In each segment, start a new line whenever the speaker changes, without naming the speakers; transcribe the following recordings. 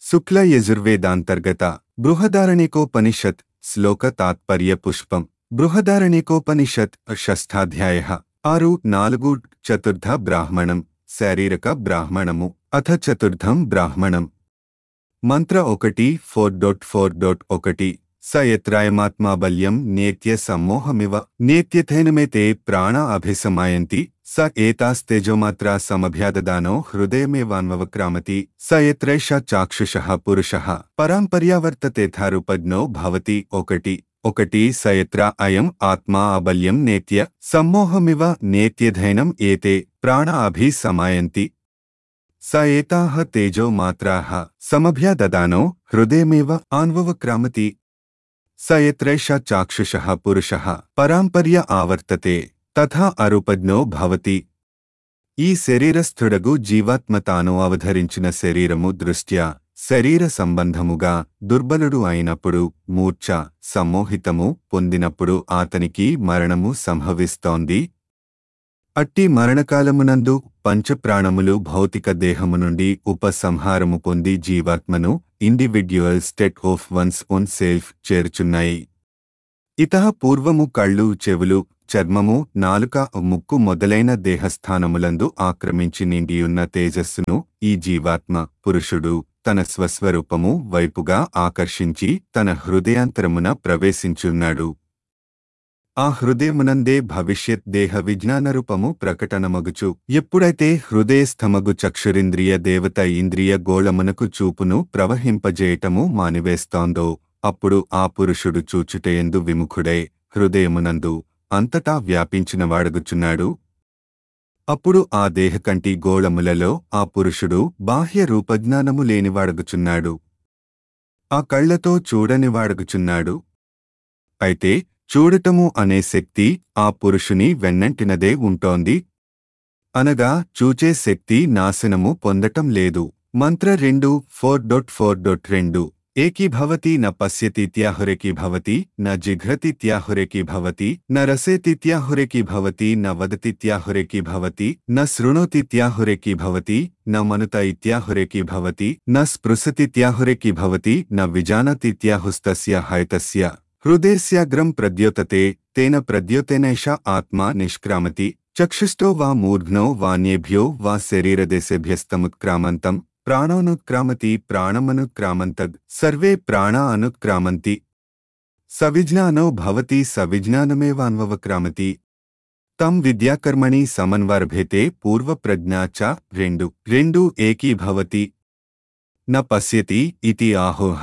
శుక్ల యజుర్వేదాంతర్గత బృహదారణికోపనిషత్ శ్లోక తాత్పర్య పుష్పం బృహదారణికోపనిషత్ షష్ఠాధ్యాయ ఆరు నాలుగు చతుర్థ బ్రాహ్మణం శారీరక బ్రాహ్మణము అథ చతుర్థం బ్రాహ్మణం మంత్ర ఒకటి ఫోర్ డాట్ ఫోర్ డాట్ ఒకటి స యత్రాయమాత్మా బల్యం నేత్య సమ్మోహమివ నేత్యథైనమేతే ప్రాణ అభిసమాయంతి స ఏతాస్తేజోమాత్రా సమభ్యాదదానో హృదయమేవాన్వక్రామతి స యత్రైష చాక్షుషః పురుషః పరాంపర్యావర్తతేథారుపజ్ఞో భవతి ఒకటి ఒకటి సయత్ర అయం ఆత్మా అబల్యం నేత్య సమ్మోహమివ నేత్యధైనం ఏతే ప్రాణ అభి సమాయంతి స ఏతాః తేజో మాత్రాః సమభ్యాదదానో హృదయమేవ ఆన్వవక్రామతి స యత్రైష చాక్షుషః పురుషః పరాంపర్య ఆవర్తతే తథా అరుపజ్ఞో భవతి ఈ శరీరస్థుడగు జీవాత్మ తాను అవధరించిన శరీరము దృష్ట్యా శరీర సంబంధముగా దుర్బలుడు అయినప్పుడు మూర్ఛ సమ్మోహితము పొందినప్పుడు అతనికి మరణము సంభవిస్తోంది అట్టి మరణకాలమునందు పంచప్రాణములు భౌతిక దేహము నుండి ఉపసంహారము పొంది జీవాత్మను individual state of one's own self చేర్చున్నాయి ఇత పూర్వము కళ్ళు చెవులు చర్మము నాలుక ముక్కు మొదలైన దేహస్థానములందు ఆక్రమించి నిండియున్న తేజస్సును ఈ జీవాత్మ పురుషుడు తన స్వస్వరూపము వైపుగా ఆకర్షించి తన హృదయాంతరమున ప్రవేశించున్నాడు ఆ హృదయమునందే భవిష్యత్ దేహ విజ్ఞానరూపము ప్రకటనమగుచు ఎప్పుడైతే హృదయస్థమగు చక్షురింద్రియ దేవత ఇంద్రియ గోళమునకు చూపును ప్రవహింపజేయటము మానివేస్తోందో అప్పుడు ఆ పురుషుడు చూచుటయందు విముఖుడై హృదయమునందు అంతటా వ్యాపించినవాడగుచున్నాడు అప్పుడు ఆ దేహకంటి గోళములలో ఆ పురుషుడు బాహ్య రూపజ్ఞానము లేనివాడగుచున్నాడు ఆ కళ్లతో చూడనివాడగుచున్నాడు అయితే చూడటము అనే శక్తి ఆ పురుషుని వెన్నంటినదే ఉంటోంది అనగా చూచే శక్తి నాశనము పొందటం లేదు మంత్ర రెండు ఫోర్ డొట్ ఫోర్ డొట్ రెండు ఏకీభవతి న పశ్యతీత్యాహురేకీభవతి న జిఘ్రతీత్యాహురేకీభవతి న రసేతీత్యాహురేకీభవతి న వదతిత్యాహురేకీభవతి న శృణోతిత్యాహురేకీభవతి న మనుత ఇత్యాహురేకీభవతి న స్పృశతిత్యాహురేకీభవతి న విజానతిత్యాహుస్తస్య హైతస్య హృదయస్యాగ్రం ప్రద్యోతతే తేన ప్రద్యోతేనైష ఆత్మా నిష్క్రామతి చక్షుష్టో వా మూర్ధ్నో వాన్యేభ్యో వా శరీరదేశేభ్యస్తముత్క్రామంతం ప్రాణోనుత్క్రామతి ప్రాణమనుత్క్రామంతగ్ సర్వే ప్రాణా అనుత్క్రామంతి సవిజ్ఞానో భవతి సవిజ్ఞానమేవాన్వవక్రామతి తం విద్యాకర్మణి సమన్వర్భేతే పూర్వప్రజ్ఞా చ రెండు రెండు ఏకీభవతి న పశ్యతి ఇతి ఆహోహ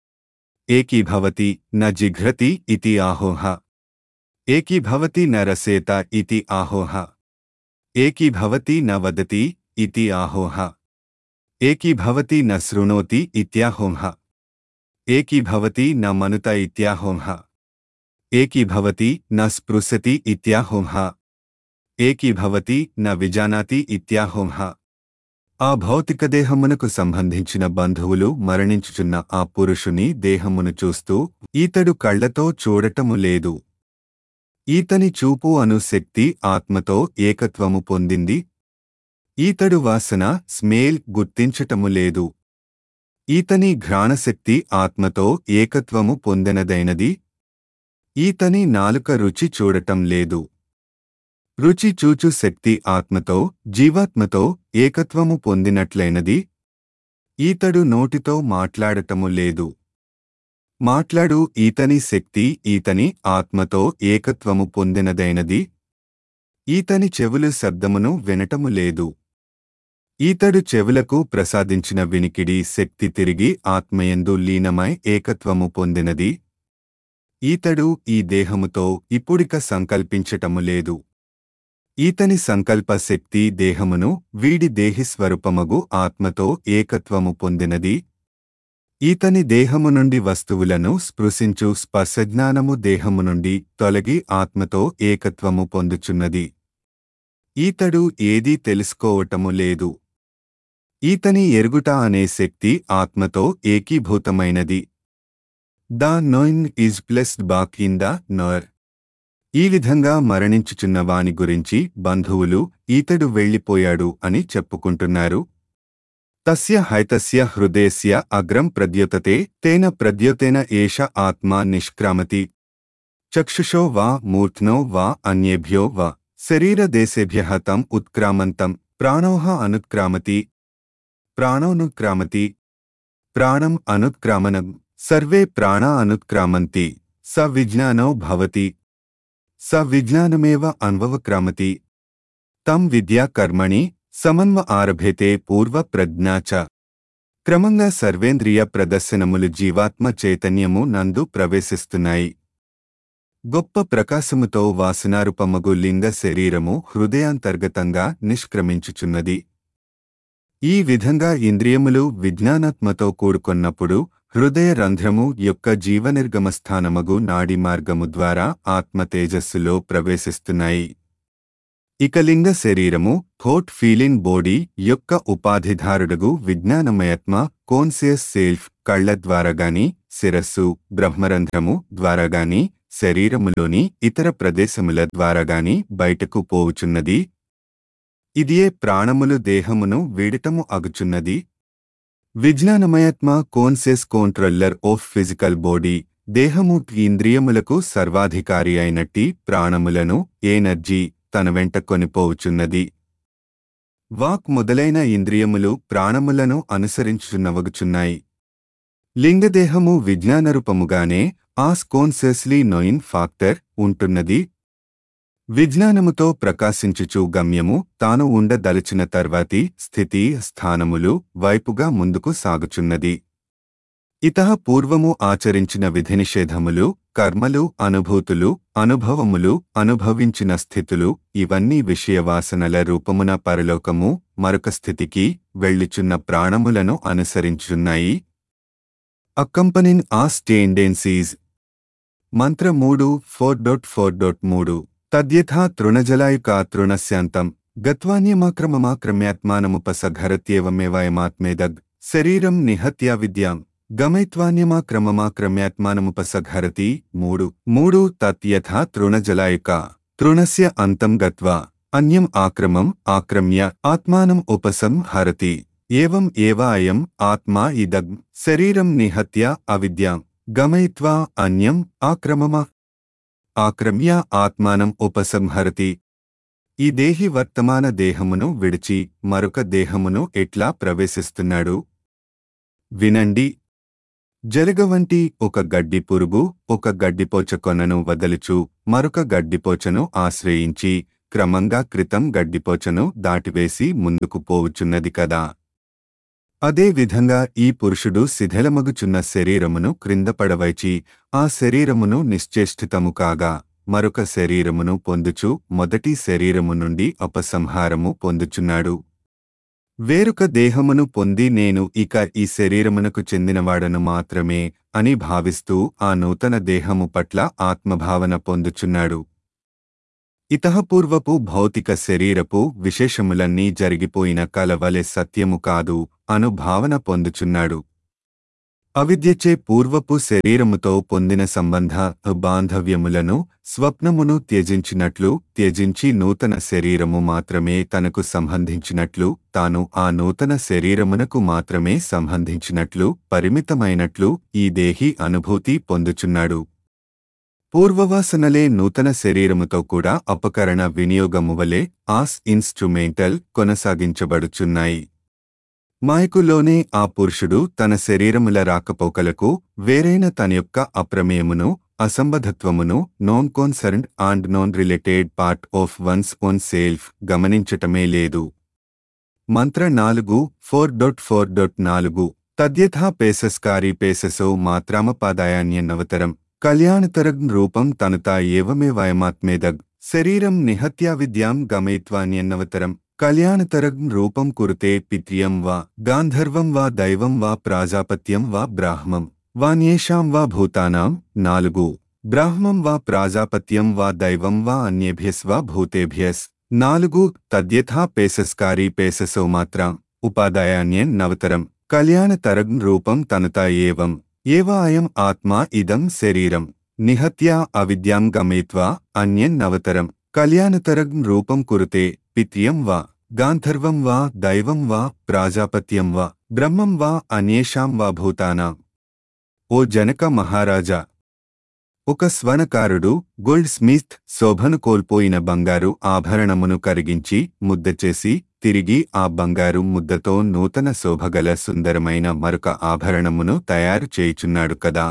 ఏకీభవతి న జిఘ్రతి ఇతి ఆహోహ ఏకీభవతి న రసేత ఇతి ఆహోహ ఏకీభవతి న వదతి ఇతి ఆహోహ ఏకీభవతి న శృణోతి ఇత్యాహోంహ ఏకీభవతి న మనుత ఇత్యాహోంహ ఏకీభవతి న స్పృశతి ఇత్యాహోంహ ఏకీభవతి న విజానాతి ఇత్యాహోంహ ఆ భౌతిక దేహమునకు సంబంధించిన బంధువులు మరణించుచున్న ఆ పురుషుని దేహమును చూస్తూ ఈతడు కళ్లతో చూడటము లేదు ఈతని చూపు అను శక్తి ఆత్మతో ఏకత్వము పొందింది ఈతడు వాసన స్మేల్ గుర్తించటము లేదు ఈతని ఘ్రాణశక్తి ఆత్మతో ఏకత్వము పొందెనదైనది ఈతని నాలుక రుచి చూడటం లేదు రుచి చూచు శక్తి ఆత్మతో జీవాత్మతో ఏకత్వము పొందినట్లైనది ఈతడు నోటితో మాట్లాడటము లేదు మాట్లాడు ఈతని శక్తి ఈతని ఆత్మతో ఏకత్వము పొందినదైనది ఈతని చెవులు శబ్దమును వినటము లేదు ఈతడు చెవులకు ప్రసాదించిన వినికిడి శక్తి తిరిగి ఆత్మయందు లీనమై ఏకత్వము పొందినది ఈతడు ఈ దేహముతో ఇప్పుడిక సంకల్పించటము లేదు ఈతని సంకల్ప శక్తి దేహమును వీడి దేహిస్వరూపమగు ఆత్మతో ఏకత్వము పొందినది ఈతని దేహము నుండి వస్తువులను స్పృశించు స్పర్శజ్ఞానము దేహము నుండి తొలగి ఆత్మతో ఏకత్వము పొందుచున్నది ఈతడు ఏదీ తెలుసుకోవటము లేదు ఈతని ఎరుగుట అనే శక్తి ఆత్మతో ఏకీభూతమైనది the knowing is placed back in the knower ఈ విధంగా మరణించుచున్న వాని గురించి బంధువులు ఈతడు వెళ్ళిపోయాడు అని చెప్పుకుంటున్నారు తస్య హైతస్య హృదయస్య అగ్రం ప్రద్యోతతే తేన ప్రద్యోతేన ఏష ఆత్మా నిష్క్రామతి చక్షుషో వా మూర్ధ్నో వా అన్యేభ్యో వా శరీరదేశేభ్యః తం ఉత్క్రామంతం ప్రాణోః అనుత్క్రామతి ప్రాణోనుక్రామతి ప్రాణం అనుత్క్రామనం సర్వే ప్రాణా అనుత్క్రామంతి స విజ్ఞానో భవతి స విజ్ఞానమేవ అన్వవక్రామతి తం విద్యా కర్మణి సమన్వ ఆరభేతే పూర్వ ప్రజ్ఞా చ క్రమంగా సర్వేంద్రియ ప్రదర్శనములు జీవాత్మ చైతన్యము నందు ప్రవేశిస్తున్నాయి గొప్ప ప్రకాశముతో వాసనారూపమగు లింగ శరీరము హృదయాంతర్గతంగా నిష్క్రమించుచున్నది ఈ విధంగా ఇంద్రియములు విజ్ఞానాత్మతో కూడుకొన్నప్పుడు హృదయ రంధ్రము యొక్క జీవనిర్గమ స్థానమగు నాడి మార్గము ద్వారా ఆత్మ తేజస్సులో ప్రవేశిస్తున్నాయి ఇక లింగ శరీరము థోట్ ఫీలింగ్ బాడీ యొక్క ఉపాధిధారుడగు విజ్ఞానమయత్మ కోన్సియస్ సెల్ఫ్ కళ్ల ద్వారా గాని శిరస్సు బ్రహ్మరంధ్రము ద్వారా గాని శరీరములోని ఇతర ప్రదేశముల ద్వారా గాని బయటకు పోవుచున్నది ఇదియే ప్రాణములు దేహమును వీడటము అగుచున్నది విజ్ఞానమయత్మ conscious controller of physical body దేహము ఇంద్రియములకు సర్వాధికారి అయినట్టి ప్రాణములను ఎనర్జీ తన వెంట కొనిపోవుచున్నది వాక్ మొదలైన ఇంద్రియములు ప్రాణములను అనుసరించున్నవగుచున్నాయి లింగదేహము విజ్ఞానరూపముగానే ఆస్ కోన్సెస్లీ నోయిన్ ఫాక్టర్ ఉంటున్నది విజ్ఞానముతో ప్రకాశించుచు గమ్యము తాను ఉండదలిచిన తర్వాతి స్థితి స్థానములు వైపుగా ముందుకు సాగుచున్నది ఇతః పూర్వము ఆచరించిన విధినిషేధములు కర్మలు అనుభూతులు అనుభవములు అనుభవించిన స్థితులు ఇవన్నీ విషయవాసనల రూపమున పరలోకము మరొక స్థితికి వెళ్ళుచున్న ప్రాణములను అనుసరించున్నాయి అకంపనిన్ ఆస్ టెండెన్సీస్ మంత్ర మూడు ఫోర్ డొట్ ఫోర్ డొట్ మూడు తద్యథా తృణజలాయుకా తృణస్యాంతం గత్వాన్యమాక్రమమాక్రమ్యాత్మానముపసఘరత్యేవమేవాయమాత్మేదగ్ శరీరం నిహత్యా విద్యాం గమైత్వాన్యమాక్రమమాక్రమ్యాత్మానముపసఘరతి మూడు మూడు తత్యథా తృణజలాయుక తృణస్య అంతం గత్వా అన్యం ఆక్రమం ఆక్రమ్య ఆత్మానం ఉపసం హరతి ఏవం ఏవ అయం ఆత్మా ఇదగ్ శరీరం నిహత్య అవిద్యాం గమయిత్వా అన్యం ఆక్రమమా ఆక్రమ్య ఆత్మానం ఉపసంహరతి ఈ దేహి వర్తమాన దేహమును విడిచి మరొక దేహమును ఎట్లా ప్రవేశిస్తున్నాడు వినండి జలగ వంటి ఒక గడ్డి పురుగు ఒక గడ్డిపోచ కొనను వదలుచు మరొక గడ్డిపోచను ఆశ్రయించి క్రమంగా క్రితం గడ్డిపోచను దాటివేసి ముందుకు పోవుచున్నది కదా అదే విధంగా ఈ పురుషుడు శిథిలమగుచున్న శరీరమును క్రింద పడవైచి ఆ శరీరమును నిశ్చేష్టితము కాగా మరొక శరీరమును పొందుచు మొదటి శరీరము నుండి ఉపసంహారము పొందుచున్నాడు వేరొక దేహమును పొంది నేను ఇక ఈ శరీరమునకు చెందినవాడను మాత్రమే అని భావిస్తూ ఆ నూతన దేహము పట్ల ఆత్మభావన పొందుచున్నాడు ఇతహపూర్వపు భౌతిక శరీరపు విశేషములన్నీ జరిగిపోయిన కలవలె సత్యము కాదు అను భావన పొందుచున్నాడు అవిద్యచే పూర్వపు శరీరముతో పొందిన సంబంధ బాంధవ్యములను స్వప్నమును త్యజించినట్లు త్యజించి నూతన శరీరము మాత్రమే తనకు సంబంధించినట్లు తాను ఆ నూతన శరీరమునకు మాత్రమే సంబంధించినట్లు పరిమితమైనట్లు ఈ దేహి అనుభూతి పొందుచున్నాడు పూర్వవాసనలే నూతన శరీరముతో కూడా అపకరణ వినియోగము వలె ఆస్ ఇన్స్ట్రుమెంటల్ కొనసాగించబడుచున్నాయి మాయకులోనే ఆ పురుషుడు తన శరీరముల రాకపోకలకు వేరైన తన యొక్క అప్రమేయమును అసంబధత్వమును non concerned and non related part of one's own self గమనించటమే లేదు మంత్ర నాలుగు ఫోర్ డొట్ ఫోర్ డొట్ నాలుగు తద్యథా పేసస్కారి పేససో మాత్రామపాదాయాన్యన్నవతరం కళ్యాణతరం రూపం తనుతా ఏవమే వయమాత్మేదగ్ శరీరం నిహత్యా విద్యాం గమయిత్వాన్యన్నవతరం కళ్యాణతరం రూపం కురుతే పిత్రియం వా గాంధర్వం వా దైవం వా ప్రాజాపత్యం వా బ్రాహ్మం వాన్యేషాం వా భూతానాం నాలుగు బ్రాహ్మం వా ప్రాజాపత్యం వా దైవం వా అన్యేభ్యస్వా భూతేభ్యస్ నాలుగు తద్యథా పేసస్కారి పేససో మాత్రం ఉపాదాయాన్యన్ నవతరం కళ్యాణతరం రూపం తనుతా ఏవం ఏవ అయం ఆత్మా ఇదం శరీరం నిహత్యా అవిద్యాం గమయిత్వా అన్యన్ నవతరం కళ్యాణతరం రూపం కురుతే పిత్యం వా గాంధర్వం వా దైవం వా ప్రాజాపత్యం వా బ్రహ్మం వా అన్యేషాం వా భూతానాం ఓ జనక మహారాజా ఒక స్వనకారుడు గోల్డ్ స్మిత్ శోభను కోల్పోయిన బంగారు ఆభరణమును కరిగించి ముద్ద చేసి తిరిగి ఆ బంగారు ముద్దతో నూతన శోభగల సుందరమైన మరొక ఆభరణమును తయారు చేయుచున్నాడు కదా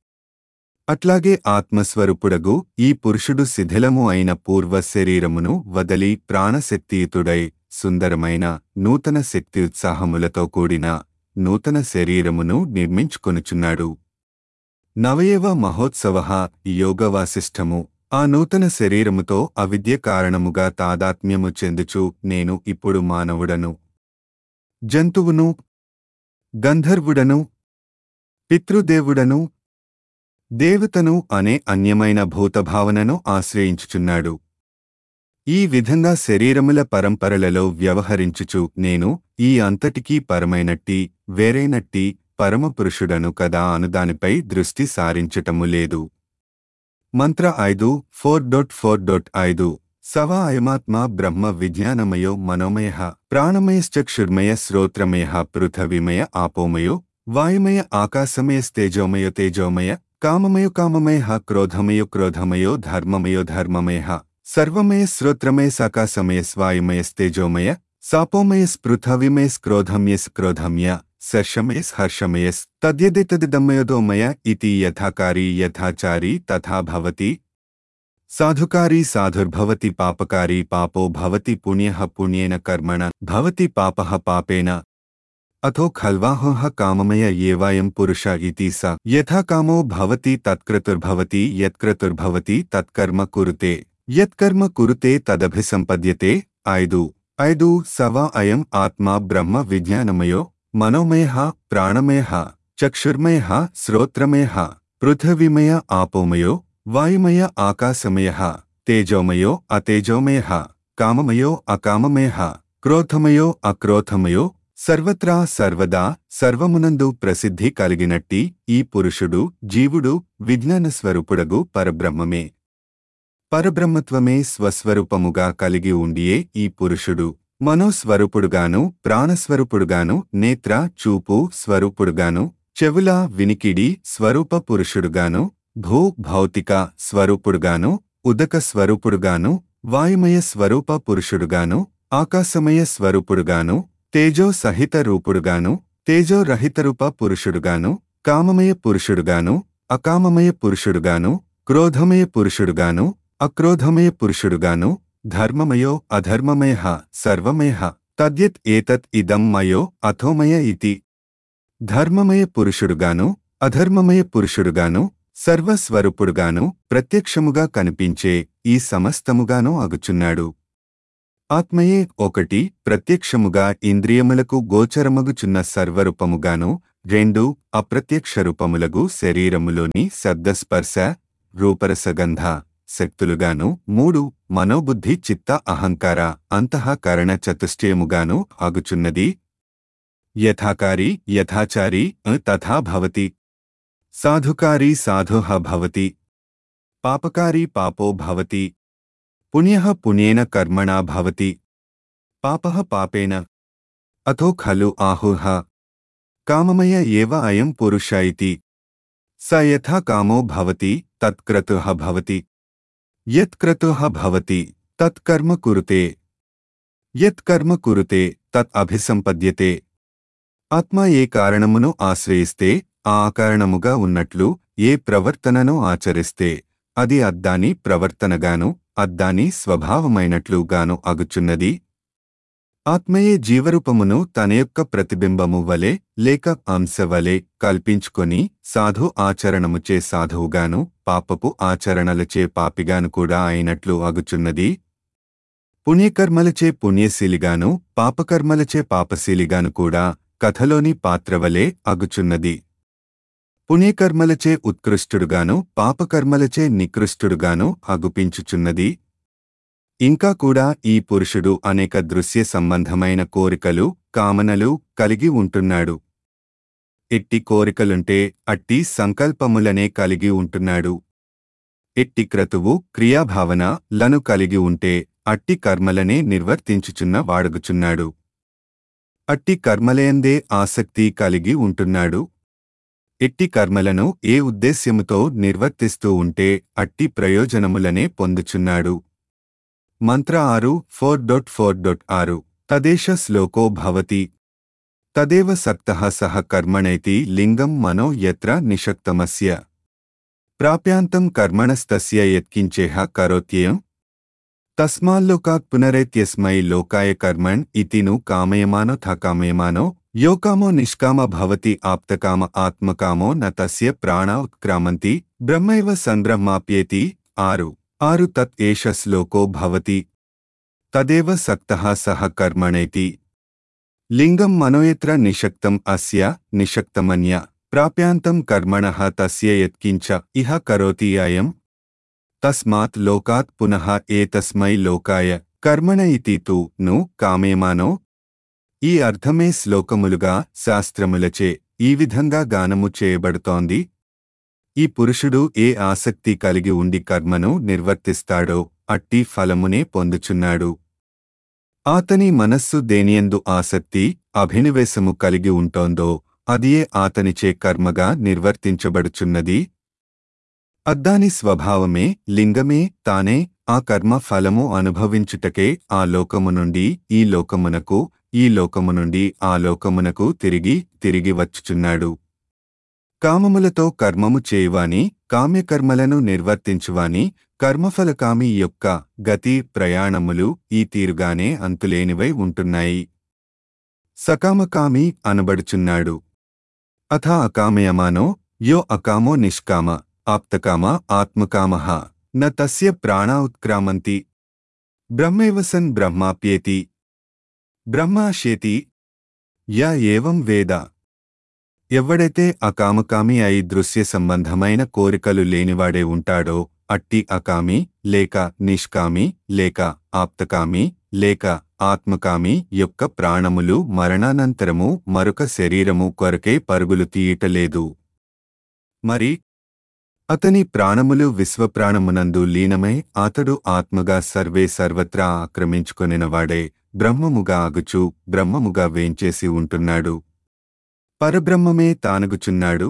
అట్లాగే ఆత్మస్వరూపుడగు ఈ పురుషుడు శిథిలము అయిన పూర్వ శరీరమును వదలి ప్రాణశక్తియుతుడై సుందరమైన నూతన శక్తి ఉత్సాహములతో కూడిన నూతన శరీరమును నిర్మించుకొనుచున్నాడు నవయవ మహోత్సవ యోగవాసిష్టము ఆ నూతన శరీరముతో అవిద్య కారణముగా తాదాత్మ్యము చెందుచు నేను ఇప్పుడు మానవుడను జంతువును గంధర్వుడను పితృదేవుడను దేవతను అనే అన్యమైన భూతభావనను ఆశ్రయించుచున్నాడు ఈ విధంగా శరీరముల పరంపరలలో వ్యవహరించుచు నేను ఈ అంతటికీ పరమైనట్టి వేరైనట్టి పరమపురుషుడను కదా అనుదానిపై దృష్టి సారించటము లేదు మంత్ర ఐదు ఫోర్ డొట్ ఫోర్ డొట్ ఐదు సవా అయమాత్మా బ్రహ్మ విజ్ఞానమయో మనోమయ ప్రాణమయశ్చక్షుర్మయ శ్రోత్రమయ పృథవిమయ ఆపోమయో వాయుమయ ఆకాశమయస్తేజోమయో తేజోమయ కామమయో కామమయ క్రోధమయో క్రోధమయో ధర్మమయో ధర్మమయ సర్వమయ శ్రోత్రమయ సాకాశమయ స్వాయుమయస్తేజోమయ సాపోమయస్పృథవిమయస్ క్రోధమ్యస్ క్రోధమ్య సర్షమయస్ హర్షమయస్ తద్యదేతదిదమ్మయోదోమయ ఇతి యథాకారీ యథాచారీ తథా భవతి సాధుకారీ సాధుర్భవతి పాపకారీ పాపో భవతి పుణ్యః పుణ్యేన కర్మణ భవతి పాపః పాపేన అథో ఖల్వాహోహ కామమయ ఏవాయం పురుష ఇతి స యథా కామో భవతి తత్క్రతుర్భవతి యత్క్రతుర్భవతి తత్కర్మ కురుతే యత్కర్మ కురుతే తదభిసంపద్యతే ఐదు ఐదు సవ అయం ఆత్మా బ్రహ్మ విజ్ఞానమయో మనోమయ ప్రాణమయ చక్షుర్మయ శ్రోత్రమయ పృథివీమయ ఆపోమయో వాయుమయ ఆకాశమయ తేజోమయో అతేజోమయ కామమయో అకామమయ క్రోధమయో అక్రోధమయో సర్వత్రా సర్వదా సర్వమునందు ప్రసిద్ధి కలిగినట్టి ఈ పురుషుడు జీవుడు విజ్ఞాన స్వరూపుడగు పరబ్రహ్మమే పరబ్రహ్మత్వమే స్వస్వరూపముగా కలిగి ఉండియే ఈ పురుషుడు మనోస్వరూపుడుగాను ప్రాణస్వరూపుడుగాను నేత్ర చూపు స్వరూపుడుగాను చెవుల వినికిడి స్వరూప పురుషుడుగాను భూ భౌతిక స్వరూపుడుగాను ఉదక స్వరూపుడుగాను వాయుమయ స్వరూప పురుషుడుగాను ఆకాశమయ స్వరూపుడుగాను తేజో సహిత రూపుడుగాను తేజో రహితరూప పురుషుడుగాను కామమయ పురుషుడుగాను అకామమయ పురుషుడుగాను క్రోధమయ పురుషుడుగాను అక్రోధమయ పురుషుడుగాను ధర్మమయో అధర్మమయ సర్వమయ తద్యత్ ఏతత్ ఇదం మయో అథోమయ ఇతి ధర్మమయ పురుషుడుగాను అధర్మమయ పురుషుడుగాను సర్వస్వరూపుడుగాను ప్రత్యక్షముగా కనిపించే ఈ సమస్తముగాను అగుచున్నాడు ఆత్మయే ఒకటి ప్రత్యక్షముగా ఇంద్రియములకు గోచరమగుచున్న సర్వరూపముగాను రెండు అప్రత్యక్ష రూపములగు శరీరములోని శబ్దస్పర్శ రూపరసగంధ శక్తులుగాను మూడు మనోబుద్ధి చిత్త అహంకార అంతఃకరణ చతుష్టయముగాను అగుచున్నది యథాకారి యథాచారి తథా భవతి సాధుకారి సాధుః భవతి పాపకారి పాపో భవతి పుణ్యః పుణ్యేన కర్మణా భవతి పాపః పాపేన అథో ఖలు ఆహుః కామమయ ఏవ అయం పురుష ఇతి స యథా కామో భవతి తత్క్రతుః భవతి యత్క్రతుః భవతి తత్కర్మ కురుతే యత్కర్మ కురుతే తత్ అభిసంపద్యతే ఆత్మ ఏ కారణమును ఆశ్రయిస్తే ఆ కారణముగా ఉన్నట్లు ఏ ప్రవర్తనను ఆచరిస్తే అది అద్దాని ప్రవర్తనగాను అద్దాని స్వభావమైనట్లుగాను అగుచున్నది ఆత్మయే జీవరూపమును తన యొక్క ప్రతిబింబము వలె లేక అంశ వలె కల్పించుకొని సాధు ఆచరణముచే సాధువుగాను పాపపు ఆచరణలచే పాపిగాను కూడా అయినట్లు అగుచున్నది పుణ్యకర్మలచే పుణ్యశీలిగాను పాపకర్మలచే పాపశీలిగాను కూడా కథలోని పాత్రవలే అగుచున్నది పుణ్యకర్మలచే ఉత్కృష్టుడుగాను పాపకర్మలచే నికృష్టుడుగాను అగుపించుచున్నది ఇంకా కూడా ఈ పురుషుడు అనేక దృశ్య సంబంధమైన కోరికలు కామనలు కలిగి ఉంటున్నాడు ఎట్టి కోరికలుంటే అట్టి సంకల్పములనే కలిగి ఉంటున్నాడు ఎట్టి క్రతువు క్రియాభావన లను కలిగి ఉంటే అట్టి కర్మలనే నిర్వర్తించుచున్న వాడగుచున్నాడు అట్టి కర్మలయందే ఆసక్తి కలిగి ఉంటున్నాడు ఎట్టి కర్మలను ఏ ఉద్దేశ్యముతో నిర్వర్తిస్తూ ఉంటే అట్టి ప్రయోజనములనే పొందుచున్నాడు మంత్ర ఆరు ఫోర్ డొట్ ఫోర్ డొట్ ఆరు తదేశ శ్లోకో భవతి తదేవ సక్తః సహ కర్మణైతి లింగం మనో యత్ర నిషక్తమస్య ప్రాప్యాంతం కర్మణస్తస్య యత్కించేహ కరోత్యేయం తస్మాల్లోకాత్ పునరేత్యస్మై లోకాయ కర్మణ్ ఇతి ను కామయమానో థ కామయమానో యోకామో నిష్కామ భవతి ఆప్తకామ ఆత్మకామో న తస్య ప్రాణా ఉత్క్రామంతి బ్రహ్మైవ సంబ్రహ్మాప్యేతి ఆరు ఆరు తత్ ఏష శ్లోకో భవతి తదేవ సక్తః సహ కర్మణైతి లింగం మనోయత్ర నిషక్తం అస్య నిషక్తమన్య ప్రాప్యాంతం కర్మణః తస్య యత్కించ ఇహ కరోతి అయం తస్మాత్ లోకాత్ పునః ఏతస్మై లోకాయ కర్మణ ఇతి తు ను కామేమానో ఈ అర్థమే శ్లోకములుగా శాస్త్రములచే ఈ విధంగా గానము చేయబడుతోంది ఈ పురుషుడు ఏ ఆసక్తి కలిగి ఉండి కర్మను నిర్వర్తిస్తాడో అట్టి ఫలమునే పొందుచున్నాడు ఆతని మనస్సు దేనియందు ఆసక్తి అభినివేశము కలిగి ఉంటోందో అదియే ఆతనిచే కర్మగా నిర్వర్తించబడుచున్నది అద్దాని స్వభావమే లింగమే తానే ఆ కర్మ ఫలము అనుభవించుటకే ఆ లోకము నుండి ఈ లోకమునకు ఈ లోకము నుండి ఆ లోకమునకు తిరిగి తిరిగి వచ్చుచున్నాడు కామములతో కర్మము చేయువాని కామ్యకర్మలను నిర్వర్తించువాని కర్మఫలకామి యొక్క గతి ప్రయాణములు ఈ తీరుగానే అంతులేనివై ఉంటున్నాయి సకామకామి అనబడుచున్నాడు అథ అకామయమానో యో అకామో నిష్కామ ఆప్తకామ ఆత్మకామః న తస్య ప్రాణా ఉత్క్రామంతి బ్రహ్మైవ సన్ బ్రహ్మాప్యేతి బ్రహ్మాశేతి యా ఏవం వేద ఎవ్వడైతే అకామకామి అయి దృశ్య సంబంధమైన కోరికలు లేనివాడే ఉంటాడో అట్టి అకామి లేక నిష్కామి లేక ఆప్తకామి లేక ఆత్మకామి యొక్క ప్రాణములు మరణానంతరము మరొక శరీరము కొరకే పరుగులు తీయటలేదు మరి అతని ప్రాణములు విశ్వప్రాణమునందు లీనమై అతడు ఆత్మగా సర్వే సర్వత్రా ఆక్రమించుకొనినవాడే బ్రహ్మముగా ఆగుచు బ్రహ్మముగా వేంచేసి ఉంటున్నాడు పరబ్రహ్మమే తానగుచున్నాడు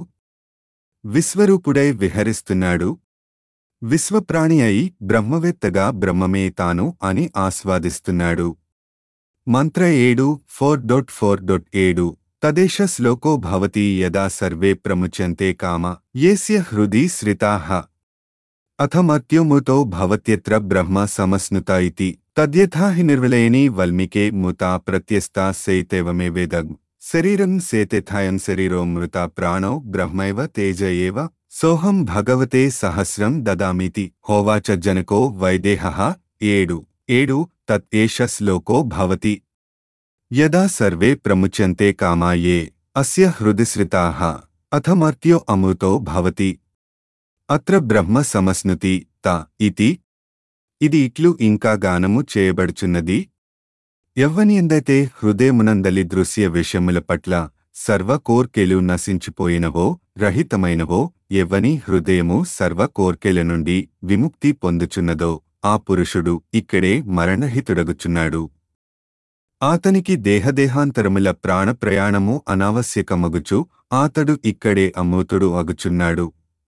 విశ్వరూపుడై విహరిస్తున్నాడు విశ్వప్రాణి అయి బ్రహ్మవేత్తగా బ్రహ్మమే తాను అని ఆస్వాదిస్తున్నాడు మంత్ర ఏడు ఫోర్ డొట్ ఫోర్ డొట్ ఏడు తదేశ శ్లోకో భవతి యదా సర్వే ప్రముచ్యంతే కామ ఏస్య హృది శ్రితాః అథ మత్యుముతో భవత్యత్ర బ్రహ్మ సమస్నుత ఇతి తద్యథా హి నిర్విలయని వల్మికే ముతా ప్రత్యస్తా సైతేవమే వేదగ్ శరీరం సేతెథాయం శరీరో మృత ప్రాణో బ్రహ్మైవ తేజ ఏవ సోహం భగవతే సహస్రం దదామితి హోవాచ జనకో వైదేహః ఏడు ఏడు తత్ ఏష శ్లోకో భవతి యదా సర్వే ప్రముచ్యంతే కామా ఏ అస్య హృదిశ్రితాః అథ మర్త్యో అమృతో భవతి అత్ర బ్రహ్మ సమస్నుతి త ఇతి ఇది ఇట్లు ఇంకా గానము చేయబడుచున్నది ఎవ్వని ఎందైతే హృదయమునందలి దృశ్య విషయముల పట్ల సర్వ కోర్కెలు నశించిపోయినవో రహితమైనవో ఎవ్వని హృదయము సర్వ కోర్కెల నుండి విముక్తి పొందుచున్నదో ఆ పురుషుడు ఇక్కడే మరణహితుడగుచున్నాడు ఆతనికి దేహదేహాంతరముల ప్రాణ ప్రయాణము అనావశ్యకమగుచు ఆతడు ఇక్కడే అమూతుడు అగుచున్నాడు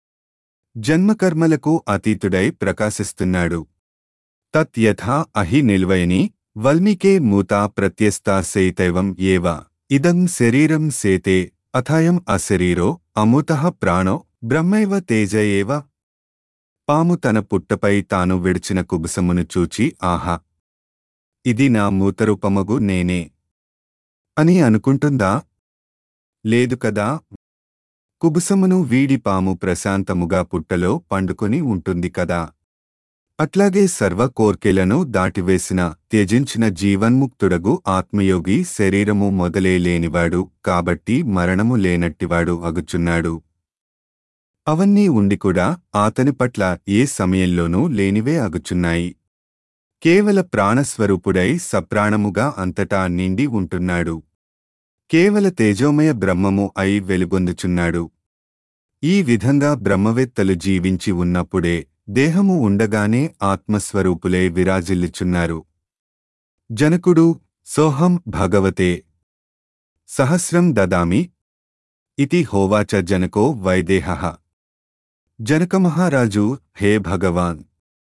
జన్మకర్మలకు అతీతుడై ప్రకాశిస్తున్నాడు తత్ యథా అహి నిల్వయని వల్మీకే మూతా ప్రత్యస్తా సేతైవం ఏవ ఇదం శరీరం సేతే అథాయం అశరీరో అమూతః ప్రాణో బ్రహ్మైవ తేజ ఏవ పాము తన పుట్టపై తాను విడిచిన కుబుసమును చూచి ఆహా ఇది నా మూతరూపమగు నేనే అని అనుకుంటుందా లేదు కదా కుబుసమును వీడి పాము ప్రశాంతముగా పుట్టలో పండుకొని ఉంటుంది కదా అట్లాగే సర్వ కోర్కెలను దాటివేసిన త్యజించిన జీవన్ముక్తుడగు ఆత్మయోగి శరీరము మొదలే లేనివాడు కాబట్టి మరణము లేనట్టివాడు అగుచున్నాడు అవన్నీ ఉండి కూడా ఆతని పట్ల ఏ సమయంలోనూ లేనివే అగుచున్నాయి కేవల ప్రాణస్వరూపుడై సప్రాణముగా అంతటా నిండి ఉంటున్నాడు కేవల తేజోమయ బ్రహ్మము అయి వెలుగొందుచున్నాడు ఈ విధంగా బ్రహ్మవేత్తలు జీవించి ఉన్నప్పుడే దేహము ఉండగానే ఆత్మస్వరూపులే విరాజిల్లుచున్నారు జనకుడు సోహం భగవతే సహస్రం దదామి ఇతి హోవాచ జనకో వైదేహః జనకమహారాజు హే భగవాన్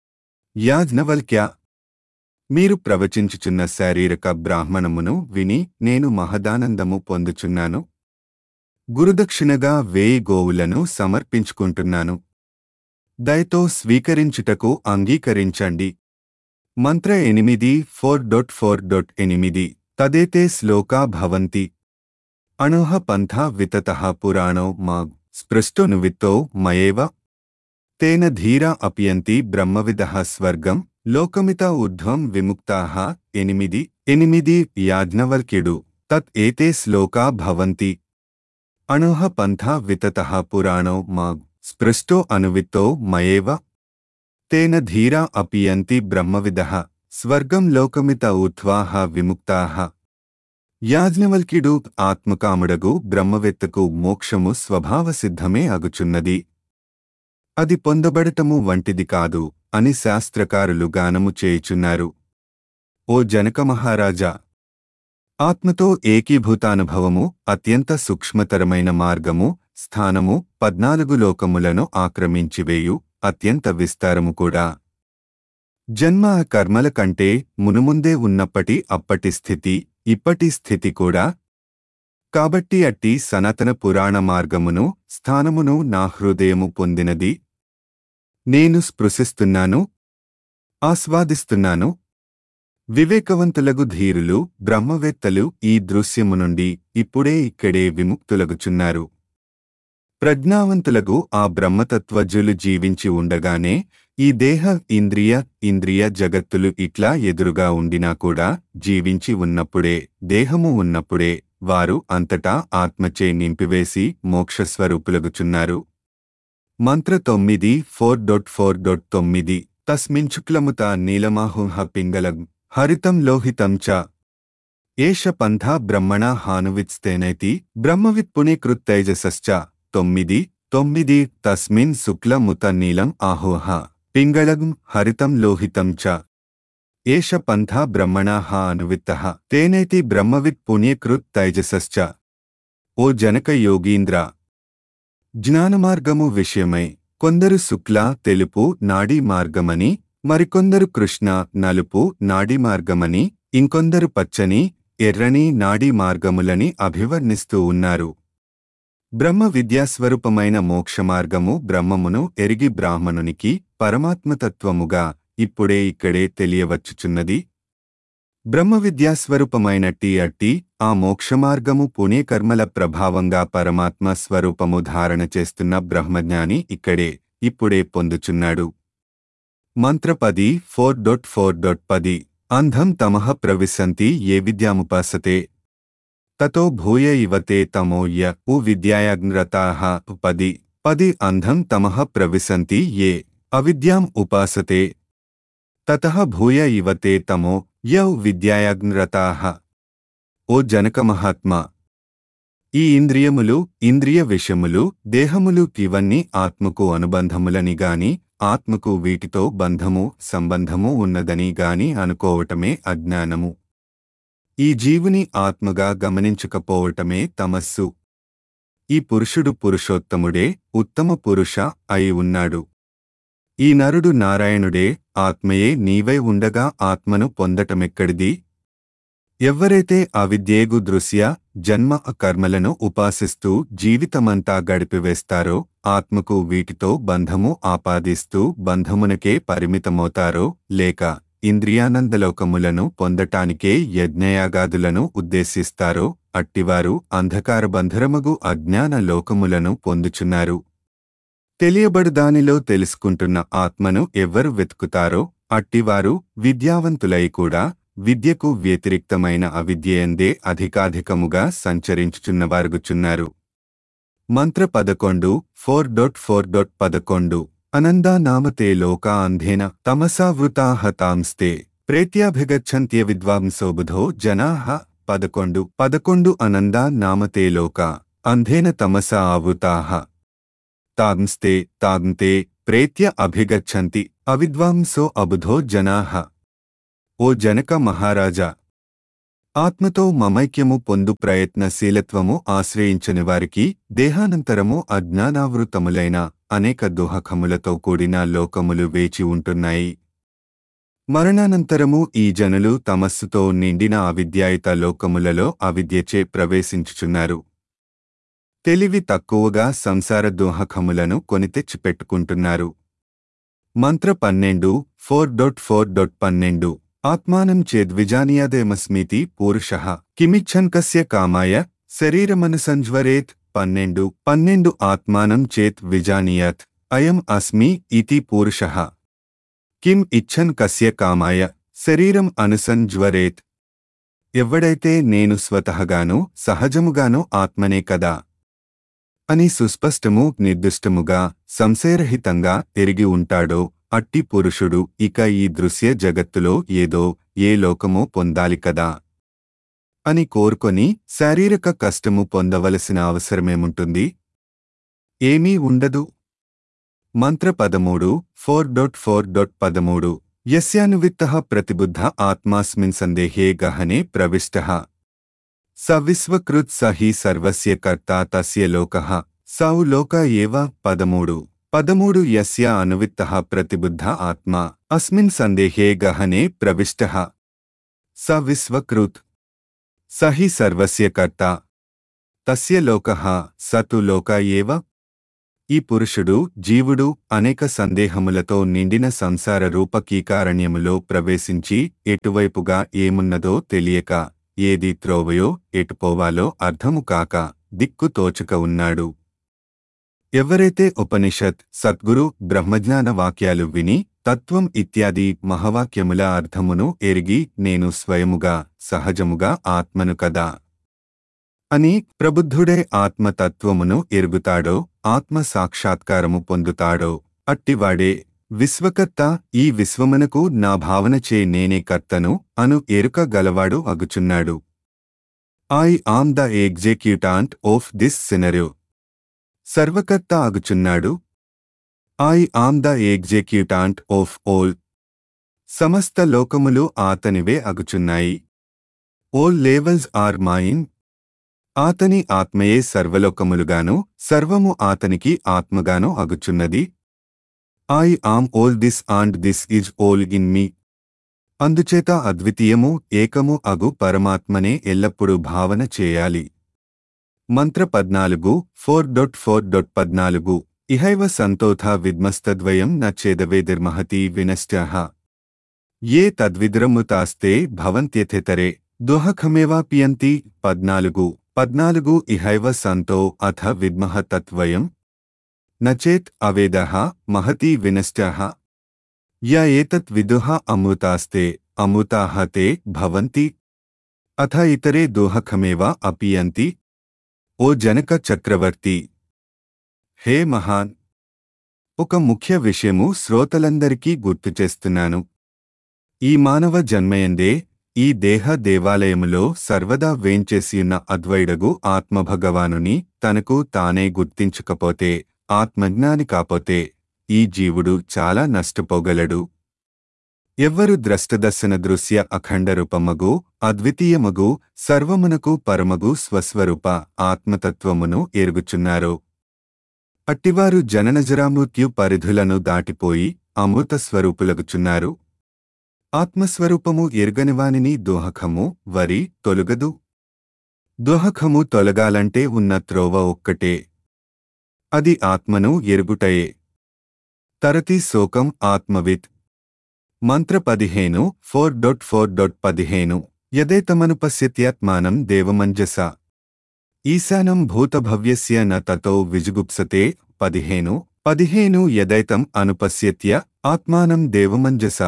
యాజ్ఞవల్క్య మీరు ప్రవచించుచున్న శారీరక బ్రాహ్మణమును విని నేను మహదానందము పొందుచున్నాను గురుదక్షిణగా వేయి గోవులను సమర్పించుకుంటున్నాను దయతో స్వీకరించుటకు అంగీకరించండి మంత్ర ఎనిమిది ఫోర్ డొట్ ఫోర్ డొట్ ఎనిమిది తదేతే శ్లోకా భవంతి అణోహ పంథా వితత పురాణో మాగ్ స్పృష్టోనువిత్తో మయేవ తేన ధీరా అపియంతి బ్రహ్మవిద స్వర్గం లోకమిత ఊర్ధ్వం విముక్తాః ఎనిమిది ఎనిమిది యాజ్ఞవల్క్యుడు తత్ ఏతే శ్లోకా భవంతి అణోహ పంథా వితత పురాణో మాగ్ స్పృష్టో అనువిత్తో మయేవ తేన ధీరా అపియంతి బ్రహ్మవిద స్వర్గం లోకమిత ఊర్ధ్వాః విముక్తాః యాజ్ఞవల్క్యుడు ఆత్మకాముడగు బ్రహ్మవేత్తకు మోక్షము స్వభావసిద్ధమే అగుచున్నది అది పొందబడటము వంటిది కాదు అని శాస్త్రకారులు గానము చేయుచున్నారు ఓ జనక మహారాజా ఆత్మతో ఏకీభూతానుభవము అత్యంత సూక్ష్మతరమైన మార్గము స్థానము పద్నాలుగు లోకములను ఆక్రమించివేయు అత్యంత విస్తారము కూడా జన్మ కర్మల కంటే మునుముందే ఉన్నప్పటి అప్పటి స్థితి ఇప్పటి స్థితి కూడా కాబట్టి అట్టి సనాతన పురాణ మార్గమును స్థానమును నా హృదయము పొందినది నేను స్పృశిస్తున్నాను ఆస్వాదిస్తున్నాను వివేకవంతులగు ధీరులు బ్రహ్మవేత్తలు ఈ దృశ్యము నుండి ఇప్పుడే ఇక్కడే విముక్తులగుచున్నారు ప్రజ్ఞావంతులగు ఆ బ్రహ్మతత్వజులు జీవించి ఉండగానే ఈ దేహ ఇంద్రియ ఇంద్రియ జగత్తులు ఇట్లా ఎదురుగా ఉండినా కూడా జీవించి ఉన్నప్పుడే దేహము ఉన్నప్పుడే వారు అంతటా ఆత్మచే నింపివేసి మోక్షస్వరూపులగుచున్నారు మంత్ర తొమ్మిది ఫోర్ డొట్ ఫోర్ డొట్ తొమ్మిది తస్మించుక్లముత నీలమాహుహ పింగళం హరితం లోహితం చ ఏష పంథా బ్రహ్మణ హానువిత్స్తేనైతి బ్రహ్మవిత్ పుణీకృత్తైజసశ్చ తొమ్మిది తొమ్మిది తస్మిన్ శుక్లముత నీలం ఆహోహ పింగళం హరితం లోహితం చ ఏష పంథా బ్రహ్మణ అనువిత్త తేనైతి బ్రహ్మవిత్ పుణ్యకృత్ తైజసశ్చ ఓ జనక యోగీంద్ర జ్ఞానమార్గము విషయమై కొందరు శుక్ల తెలుపు నాడీ మార్గమని మరికొందరు కృష్ణ నలుపు నాడీ మార్గమని ఇంకొందరు పచ్చని ఎర్రని నాడీ మార్గములని అభివర్ణిస్తూ ఉన్నారు బ్రహ్మ విద్యాస్వరూపమైన మోక్షమార్గము బ్రహ్మమును ఎరిగి బ్రాహ్మణునికి పరమాత్మతత్వముగా ఇప్పుడే ఇక్కడే తెలియవచ్చుచున్నది బ్రహ్మ విద్యాస్వరూపమైనట్టి అట్టి ఆ మోక్షమార్గము పుణ్యకర్మల ప్రభావంగా పరమాత్మ స్వరూపము ధారణ చేస్తున్న బ్రహ్మజ్ఞాని ఇక్కడే ఇప్పుడే పొందుచున్నాడు మంత్ర పది ఫోర్ డొట్ ఫోర్ డొట్ పది అంధం తమః ప్రవిశంతి ఏ విద్యాముపాసతే తతో భూయ ఇవతే తమోయ్య ఉ విద్యాయాగ్నరతాః పది పది అంధం తమః ప్రవిశంతి ఏ అవిద్యాం ఉపాసతే తతః భూయ ఇవతే తమో యౌ విద్యాయాగ్నరతాః ఓ జనక మహాత్మా ఈ ఇంద్రియములు ఇంద్రియ విషయములు దేహములు ఇవన్నీ ఆత్మకు అనుబంధములని గాని ఆత్మకు వీటితో బంధము సంబంధము ఉన్నదని గాని అనుకోవటమే అజ్ఞానము ఈ జీవుని ఆత్మగా గమనించకపోవటమే తమస్సు ఈ పురుషుడు పురుషోత్తముడే ఉత్తమ పురుష అయి ఉన్నాడు ఈ నరుడు నారాయణుడే ఆత్మయే నీవై ఉండగా ఆత్మను పొందటమెక్కడిది ఎవ్వరైతే అవిద్యేగు దృశ్య జన్మ కర్మలను ఉపాసిస్తూ జీవితమంతా గడిపివేస్తారో ఆత్మకు వీటితో బంధము ఆపాదిస్తూ బంధమునకే పరిమితమవుతారో లేక ఇంద్రియానందలోకములను పొందటానికే యజ్ఞయాగాదులను ఉద్దేశిస్తారో అట్టివారు అంధకారబంధరమగు అజ్ఞాన లోకములను పొందుచున్నారు తెలియబడు దానిలో తెలుసుకుంటున్న ఆత్మను ఎవ్వరు వెతుకుతారో అట్టివారు విద్యావంతులై కూడా విద్యకు వ్యతిరిక్తమైన అవిద్యయందే అధికాధికముగా సంచరించుచున్నవారుగుచున్నారు మంత్ర పదకొండు ఫోర్ డొట్ ఫోర్ డొట్ పదకొండు అనందా నామతే లోకా అంధేన తమసావృతాహ తాంస్తే ప్రేత్యాభిగచ్చంత్య విద్వాంసో బుధో జనాః పదకొండు పదకొండు అనందా నామతే లోక అంధేన తమసా ఆవృతాః తాంస్తే తాంతే ప్రేత్య అభిగచ్చంతి అవిద్వాంసో అబుధో జనాహ ఓ జనక మహారాజా ఆత్మతో మమైక్యము పొందు ప్రయత్నశీలత్వము ఆశ్రయించని వారికి దేహానంతరము అజ్ఞానావృతములైన అనేక దుహకములతో కూడిన లోకములు వేచి ఉంటున్నాయి మరణానంతరము ఈ జనులు తమస్సుతో నిండిన అవిద్యాయుత లోకములలో అవిద్యచే ప్రవేశించుచున్నారు తెలివి తక్కువగా సంసార దోహకములను కొని తెచ్చిపెట్టుకుంటున్నారు మంత్ర పన్నెండు ఫోర్ డొట్ ఫోర్ డొట్ పన్నెండు ఆత్మానం చేద్విజానీయాదేమస్మితి పూరుష కిమిచ్చన్ కస్య కామాయ శరీరమనుసంజ్వరేత్ పన్నెండు పన్నెండు ఆత్మానం చేత్ విజానీయత్ అయం అస్మి ఇతి పూరుష కిం ఇచ్చన్ కస్య కామాయ శరీరం అనుసంజ్వరేత్ ఎవడైతే నేను స్వతహగాను సహజముగాను ఆత్మనే కదా అని సుస్పష్టము నిర్దిష్టముగా సంశయరహితంగా ఎరిగి ఉంటాడో అట్టి పురుషుడు ఇక ఈ దృశ్య జగత్తులో ఏదో ఏ లోకమో పొందాలి కదా అని కోరుకొని శారీరక కష్టము పొందవలసిన అవసరమేముంటుంది ఏమీ ఉండదు మంత్ర పదమూడు ఫోర్ డొట్ ఫోర్ డొట్ పదమూడు యస్యానువిత్త ప్రతిబుద్ధ ఆత్మాస్మిన్ సందేహే గహనే ప్రవిష్ట స విశ్వకృత్ స హి సర్వస్య కర్త తస్య లోకః సౌ లోక ఏవ పదమూడు పదమూడు యస్య అనువిత్త ప్రతిబుద్ధ ఆత్మా అస్మిన్ సందేహే గహనే ప్రవిష్ట స విశ్వకృత్ స హి సర్వస్య కర్త తస్య లోకః స తు లోక ఏవ ఈ పురుషుడు జీవుడు అనేక సందేహములతో నిండిన సంసార రూపకీకారణ్యములో ప్రవేశించి ఎటువైపుగా ఏమున్నదో తెలియక ఏది త్రోవయో ఎటుపోవాలో అర్థము కాక దిక్కు తోచక ఉన్నాడు ఎవరైతే ఉపనిషత్ సద్గురు బ్రహ్మజ్ఞాన వాక్యాలు విని తత్వం ఇత్యాది మహవాక్యముల అర్థమును ఎరిగి నేను స్వయముగా సహజముగా ఆత్మను కదా అని ప్రబుద్ధుడే ఆత్మతత్వమును ఎరుగుతాడో ఆత్మ సాక్షాత్కారము పొందుతాడో అట్టివాడే విశ్వకర్త ఈ విశ్వమునకు నా భావనచే నేనే కర్తను అను ఎరుక గలవాడు అగుచున్నాడు I am the executant of this scenario సర్వకర్త అగుచున్నాడు I am the executant of all సమస్త లోకములు ఆతనివే అగుచున్నాయి ఓల్ లెవెల్స్ ఆర్ మైన్ ఆతని ఆత్మయే సర్వలోకములుగాను సర్వము ఆతనికి ఆత్మగాను అగుచున్నది I am all this and this is all in me అందుచేత అద్వితీయము ఏకము అగు పరమాత్మనే ఎల్లప్పుడూ భావన చేయాలి మంత్ర పద్నాలుగు ఫోర్ డొట్ ఫోర్ డొట్ పద్నాలుగు ఇహైవ సంతోథ విద్మస్తద్వయం నచ్చేదవేదిర్మహతి వినశ్చః ఏ తద్విద్రముతాస్తే భవంత్యథితరే దుహఖమేవాపియంతి పద్నాలుగు పద్నాలుగు ఇహైవ సంతో అథ విద్మహ తత్వయం నచేత్ అవేదః మహతి వినశ్చః య ఏతత్ విదుహ అమృతాస్తే అమృతాః తే భవంతి అథ ఇతరే దోహకమేవ అపియంతి ఓ జనక చక్రవర్తి హే మహాన్ ఒక ముఖ్య విషయము శ్రోతలందరికీ గుర్తు చేస్తున్నాను ఈ మానవ జన్మయందే ఈ దేహ దేవాలయములో సర్వదా వేంచేసియున్న అద్వైడగు ఆత్మభగవానుని తనకు తానే గుర్తించకపోతే ఆత్మజ్ఞాని కాపోతే ఈ జీవుడు చాలా నష్టపోగలడు ఎవ్వరు ద్రష్టదర్శన దృశ్య అఖండరూపమగు అద్వితీయమగు సర్వమునకు పరమగు స్వస్వరూప ఆత్మతత్వమును ఎరుగుచున్నారో అట్టివారు జననజరామృత్యు పరిధులను దాటిపోయి అమృత స్వరూపులగుచున్నారు ఆత్మస్వరూపము ఎరుగనివానిని దోహకము వరి తొలగదు దోహకము తొలగాలంటే ఉన్న త్రోవ ఒక్కటే అది ఆత్మను ఎరుగుటయే తరతి శోకం ఆత్మవిత్ మంత్ర పదిహేను ఫోర్ డొట్ ఫోర్ డొట్ పదిహేను యదేతమను పశ్యత్యాత్మానం దేవమంజస ఈశానం భూతభవ్యస్య న తతో విజుగుప్సతే పదిహేను పదిహేను యదైతం అనుపశ్యత్య ఆత్మానం దేవమంజస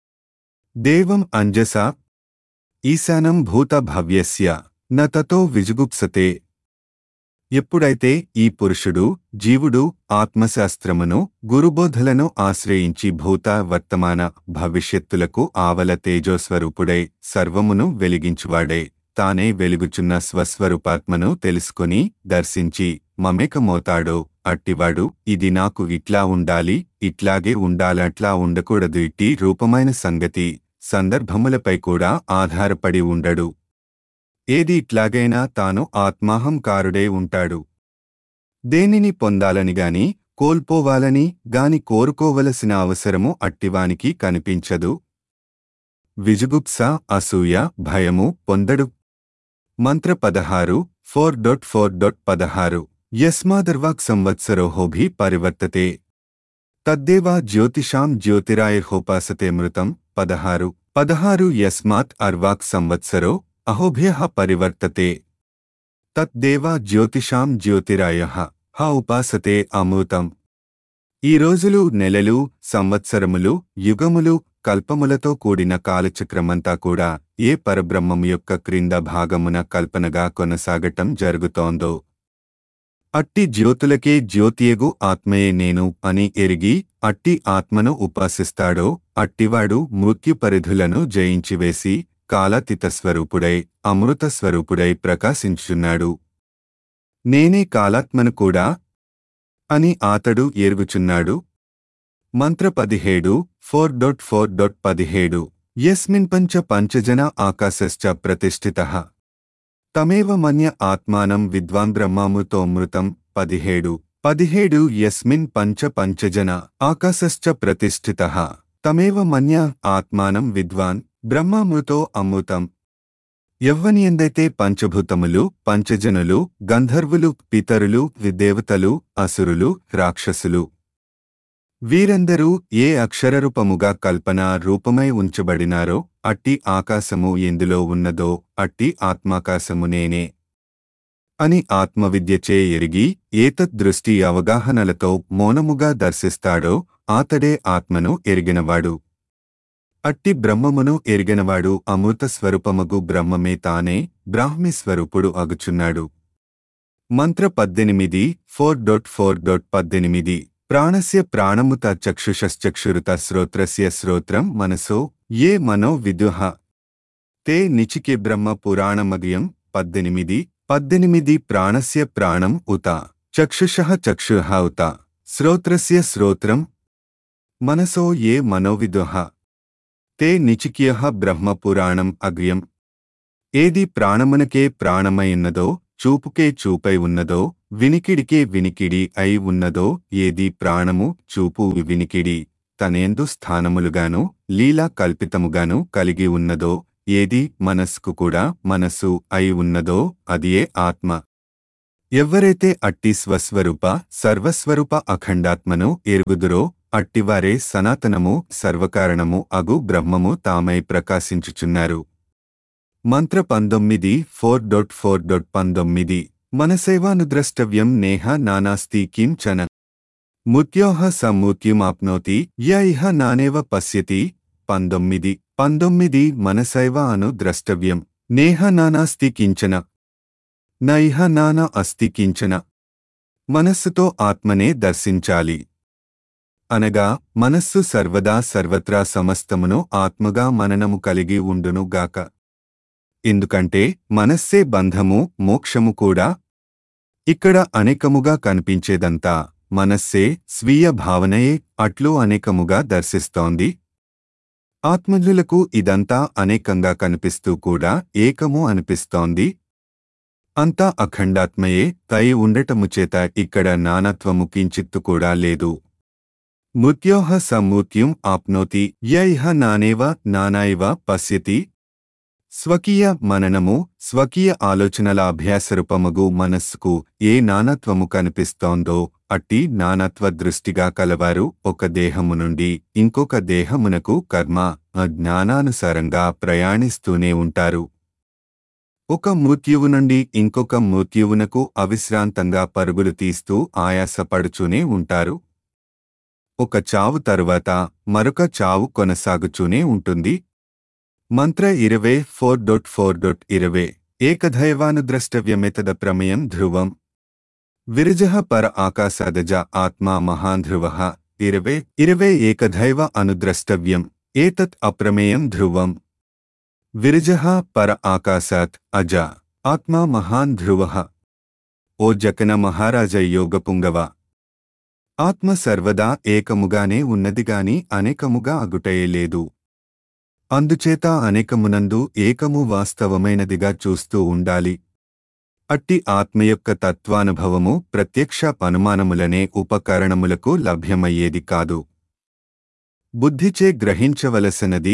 దేవం అంజస ఈశానం భూతభవ్యస్య న తతో విజుగుప్సతే ఎప్పుడైతే ఈ పురుషుడు జీవుడు ఆత్మశాస్త్రమును గురుబోధలను ఆశ్రయించి భూత వర్తమాన భవిష్యత్తులకు ఆవల తేజోస్వరూపుడై సర్వమును వెలిగించువాడే తానే వెలుగుచున్న స్వస్వరూపాత్మను తెలుసుకొని దర్శించి మమేకమోతాడో అట్టివాడు ఇది నాకు ఇట్లా ఉండాలి ఇట్లాగే ఉండాలట్లా ఉండకూడదు ఇట్టి రూపమైన సంగతి సందర్భములపై కూడా ఆధారపడి ఉండడు ఏది ఇట్లాగైనా తాను ఆత్మాహంకారుడే ఉంటాడు దేనిని పొందాలని గాని కోల్పోవాలని గాని కోరుకోవలసిన అవసరము అట్టివానికి కనిపించదు విజుగుప్స అసూయ భయము పొందడు మంత్ర పదహారు ఫోర్ డొట్ ఫోర్ డొట్ పదహారు యస్మాదర్వాక్ సంవత్సరోహోభి పరివర్తతే తద్దేవా జ్యోతిషాం జ్యోతిరాయర్హోపాసతే మృతం పదహారు పదహారు యస్మాత్ అర్వాక్ సంవత్సరో అహోభ్య పరివర్తతే తద్దేవా జ్యోతిషాం జ్యోతిరాయ హ ఉపాసతే అమృతం ఈ రోజులు నెలలు సంవత్సరములు యుగములు కల్పములతో కూడిన కాలచక్రమంతా కూడా ఏ పరబ్రహ్మం యొక్క క్రింద భాగమున కల్పనగా కొనసాగటం జరుగుతోందో అట్టి జ్యోతులకే జ్యోతియగు ఆత్మయే నేను అని ఎరిగి అట్టి ఆత్మను ఉపాసిస్తాడో అట్టివాడు మృత్యు పరిధులను జయించివేసి కాలాతీత స్వరూపుడై అమృత స్వరూపుడై ప్రకాశించుచున్నాడు నేనే కాలాత్మను కూడా అని ఆతడు ఎరుగుచున్నాడు మంత్ర పదిహేడు ఫోర్ డొట్ ఫోర్ డొట్ పదిహేడు యస్మిన్ పంచ పంచజన ఆకాశశ్చ ప్రతిష్ఠిత తమేవ మన్య ఆత్మానం విద్వాన్ బ్రహ్మామృతోమృతం పదిహేడు పదిహేడు యస్మిన్ పంచ పంచజన ఆకాశశ్చ ప్రతిష్ఠిత తమేవ మన్య ఆత్మానం విద్వాన్ బ్రహ్మామృతో అమృతం ఎవ్వనియందైతే పంచభూతములు పంచజనులు గంధర్వులు పితరులు విదేవతలు అసురులు రాక్షసులు వీరందరూ ఏ అక్షరరూపముగా కల్పన రూపమై ఉంచబడినారో అట్టి ఆకాశము ఎందులో ఉన్నదో అట్టి ఆత్మాకాశము నేనే అని ఆత్మవిద్యచే ఎరిగి ఏతద్దృష్టి అవగాహనలతో మౌనముగా దర్శిస్తాడో ఆతడే ఆత్మను ఎరిగినవాడు అట్టి బ్రహ్మమును ఎరిగినవాడు అమృత స్వరూపమగు బ్రహ్మమే తానే బ్రాహ్మి స్వరూపుడు అగుచున్నాడు మంత్ర పద్దెనిమిది ఫోర్ డొట్ ఫోర్ డొట్ పద్దెనిమిది ప్రాణస్య ప్రాణముత చక్షుషశ్చక్షురుత శ్రోత్రస్య శ్రోత్రం మనసో ఏ మనో విదుహ తే నిచికే బ్రహ్మ పురాణమగ్యం పద్దెనిమిది పద్దెనిమిది ప్రాణస్య ప్రాణం ఉత చక్షుష చక్షుః ఉత శ్రోత్రస్య శ్రోత్రం మనసో ఏ మనోవిదుహ తే నిచిక్య బ్రహ్మ పురాణం అగ్యం ఏది ప్రాణమునకే ప్రాణమైన్నదో చూపుకే చూపై ఉన్నదో వినికిడికే వినికిడి అయి ఉన్నదో ఏది ప్రాణము చూపు వినికిడి తనేందు స్థానములుగాను లీలా కల్పితముగాను కలిగి ఉన్నదో ఏది మనస్సుకు కూడా మనస్సు అయి ఉన్నదో అదియే ఆత్మ ఎవ్వరైతే అట్టి స్వస్వరూప సర్వస్వరూప అఖండాత్మను ఎరుగుదురో అట్టివారే సనాతనము సర్వకారణము అగు బ్రహ్మము తామై ప్రకాశించుచున్నారు మంత్ర పంతొమ్మిది ఫోర్ డొట్ ఫోర్ డొట్ పంతొమ్మిది మనసైవానుద్రష్టవ్యం నేహ నానాస్తి కిం చన ముత్యోహ సమ్మూత్యుమాప్నోతి య ఇహ నానేవ పశ్యతి పంతొమ్మిది పంతొమ్మిది మనసైవ అను ద్రష్టవ్యం నేహ నానాస్తి కించన న ఇహ నానా అస్తి కించన మనస్సుతో ఆత్మనే దర్శించాలి అనగా మనస్సు సర్వదా సర్వత్రా సమస్తమును ఆత్మగా మననము కలిగి ఉండును గాక ఎందుకంటే మనస్సే బంధము మోక్షము కూడా ఇక్కడ అనేకముగా కనిపించేదంతా మనస్సే స్వీయ భావనయే అట్లు అనేకముగా దర్శిస్తోంది ఆత్మజులకు ఇదంతా అనేకంగా కనిపిస్తూ కూడా ఏకము అనిపిస్తోంది అంతా అఖండాత్మయే తై ఉండటము చేత ఇక్కడ నానత్వము కించిత్తు కూడా లేదు మృత్యోహ సమ్మృత్యుం ఆప్నోతి య ఇహ నానేవ నానాయివ పశ్యతి స్వకీయ మననము స్వకీయ ఆలోచనల అభ్యాసరూపమగు మనస్సుకు ఏ నానత్వము కనిపిస్తోందో అట్టి నానత్వ దృష్టిగా కలవారు ఒక దేహము నుండి ఇంకొక దేహమునకు కర్మ జ్ఞానానుసారంగా ప్రయాణిస్తూనే ఉంటారు ఒక మృత్యువు నుండి ఇంకొక మృత్యువునకు అవిశ్రాంతంగా పరుగులు తీస్తూ ఆయాసపడుచూనే ఉంటారు ఒక చావు తరువాత మరొక చావు కొనసాగుచూనే ఉంటుంది మంత్ర ఇరవై ఫోర్ డొట్ ఫోర్ డొట్ ఇరవై ఏకదైవానుద్రష్టవ్యమెతద ప్రమేయం ధ్రువం విరజః పర ఆకాశాదజ ఆత్మా మహాన్ ధ్రువః ఇరవై ఇరవై ఏకదైవ అనుద్రష్టవ్యం ఏతత్ అప్రమేయం ధ్రువం విరజః పర ఆకాశాత్ అజ ఆత్మా మహాన్ ధ్రువః ఓ జకన మహారాజ యోగపుంగవ ఆత్మ సర్వదా ఏకముగానే ఉన్నదిగాని అనేకముగా అగుటయే లేదు అందుచేత అనేకమునందు ఏకము వాస్తవమైనదిగా చూస్తూ ఉండాలి అట్టి ఆత్మ యొక్క తత్వానుభవము ప్రత్యక్ష అనుమానములనే ఉపకరణములకు లభ్యమయ్యేది కాదు బుద్ధిచే గ్రహించవలసినది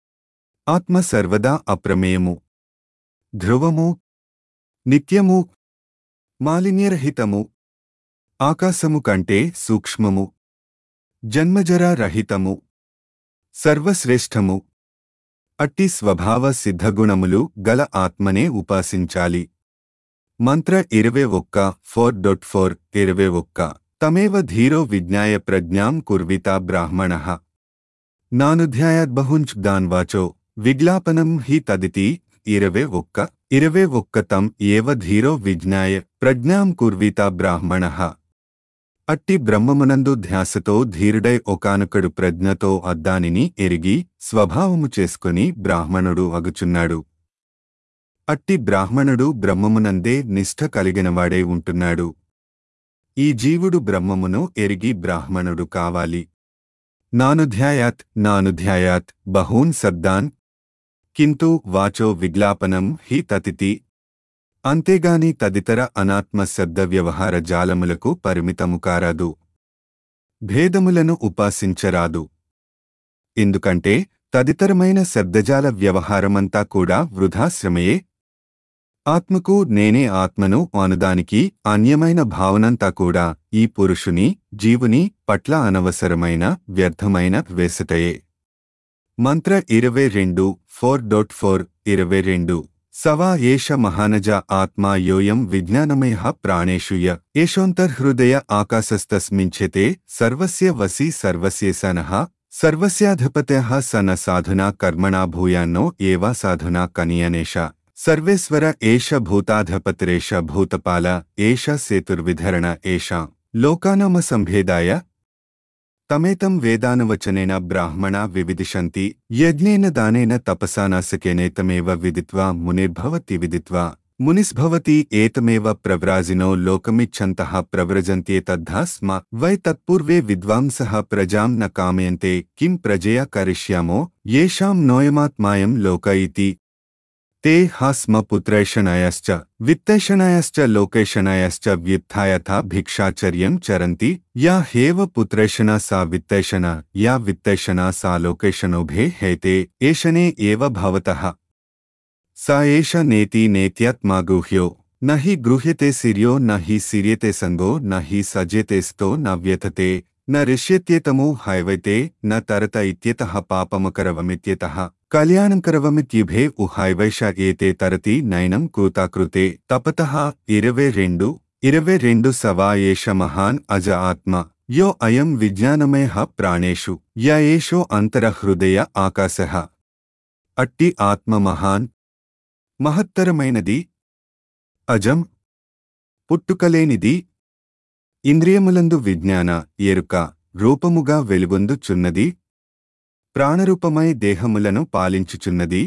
ఆత్మ సర్వదా అప్రమేయము ధ్రువము నిత్యము మాలిన్యరహితము ఆకాశము కంటే సూక్ష్మము జన్మజరా రహితము సర్వశ్రేష్టము అట్టి స్వభావ సిద్ధగుణములు గల ఆత్మనే ఉపాసించాలి మంత్ర ఇరవై ఒక్క ఫోర్ డొట్ ఫోర్ ఇరవై ఒక్క తమేవ ధీరో విజ్ఞాయ ప్రజ్ఞాం కుర్విత బ్రాహ్మణ నానుధ్యాయాద్బహుంచ్ దాన్వాచో విజ్ఞాపనం హి తదితి ఇరవై ఒక్క ఇరవై ఒక్క తం ఏవ ధీరో విజ్ఞాయ ప్రజ్ఞాం కుర్విత బ్రాహ్మణ అట్టి బ్రహ్మమునందు ధ్యాసతో ధీరుడై ఒకానొకడు ప్రజ్ఞతో అద్దానిని ఎరిగి స్వభావము చేసుకుని బ్రాహ్మణుడు అగుచున్నాడు అట్టి బ్రాహ్మణుడు బ్రహ్మమునందే నిష్ఠ కలిగినవాడై ఉంటున్నాడు ఈ జీవుడు బ్రహ్మమును ఎరిగి బ్రాహ్మణుడు కావాలి నానుధ్యాయాత్ నానుధ్యాయాత్ బహూన్ శబ్దాన్ కింటూ వాచో విజ్ఞాపనం హి తతితి అంతేగాని తదితర అనాత్మ శబ్ద వ్యవహార జాలములకు పరిమితము కారాదు భేదములను ఉపాసించరాదు ఎందుకంటే తదితరమైన శబ్దజాల వ్యవహారమంతా కూడా వృధాశ్రమయే ఆత్మకు నేనే ఆత్మను అనుదానికి అన్యమైన భావనంతా కూడా ఈ పురుషుని జీవుని పట్ల అనవసరమైన వ్యర్థమైన వేసటయే మంత్ర ఇరవై రెండు ఫోర్ డొట్ ఫోర్ ఇరవై రెండు సవా ఏష మహానజ ఆత్మా యోయం విజ్ఞానమయ ప్రాణేషు య ఏషోంతర్హృదయ ఆకాశస్తస్మింఛతే సర్వస్య వసి సర్వస్యేసనః సర్వస్యాధిపత్యః సన సాధునా కర్మణా భూయాన్నో ఏవా సాధునా కనియనేష సర్వేశ్వర ఏష భూతాధిపతిరేష భూతపాల ఏష సేతుర్విధరణ ఏష లోకానామ సంభేదాయ తమేతం వేదానువచనేన బ్రాహ్మణ వివిదిశంతి యజ్ఞేన దానేన తపసా నాసికేనేతమేవ విదిత్వా మునిర్భవతి విదిత్వా మునిస్భవతి ఏతమేవ ప్రవ్రాజినో లోకమిచ్చంతః ప్రవ్రజంత్యేతద్ధా స్మ వై తత్పూర్వే విద్వాంసః ప్రజాం న కామయంతే కిం ప్రజయా కరిష్యామో येषां నోయమాత్మాయం లోక ఇతి ते हा स्म पुत्रैषणायश्च वित्तैषणायश्च लोकैषणायश्च व्युत्थायथा भिक्षाचर्यं चरन्ति या ह्येव पुत्रैषणा सा वित्तैषणा या वित्तैषणा सा लोकैषणोभे हैते एषणे एव भवतः सा एष नेति नेत्यात्मा गुह्यो न हि गृह्यते सिर्यो न हि सिर्यते सङ्गो न हि सज्यते स्तो न व्यथते न ऋष्यत्येतमो हैवैते न तरत इत्यतः पापमकरवमित्यतः కళ్యాణంకరవమిత్యుభే ఉహాయవైష ఏతే తరతి నయనం కృతాకృతే తపతః ఇరవై రెండు ఇరవై రెండు సవా ఏష మహాన్ అజ ఆత్మ యో అయం విజ్ఞానమయ ప్రాణేషు య ఏషో అంతరహృదయ ఆకాశ అట్టి ఆత్మ మహాన్ మహత్తరమైనది అజం పుట్టుకలేనిది ఇంద్రియములందు విజ్ఞాన ఎరుక రూపముగా వెలుగొందుచున్నది ప్రాణరూపమై దేహములను పాలించుచున్నది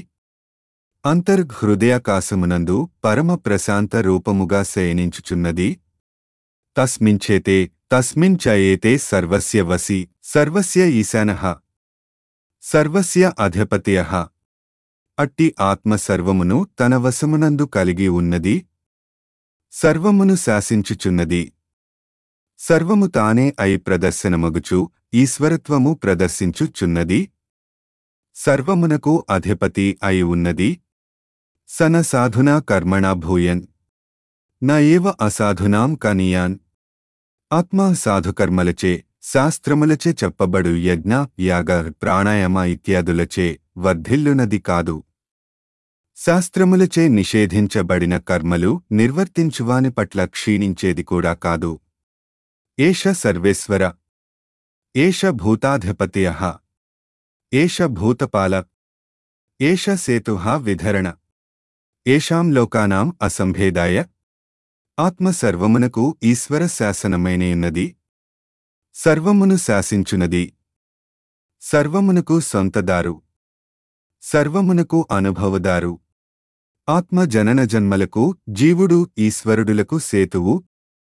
అంతర్హృదయాకాశమునందు పరమ ప్రశాంత రూపముగా శయనించుచున్నది తస్మించేతే తస్మించయేతే సర్వస్య వసి సర్వస్య ఈశానః సర్వస్య అధిపత్యః అట్టి ఆత్మ సర్వమును తన వశమునందు కలిగి ఉన్నది సర్వమును శాసించుచున్నది సర్వము తానే అయి ప్రదర్శనమగుచు ఈశ్వరత్వము ప్రదర్శించుచున్నది సర్వమునకు అధిపతి అయి ఉన్నది సన సాధునా కర్మణా భూయన్ న ఏవ అసాధునాం కనీయాన్ ఆత్మా సాధుకర్మలచే శాస్త్రములచే చెప్పబడు యజ్ఞ యాగ ప్రాణాయామ ఇత్యాదులచే వర్ధిల్లునది కాదు శాస్త్రములచే నిషేధించబడిన కర్మలు నిర్వర్తించువాని పట్ల క్షీణించేది కూడా కాదు ఏష సర్వేశ్వర ఏష భూతాధిపత్య ఏష భూతపాల ఏష సేతు విధరణ ఏషాం లోకానాం అసంభేదాయ ఆత్మ సర్వమునకు ఈశ్వర శాసనమైనయున్నది సర్వమును శాసించునది సర్వమునకు సొంతదారు సర్వమునకు అనుభవదారు ఆత్మ జనన జన్మలకు జీవుడు ఈశ్వరుడులకు సేతువు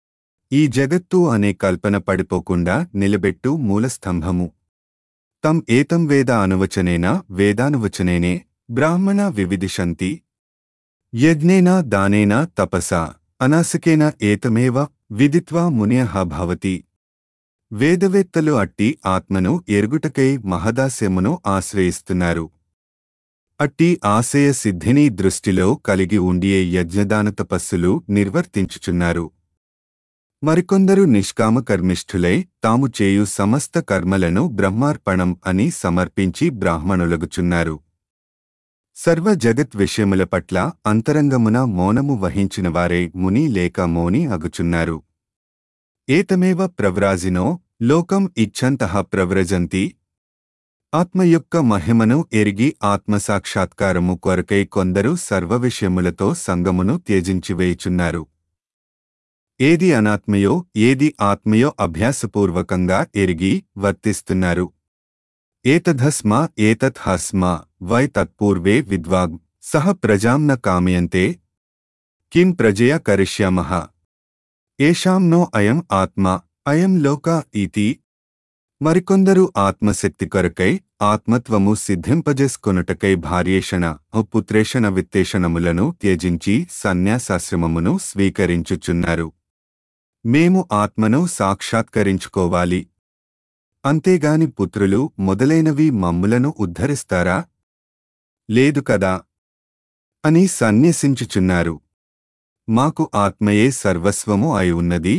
ఈ జగత్తు అనే కల్పన పడిపోకుండా నిలబెట్టు మూలస్తంభము తం ఏతం వేద అనువచనేన వేదానువచనేనే బ్రాహ్మణ వివిదిశంతి యజ్ఞేన దానేన తపసా అనాసికేన ఏతమేవ విదిత్వా మునియః భవతి వేదవేత్తలు అట్టి ఆత్మను ఎరుగుటకై మహదాస్యమును ఆశ్రయిస్తున్నారు అట్టి ఆశయ సిద్ధిని దృష్టిలో కలిగి ఉండియే యజ్ఞదాన తపస్సులు నిర్వర్తించుచున్నారు మరికొందరు నిష్కామ కర్మిష్ఠులై తాము చేయు సమస్త కర్మలను బ్రహ్మార్పణం అని సమర్పించి బ్రాహ్మణులగుచున్నారు సర్వ జగత్ విషయముల పట్ల అంతరంగమున మౌనము వహించిన వారే ముని లేక మౌని అగుచున్నారు ఏతమేవ ప్రవ్రాజినో లోకం ఇచ్ఛంతః ప్రవ్రజంతి ఆత్మ యొక్క మహిమను ఎరిగి ఆత్మసాక్షాత్కారము కొరకై కొందరు సర్వ విషయములతో సంగమును త్యజించివేయుచున్నారు ఏది అనాత్మయో ఏది ఆత్మయో అభ్యాసపూర్వకంగా ఎరిగి వర్తిస్తున్నారు ఏతధస్మా ఏతత్ హస్మా వై తత్పూర్వే విద్వాగ్ సహ ప్రజాం న కామయంతే కిం ప్రజయ కరిష్యామః ఏషాం నో అయం ఆత్మ అయం లోక ఇతి మరికొందరు ఆత్మశక్తి కొరకై ఆత్మత్వము సిద్ధింపజేసుకొనుటకై భార్యేషణ పుత్రేషణ విత్తేషణములను త్యజించి సన్యాసాశ్రమమును స్వీకరించుచున్నారు మేము ఆత్మను సాక్షాత్కరించుకోవాలి అంతేగాని పుత్రులు మొదలైనవి మమ్ములను ఉద్ధరిస్తారా లేదు కదా అని సన్యసించుచున్నారు మాకు ఆత్మయే సర్వస్వము అయి ఉన్నది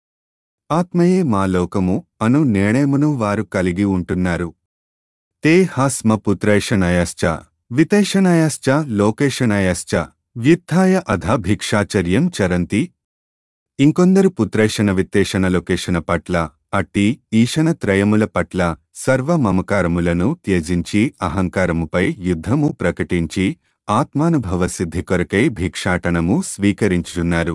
ఆత్మయే మా లోకము అను నిర్ణయమును వారు కలిగి ఉంటున్నారు తే హస్మ పుత్రైషణయశ్చ వితైషణయశ్చ లోకేషణయశ్చ వ్యుత్థాయ అధ భిక్షాచర్యం చరంతి ఇంకొందరు పుత్రైషణ విత్తేషణ లొకేషణ పట్ల అట్టి ఈషణ త్రయముల పట్ల సర్వ మమకారములను త్యజించి అహంకారముపై యుద్ధము ప్రకటించి ఆత్మానుభవ సిద్ధి కొరకై భిక్షాటనము స్వీకరించుచున్నారు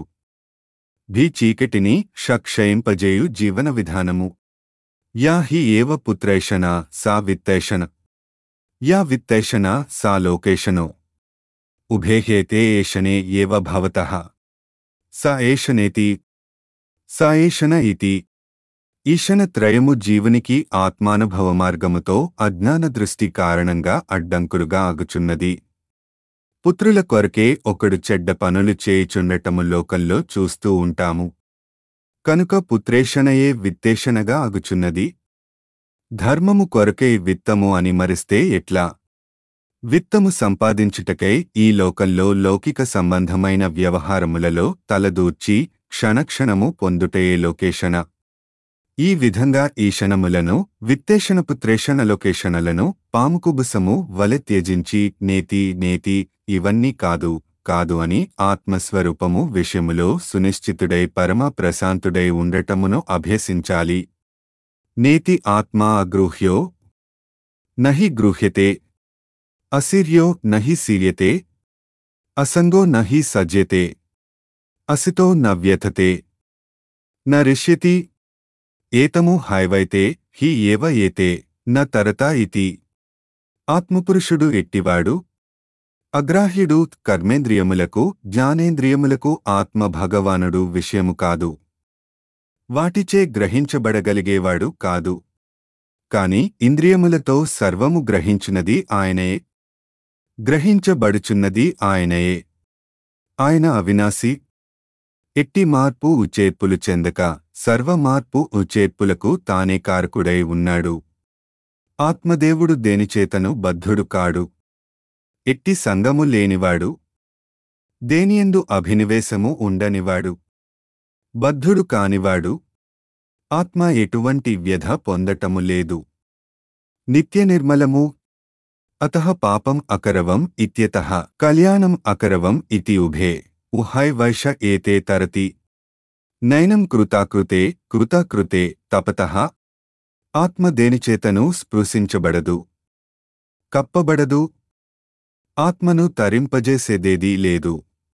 భీ చీకటిని షక్షయింపజేయు జీవన విధానము యా హి ఏవ పుత్రైషణ సా విత్తైషణ యా విత్తైషణ సా లోకేషనో ఉభేహేతే ఏషనే ఏవ భవతః స ఏషనేతి స ఏషణ ఇతి ఈషణత్రయము జీవునికి ఆత్మానుభవ మార్గముతో అజ్ఞాన దృష్టి కారణంగా అడ్డంకులుగా ఆగుచున్నది పుత్రుల కొరకే ఒకడు చెడ్డ పనులు చేయుచుండటము లోకంలో చూస్తూ ఉంటాము కనుక పుత్రేషణయే విత్తేషణగా అగుచున్నది ధర్మము కొరకై విత్తము అని మరిస్తే ఎట్లా విత్తము సంపాదించుటకై ఈ లోకంలో లౌకిక సంబంధమైన వ్యవహారములలో తలదూర్చి క్షణక్షణము పొందుటయే లోకేషణ ఈ విధంగా ఈషణములను విత్తేషణపుత్రేషణ లొకేషణలను పాముకుబుసము వలె త్యజించి నేతి నేతి ఇవన్నీ కాదు కాదు అని ఆత్మస్వరూపము విషయములో సునిశ్చితుడై పరమ ప్రశాంతుడై ఉండటమును అభ్యసించాలి నేతి ఆత్మా అగృహ్యో నహి గృహ్యతే అసిర్యో నహి సీర్యతే అసంగో నహి సజ్యతే అసితో న వ్యథతే న రిష్యతి ఏతము హైవైతే హి ఏవ ఏతే న తరతా ఇతి ఆత్మపురుషుడు ఎట్టివాడు అగ్రాహ్యుడు కర్మేంద్రియములకు జ్ఞానేంద్రియములకు ఆత్మ భగవానుడు విషయము కాదు వాటిచే గ్రహించబడగలిగేవాడు కాదు కాని ఇంద్రియములతో సర్వము గ్రహించున్నది ఆయనయే గ్రహించబడుచున్నది ఆయనయే ఆయన అవినాశి ఎట్టి మార్పు ఉచేర్పులు చెందక సర్వ మార్పు ఉచేర్పులకు తానే కారకుడై ఉన్నాడు ఆత్మదేవుడు దేనిచేతను బద్ధుడు కాడు ఎట్టి సంగము లేనివాడు దేనియందు అభినివేశము ఉండనివాడు బద్ధుడు కానివాడు ఆత్మ ఎటువంటి వ్యధ పొందటము లేదు నిత్య నిర్మలము అతః పాపం అకరవం ఇత్యతః కళ్యాణం అకరవం ఇతి ఉభే ఉహై వైష ఏతే తరతి నైనం కృతాకృతే కృతాకృతే తపతః ఆత్మ దేనిచేతను స్పృశించబడదు కప్పబడదు ఆత్మను తరింపజేసేదేదీ లేదు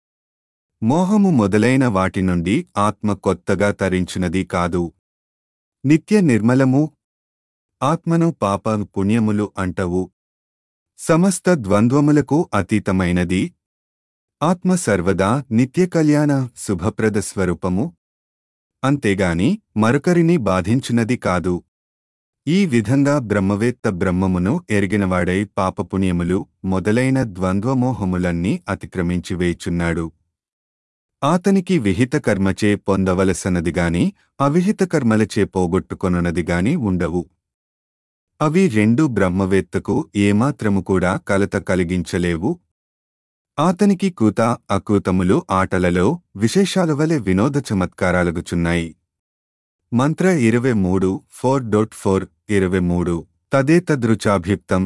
మోహము మొదలైన వాటి నుండి ఆత్మ కొత్తగా తరించినది కాదు నిత్య నిర్మలము ఆత్మను పాప పుణ్యములు అంటవు సమస్త ద్వంద్వములకు అతీతమైనది ఆత్మ సర్వదా నిత్య కళ్యాణ శుభప్రద స్వరూపము అంతేగాని మరొకరిని బాధించునది కాదు ఈ విధంగా బ్రహ్మవేత్త బ్రహ్మమును ఎరిగినవాడై పాపపుణ్యములు మొదలైన ద్వంద్వమోహములన్నీ అతిక్రమించి వేచున్నాడు ఆతనికి విహిత కర్మచే పొందవలసనదిగాని అవిహిత కర్మలచే పోగొట్టుకొనున్నదిగాని ఉండవు అవి రెండు బ్రహ్మవేత్తకు ఏమాత్రము కూడా కలత కలిగించలేవు ఆతనికి కూత అకూతములు ఆటలలో విశేషాల వలె వినోద చమత్కారాలగుచున్నాయి మంత్ర ఇరవై మూడు ఫోర్ డొట్ ఫోర్ ఇరవై మూడు తదేతదృచాభిప్తం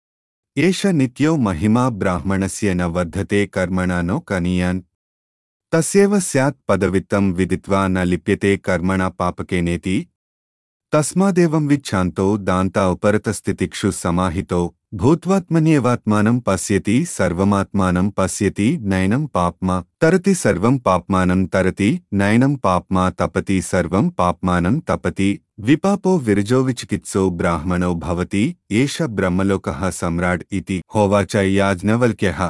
ఏష నిత్యో మహిమా బ్రాహ్మణస్య న వర్ధతే కర్మణ నో కనీయాన్ తస్యేవ స్యాత్ పదవిత్తం విదిత్వా న లిప్యతే కర్మణ పాపకేనేతి తస్మాదేవం విచ్ఛాంతో దాంతా ఉపరతస్థితిక్షు సమాహితో భూత్వాత్మన్యేవాత్మానం పశ్యతి సర్వమాత్మానం పశ్యతి నైనం పాప్మా తరతి సర్వం పాప్మానం తరతి నైనం పాప్మా తపతి సర్వం పాప్మానం తపతి విపాపో విరజోవిచికిత్సో బ్రాహ్మణో భవతి ఏష బ్రహ్మలోకః సమ్రాడ్ ఇతి హోవాచ యాజ్ఞవల్క్యః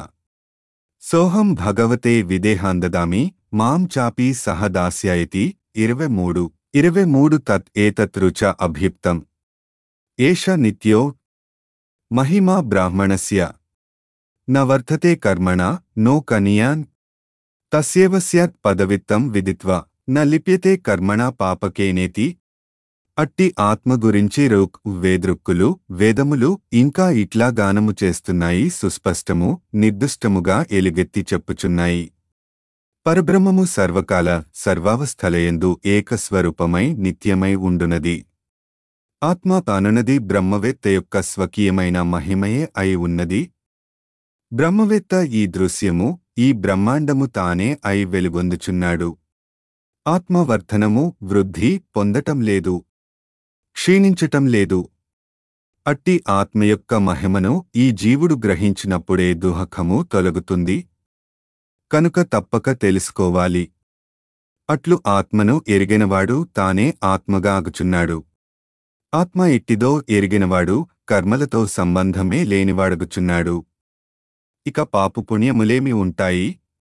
సోహం భగవతే విదేహాందదామి మాం చాపి సహ దాస్యాయతి ఇరవై మూడు ఇరవై మూడు తత్ ఏతత్ రుచ అభ్యుక్తం ఏష నిత్యో మహిమా బ్రాహ్మణస్య న వర్ధతే కర్మణ నో కనియాన్ తస్యేవ స్యాత్ పదవిత్తం విదిత్వా న లిప్యతే కర్మణ పాపకేనేతి అట్టి ఆత్మ గురించి రుక్ వేదృక్కులు వేదములు ఇంకా ఇట్లా గానము చేస్తున్నాయి సుస్పష్టము నిర్దిష్టముగా ఎలుగెత్తి చెప్పుచున్నాయి పరబ్రహ్మము సర్వకాల సర్వావస్థలయందు ఏకస్వరూపమై నిత్యమై ఉండునది ఆత్మ తానునది బ్రహ్మవేత్త యొక్క స్వకీయమైన మహిమయే అయి ఉన్నది బ్రహ్మవేత్త ఈ దృశ్యము ఈ బ్రహ్మాండము తానే అయి వెలుగొందుచున్నాడు ఆత్మవర్ధనము వృద్ధి పొందటం లేదు క్షీణించటం లేదు అట్టి ఆత్మ యొక్క మహిమను ఈ జీవుడు గ్రహించినప్పుడే దుహకము తొలగుతుంది కనుక తప్పక తెలుసుకోవాలి అట్లు ఆత్మను ఎరిగినవాడు తానే ఆత్మగా అగుచున్నాడు ఆత్మ ఇట్టిదో ఎరిగినవాడు కర్మలతో సంబంధమే లేనివాడగుచున్నాడు ఇక పాపు పుణ్యములేమి ఉంటాయి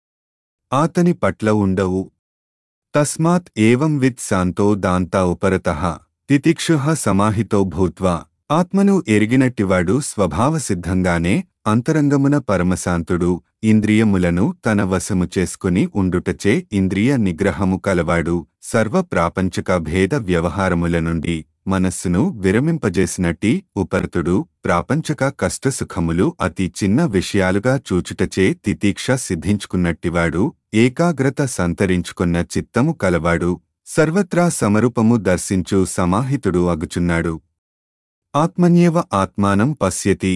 ఆతని పట్ల ఉండవు తస్మాత్ ఏవం విత్ శాంతో దాంతా ఉపరతః తితిక్షుః సమాహితో భూత్వా ఆత్మను ఎరిగినట్టివాడు స్వభావసిద్ధంగానే అంతరంగమున పరమశాంతుడు ఇంద్రియములను తన వశము చేసుకుని ఉండుటచే ఇంద్రియ నిగ్రహము కలవాడు సర్వ ప్రాపంచక భేద వ్యవహారముల నుండి మనస్సును విరమింపజేసినట్టి ఉపరతుడు ప్రాపంచక కష్టసుఖములు అతి చిన్న విషయాలుగా చూచుటచే తితీక్ష సిద్ధించుకున్నట్టివాడు ఏకాగ్రత సంతరించుకున్న చిత్తము కలవాడు సర్వత్రా సమరూపము దర్శించు సమాహితుడు అగుచున్నాడు ఆత్మన్యేవ ఆత్మానం పశ్యతి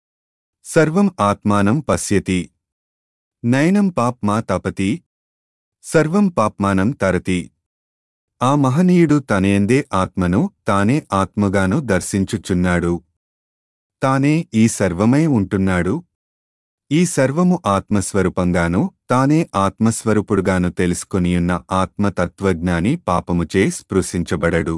సర్వం ఆత్మానం పశ్యతి నయనం పాప్మా తపతి సర్వం పాప్మానం తరతి ఆ మహనీయుడు తనయందే ఆత్మను తానే ఆత్మగాను దర్శించుచున్నాడు తానే ఈ సర్వమై ఉంటున్నాడు ఈ సర్వము ఆత్మస్వరూపంగాను తానే ఆత్మస్వరూపుడుగాను తెలుసుకొనియున్న ఆత్మతత్వజ్ఞాని పాపముచే స్పృశించబడడు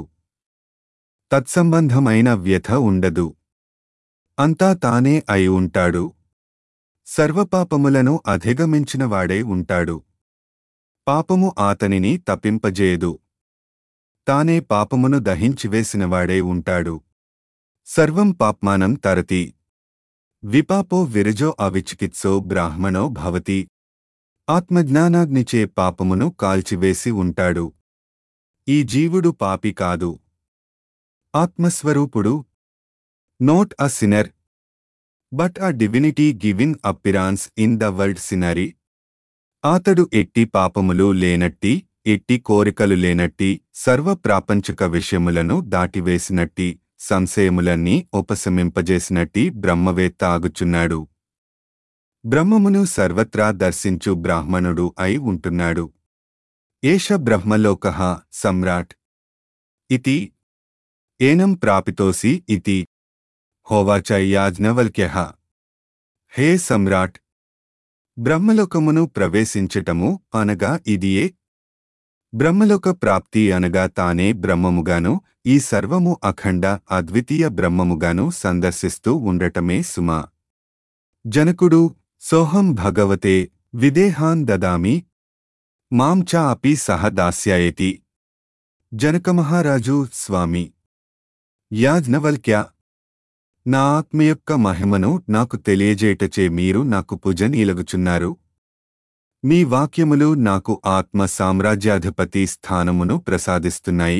తత్సంబంధమైన వ్యథ ఉండదు అంతా తానే అయి ఉంటాడు సర్వపాపములను అధిగమించినవాడై ఉంటాడు పాపము ఆతనిని తప్పింపజేయదు తానే పాపమును దహించివేసినవాడై ఉంటాడు సర్వం పాప్మానం తరతి విపాపో విరజో అవిచికిత్సో బ్రాహ్మణో భవతి ఆత్మజ్ఞానాగ్నిచే పాపమును కాల్చివేసి ఉంటాడు ఈ జీవుడు పాపి కాదు ఆత్మస్వరూపుడు not a sinner but a divinity giving appearance in the world scenery ఆతడు ఎట్టి పాపములు లేనట్టి ఎట్టి కోరికలు లేనట్టి సర్వ ప్రాపంచక విషయములను దాటివేసినట్టి సంశయములన్నీ ఉపశమింపజేసినట్టి బ్రహ్మవేత్త ఆగుచున్నాడు బ్రహ్మమును సర్వత్రా దర్శించు బ్రాహ్మణుడు అయి ఉంటున్నాడు ఏష బ్రహ్మలోక సమ్రాట్ ఇతి ఏనం ప్రాపితోసి ఇతి హోవాచ యాజ్ఞవల్క్య హే సమ్రాట్ బ్రహ్మలోకమును ప్రవేశించటము అనగా ఇదియే బ్రహ్మలోక ప్రాప్తి అనగా తానే బ్రహ్మముగాను ఈ సర్వము అఖండ అద్వితీయ బ్రహ్మముగాను సందర్శిస్తూ ఉండటమే సుమా జనకుడు సోహం భగవతే విదేహాన్ దదామి మాం చ అపి సహ దాస్యాయతి జనకమహారాజు స్వామి యాజ్ఞవల్క్య నా ఆత్మ యొక్క మహిమను నాకు తెలియజేయటచే మీరు నాకు పుజనీలగుచున్నారు మీ వాక్యములు నాకు ఆత్మ సామ్రాజ్యాధిపతి స్థానమును ప్రసాదిస్తున్నాయి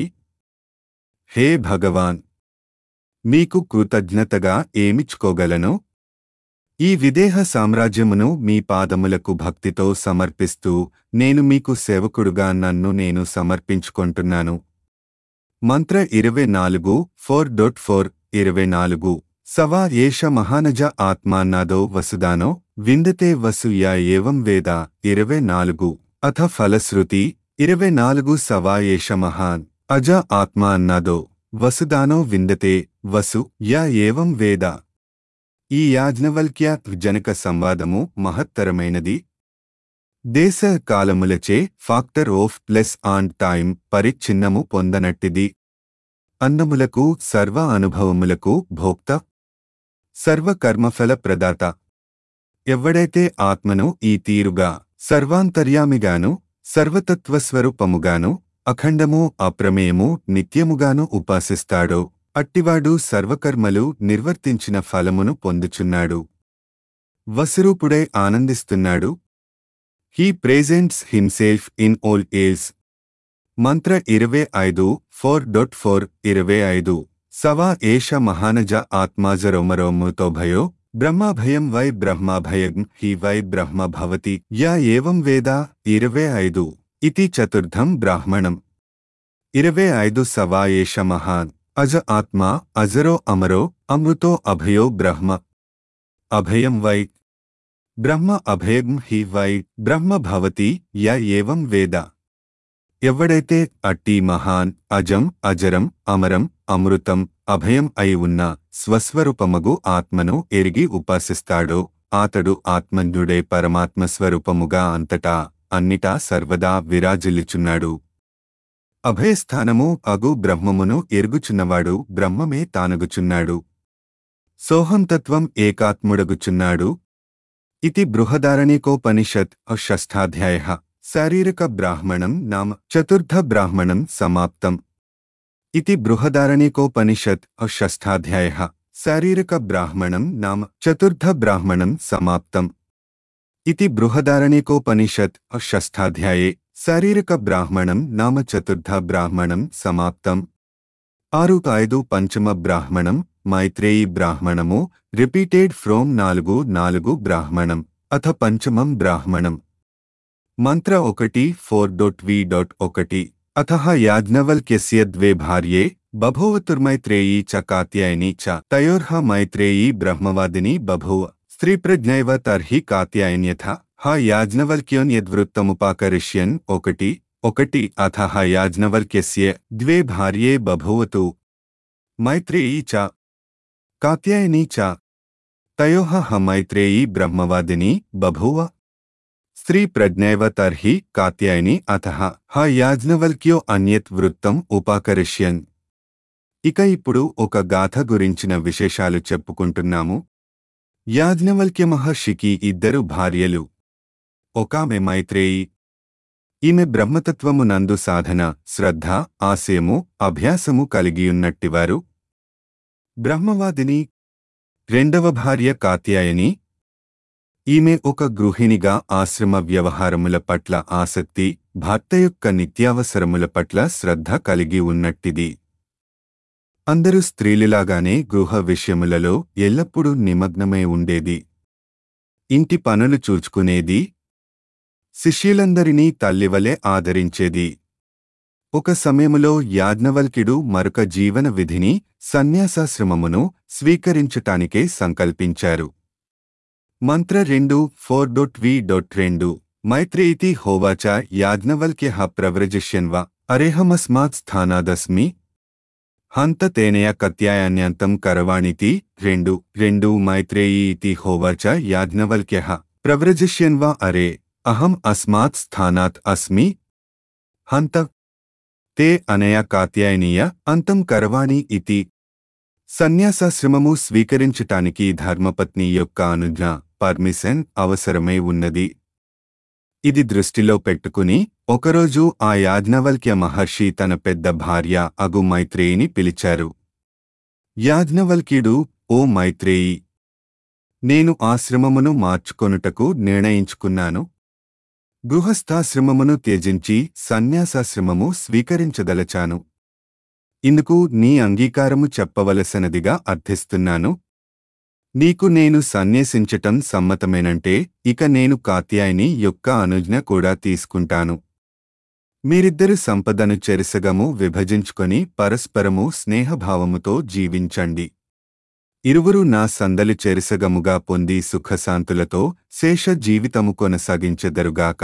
హే భగవాన్ మీకు కృతజ్ఞతగా ఏమిచ్చుకోగలను ఈ విదేహ సామ్రాజ్యమును మీ పాదములకు భక్తితో సమర్పిస్తూ నేను మీకు సేవకుడుగా నన్ను నేను సమర్పించుకొంటున్నాను మంత్ర ఇరవై నాలుగు ఫోర్ డొట్ ఫోర్ ఇరవై నాలుగు సవా ఏష మహానజ ఆత్మాన్నాదో వసుదానో విందతే వసు యా ఏవం వేద ఇరవై నాలుగు అథ ఫలశ్రుతి ఇరవై నాలుగు సవా ఏష మహాన్ అజ ఆత్మా అన్నాదో వసుదానో విందతే వసు యా ఏవం వేద ఈ యాజ్ఞవల్క్య జనక సంవాదము మహత్తరమైనది దేశ కాలములచే factor of place and time పరిచ్ఛిన్నము పొందనట్టిది అన్నములకు సర్వ అనుభవములకు భోక్త సర్వకర్మఫల ప్రదాత ఎవ్వడైతే ఆత్మను ఈ తీరుగా సర్వాంతర్యామిగాను సర్వతత్వస్వరూపముగాను అఖండము అప్రమేయము నిత్యముగాను ఉపాసిస్తాడో అట్టివాడు సర్వకర్మలు నిర్వర్తించిన ఫలమును పొందుచున్నాడు వసురూపుడై ఆనందిస్తున్నాడు he presents himself in all else మంత్ర ఇరవై ఐదు ఫోర్ డొట్ ఫోర్ ఇరవై ఐదు సవా ఏష మహానజ ఆత్మాజరోమరోముతో భయో బ్రహ్మాభయం వై బ్రహ్మాభయం హి వై బ్రహ్మ భవతి యా ఏవం వేద ఇరవై ఐదు ఇతి చతుర్థం బ్రాహ్మణం ఇరవై ఐదు సవా ఏష మహాన్ అజ ఆత్మా అజరో అమరో అమృతో అభయో బ్రహ్మ అభయం వై బ్రహ్మ అభయం హి వై బ్రహ్మ భవతి య ఏవం వేద ఎవడైతే అట్టి మహాన్ అజం అజరం అమరం అమృతం అభయం అయి ఉన్న స్వస్వరూపమగు ఆత్మను ఎరిగి ఉపాసిస్తాడో ఆతడు ఆత్మజ్ఞుడే పరమాత్మ స్వరూపముగా అంతటా అన్నిటా సర్వదా విరాజిల్లుచున్నాడు అభయస్థానము అగు బ్రహ్మమును ఎరుగుచున్నవాడు బ్రహ్మమే తానగుచున్నాడు సోహంతత్వం ఏకాత్ముడగుచున్నాడు ఇతి బృహదారణికోపనిషత్ షష్ఠాధ్యాయ శారీరక బ్రాహ్మణం నామ చతుర్థ బ్రాహ్మణం సమాప్తం ఇతి బృహదారణికోపనిషత్ షష్ఠాధ్యాయ శారీరక బ్రాహ్మణం నామ చతుర్థ బ్రాహ్మణం సమాప్తం ఇతి బృహదారణికోపనిషత్ షష్ఠాధ్యాయే శారీరక బ్రాహ్మణం నామ చతుర్థ బ్రాహ్మణం సమాప్తం ఆరు ఐదు పంచమ బ్రాహ్మణం మైత్రేయి బ్రాహ్మణము రిపీటెడ్ ఫ్రోమ్ నాలుగు నాలుగు బ్రాహ్మణం అథ పంచమం బ్రాహ్మణం మంత్ర ఒకటి ఫోర్ డొట్ వి డొట్ ఒకటి అథ యాజ్ఞవల్క్యస్య ద్వే భార్యే బభూవతుర్మైత్రేయీ చ కాత్యాయని చ తయోర్హ మైత్రేయీ బ్రహ్మవాదిని బభూవ స్త్రీప్రజ్ఞైవ తర్హి కాత్యాయన్యథ హ యాజ్ఞవల్క్యోన్యద్వృత్తముపాకరిష్యన్ ఒకటి ఒకటి అథ యాజ్ఞవల్క్యస్య ద్వే భార్యే బభూవతు మైత్రేయీ చ కాత్యాయని చ తయోః హ మైత్రేయీ బ్రహ్మవాదిని బభూవ స్త్రీ ప్రజ్ఞైవ తర్హి కాత్యాయని అథ హ యాజ్ఞవల్క్యో అన్యత్ వృత్తం ఉపాకరిష్యన్ ఇక ఇప్పుడు ఒక గాథ గురించిన విశేషాలు చెప్పుకుంటున్నాము యాజ్ఞవల్క్య మహర్షికి ఇద్దరు భార్యలు ఒకామె మైత్రేయి ఈమె బ్రహ్మతత్వము నందు సాధన శ్రద్ధ ఆశయము అభ్యాసము కలిగియున్నట్టివారు బ్రహ్మవాదిని రెండవ భార్య కాత్యాయని ఈమె ఒక గృహిణిగా ఆశ్రమ వ్యవహారముల పట్ల ఆసక్తి భర్త యొక్క నిత్యావసరముల పట్ల శ్రద్ధ కలిగి ఉన్నట్టిది అందరూ స్త్రీలిలాగానే గృహ విషయములలో ఎల్లప్పుడూ నిమగ్నమై ఉండేది ఇంటి పనులు చూచుకునేది శిష్యులందరినీ తల్లివలే ఆదరించేది ఒక సమయములో యాజ్ఞవల్క్యుడు మరొక జీవన విధిని సన్యాసాశ్రమమును స్వీకరించటానికే సంకల్పించారు మంత్ర రెండు ఫోర్ డొట్ వి డొట్ రెండు మైత్రేయితి హోవాచ యాజ్ఞవల్క్య ప్రవ్రజిష్యన్వ అరేహమస్మాత్ స్థానాదస్మి హంత తేనయ కత్యాయాన్యంతం కరవాణితి రెండు రెండు మైత్రేయీ ఇతి హోవాచ యాజ్ఞవల్క్య ప్రవ్రజిష్యన్వ అరే అహం అస్మాత్ స్థానాత్ అస్మి హంత తే అనయ కాత్యాయనీయ అంతం కరవాణి ఇతి సన్యాసాశ్రమము స్వీకరించటానికి ధర్మపత్ని యొక్క అనుజ్ఞ పర్మిషన్ అవసరమై ఉన్నది ఇది దృష్టిలో పెట్టుకుని ఒకరోజు ఆ యాజ్ఞవల్క్య మహర్షి తన పెద్ద భార్య అగు మైత్రేయిని పిలిచారు యాజ్ఞవల్క్యుడు ఓ మైత్రేయి నేను ఆశ్రమమును మార్చుకొనుటకు నిర్ణయించుకున్నాను గృహస్థాశ్రమమును త్యజించి సన్యాసాశ్రమము స్వీకరించదలచాను ఇందుకు నీ అంగీకారము చెప్పవలసినదిగా అర్థిస్తున్నాను నీకు నేను సన్యసించటం సమ్మతమేనంటే ఇక నేను కాత్యాయని యొక్క అనుజ్ఞ కూడా తీసుకుంటాను మీరిద్దరు సంపదను చెరిసగము విభజించుకొని పరస్పరము స్నేహభావముతో జీవించండి ఇరువురు నా సందలి చెరిసగముగా పొంది సుఖశాంతులతో శేష జీవితము కొనసాగించెదరుగాక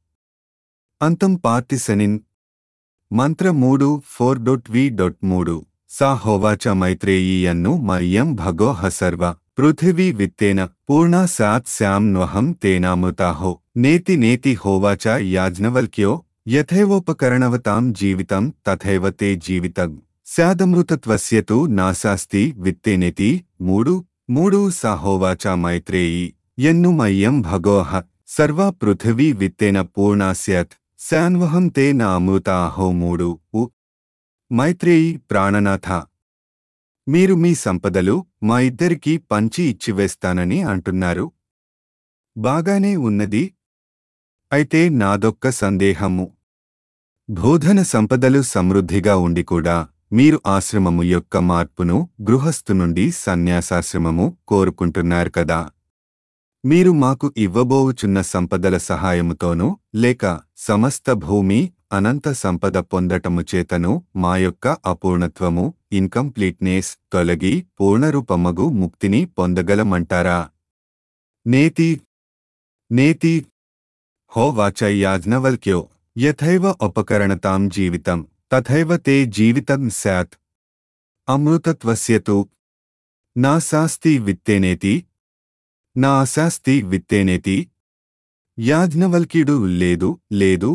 అంతం పార్టిసనిన్ మంత్ర మూడు ఫోర్ డొట్ వి డొట్ మూడు సా హోవాచ మైత్రేయీయన్ను మర్యం భగోహ సర్వ పృథివీ విత్తేన పూర్ణా సాత్ శ్యాం న్వహం తేనామృతాహో నేతి నేతి హోవాచ యాజ్ఞవల్క్యో యథైవోపకరణవతాం జీవితం తథైవ తే జీవితం స్యాదమృతత్వస్య తు నాశాస్తి విత్తేనేతి మూడు మూడు సాహోవాచ మైత్రేయీ యన్ను మయ్యం భగోహ సర్వా పృథివీ విత్తేన పూర్ణా స్యత్ శాన్వహం తే నా అమృతాహో మూడు ఉ మైత్రేయి ప్రాణనాథ మీరు మీ సంపదలు మా ఇద్దరికీ పంచి ఇచ్చివేస్తానని అంటున్నారు బాగానే ఉన్నది అయితే నాదొక్క సందేహము బోధన సంపదలు సమృద్ధిగా ఉండి కూడా మీరు ఆశ్రమము యొక్క మార్పును గృహస్థు నుండి సన్యాసాశ్రమము కోరుకుంటున్నారు కదా మీరు మాకు ఇవ్వబోవుచున్న సంపదల సహాయముతోనూ లేక సమస్త భూమి అనంత సంపద పొందటము చేతను మా యొక్క అపూర్ణత్వము ఇన్కంప్లీట్నెస్ తొలగి పూర్ణరూపమగు ముక్తిని పొందగలమంటారా నేతి నేతి హోవాచ యాజ్ఞవల్క్యో యథైవ ఉపకరణతాం జీవితం తథైవ తే జీవితం స్యాత్ అమృతత్వస్య తు నాశాస్తి విత్తేనేతి నా అశాస్తి విత్తేనేతి యాజ్ఞవల్క్యుడు లేదు లేదు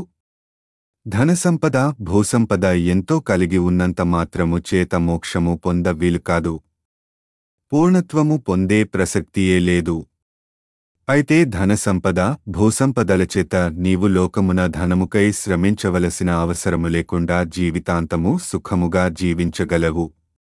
ధనసంపద భూసంపద ఎంతో కలిగి ఉన్నంత మాత్రము చేత మోక్షము పొంద వీలుకాదు పూర్ణత్వము పొందే ప్రసక్తియే లేదు అయితే ధనసంపద భూసంపదల చేత నీవు లోకమున ధనముకై శ్రమించవలసిన అవసరము లేకుండా జీవితాంతము సుఖముగా జీవించగలవు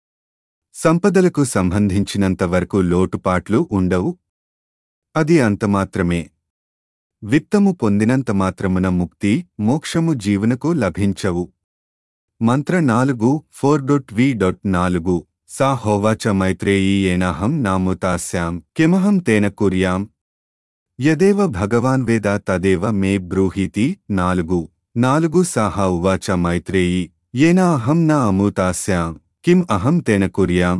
సంపదలకు సంబంధించినంత వరకు లోటుపాట్లు ఉండవు అది అంతమాత్రమే విత్తము పొందినంత మాత్రమున ముక్తి మోక్షము జీవనకు లభించవు మంత్ర నాలుగు ఫోర్ డొట్ వి డొట్ నాలుగు సా హోవాచ మైత్రేయీ ఏనాహం నాముతాస్యాం కిమహం తేన కుర్యాం యదేవ భగవాన్ వేద తదేవ మే బ్రూహీతి నాలుగు నాలుగు సాహ ఉవాచ మైత్రేయీ ఏనా అహం న అమూతాస్యాం కిం అహం తేన కుర్యాం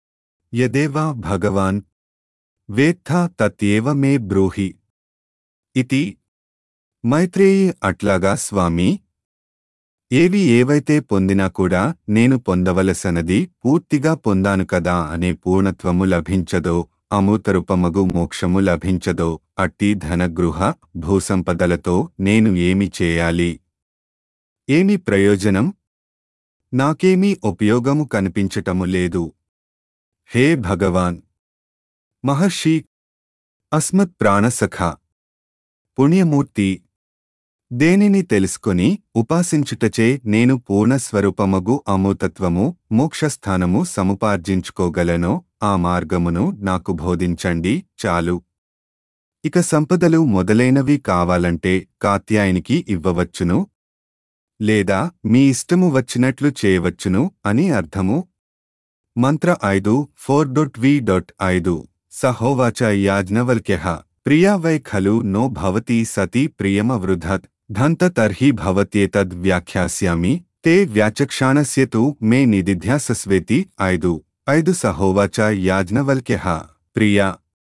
యదేవ భగవాన్ వేత్థా తత్యేవ మే బ్రూహి ఇతి మైత్రేయి అట్లాగా స్వామి ఏవి ఏవైతే పొందినా కూడా నేను పొందవలసనది పూర్తిగా పొందాను కదా అనే పూర్ణత్వము లభించదో అమూతరూపమగు మోక్షము లభించదో అట్టి ధనగృహ భూసంపదలతో నేను ఏమి చేయాలి ఏమి ప్రయోజనం నాకేమీ ఉపయోగము కనిపించటము లేదు హే భగవాన్ మహర్షి అస్మత్ ప్రాణసఖ పుణ్యమూర్తి దేనిని తెలుసుకొని ఉపాసించుటచే నేను పూర్ణస్వరూపమగు అమూతత్వము మోక్షస్థానము సముపార్జించుకోగలనో ఆ మార్గమును నాకు బోధించండి చాలు ఇక సంపదలు మొదలైనవి కావాలంటే కాత్యాయనికి ఇవ్వవచ్చును లేదా మీ ఇష్టము వచ్చినట్లు చేయవచ్చును అని అర్థము మంత్ర ఐదు ఫోర్ డొట్ వి డొట్ ఐదు సహోవాచ యాజ్ఞవల్క్య ప్రియా వై ఖలు నో భవతి సతి ప్రియమవృధత్ ధంత తర్హి భవత్యేతద్ వ్యాఖ్యాస్యామి తే వ్యాచక్షాణస్య తు మే నిదిధ్యాసస్వేతి ఐదు ఐదు సహోవాచ యాజ్ఞవల్క్య ప్రియా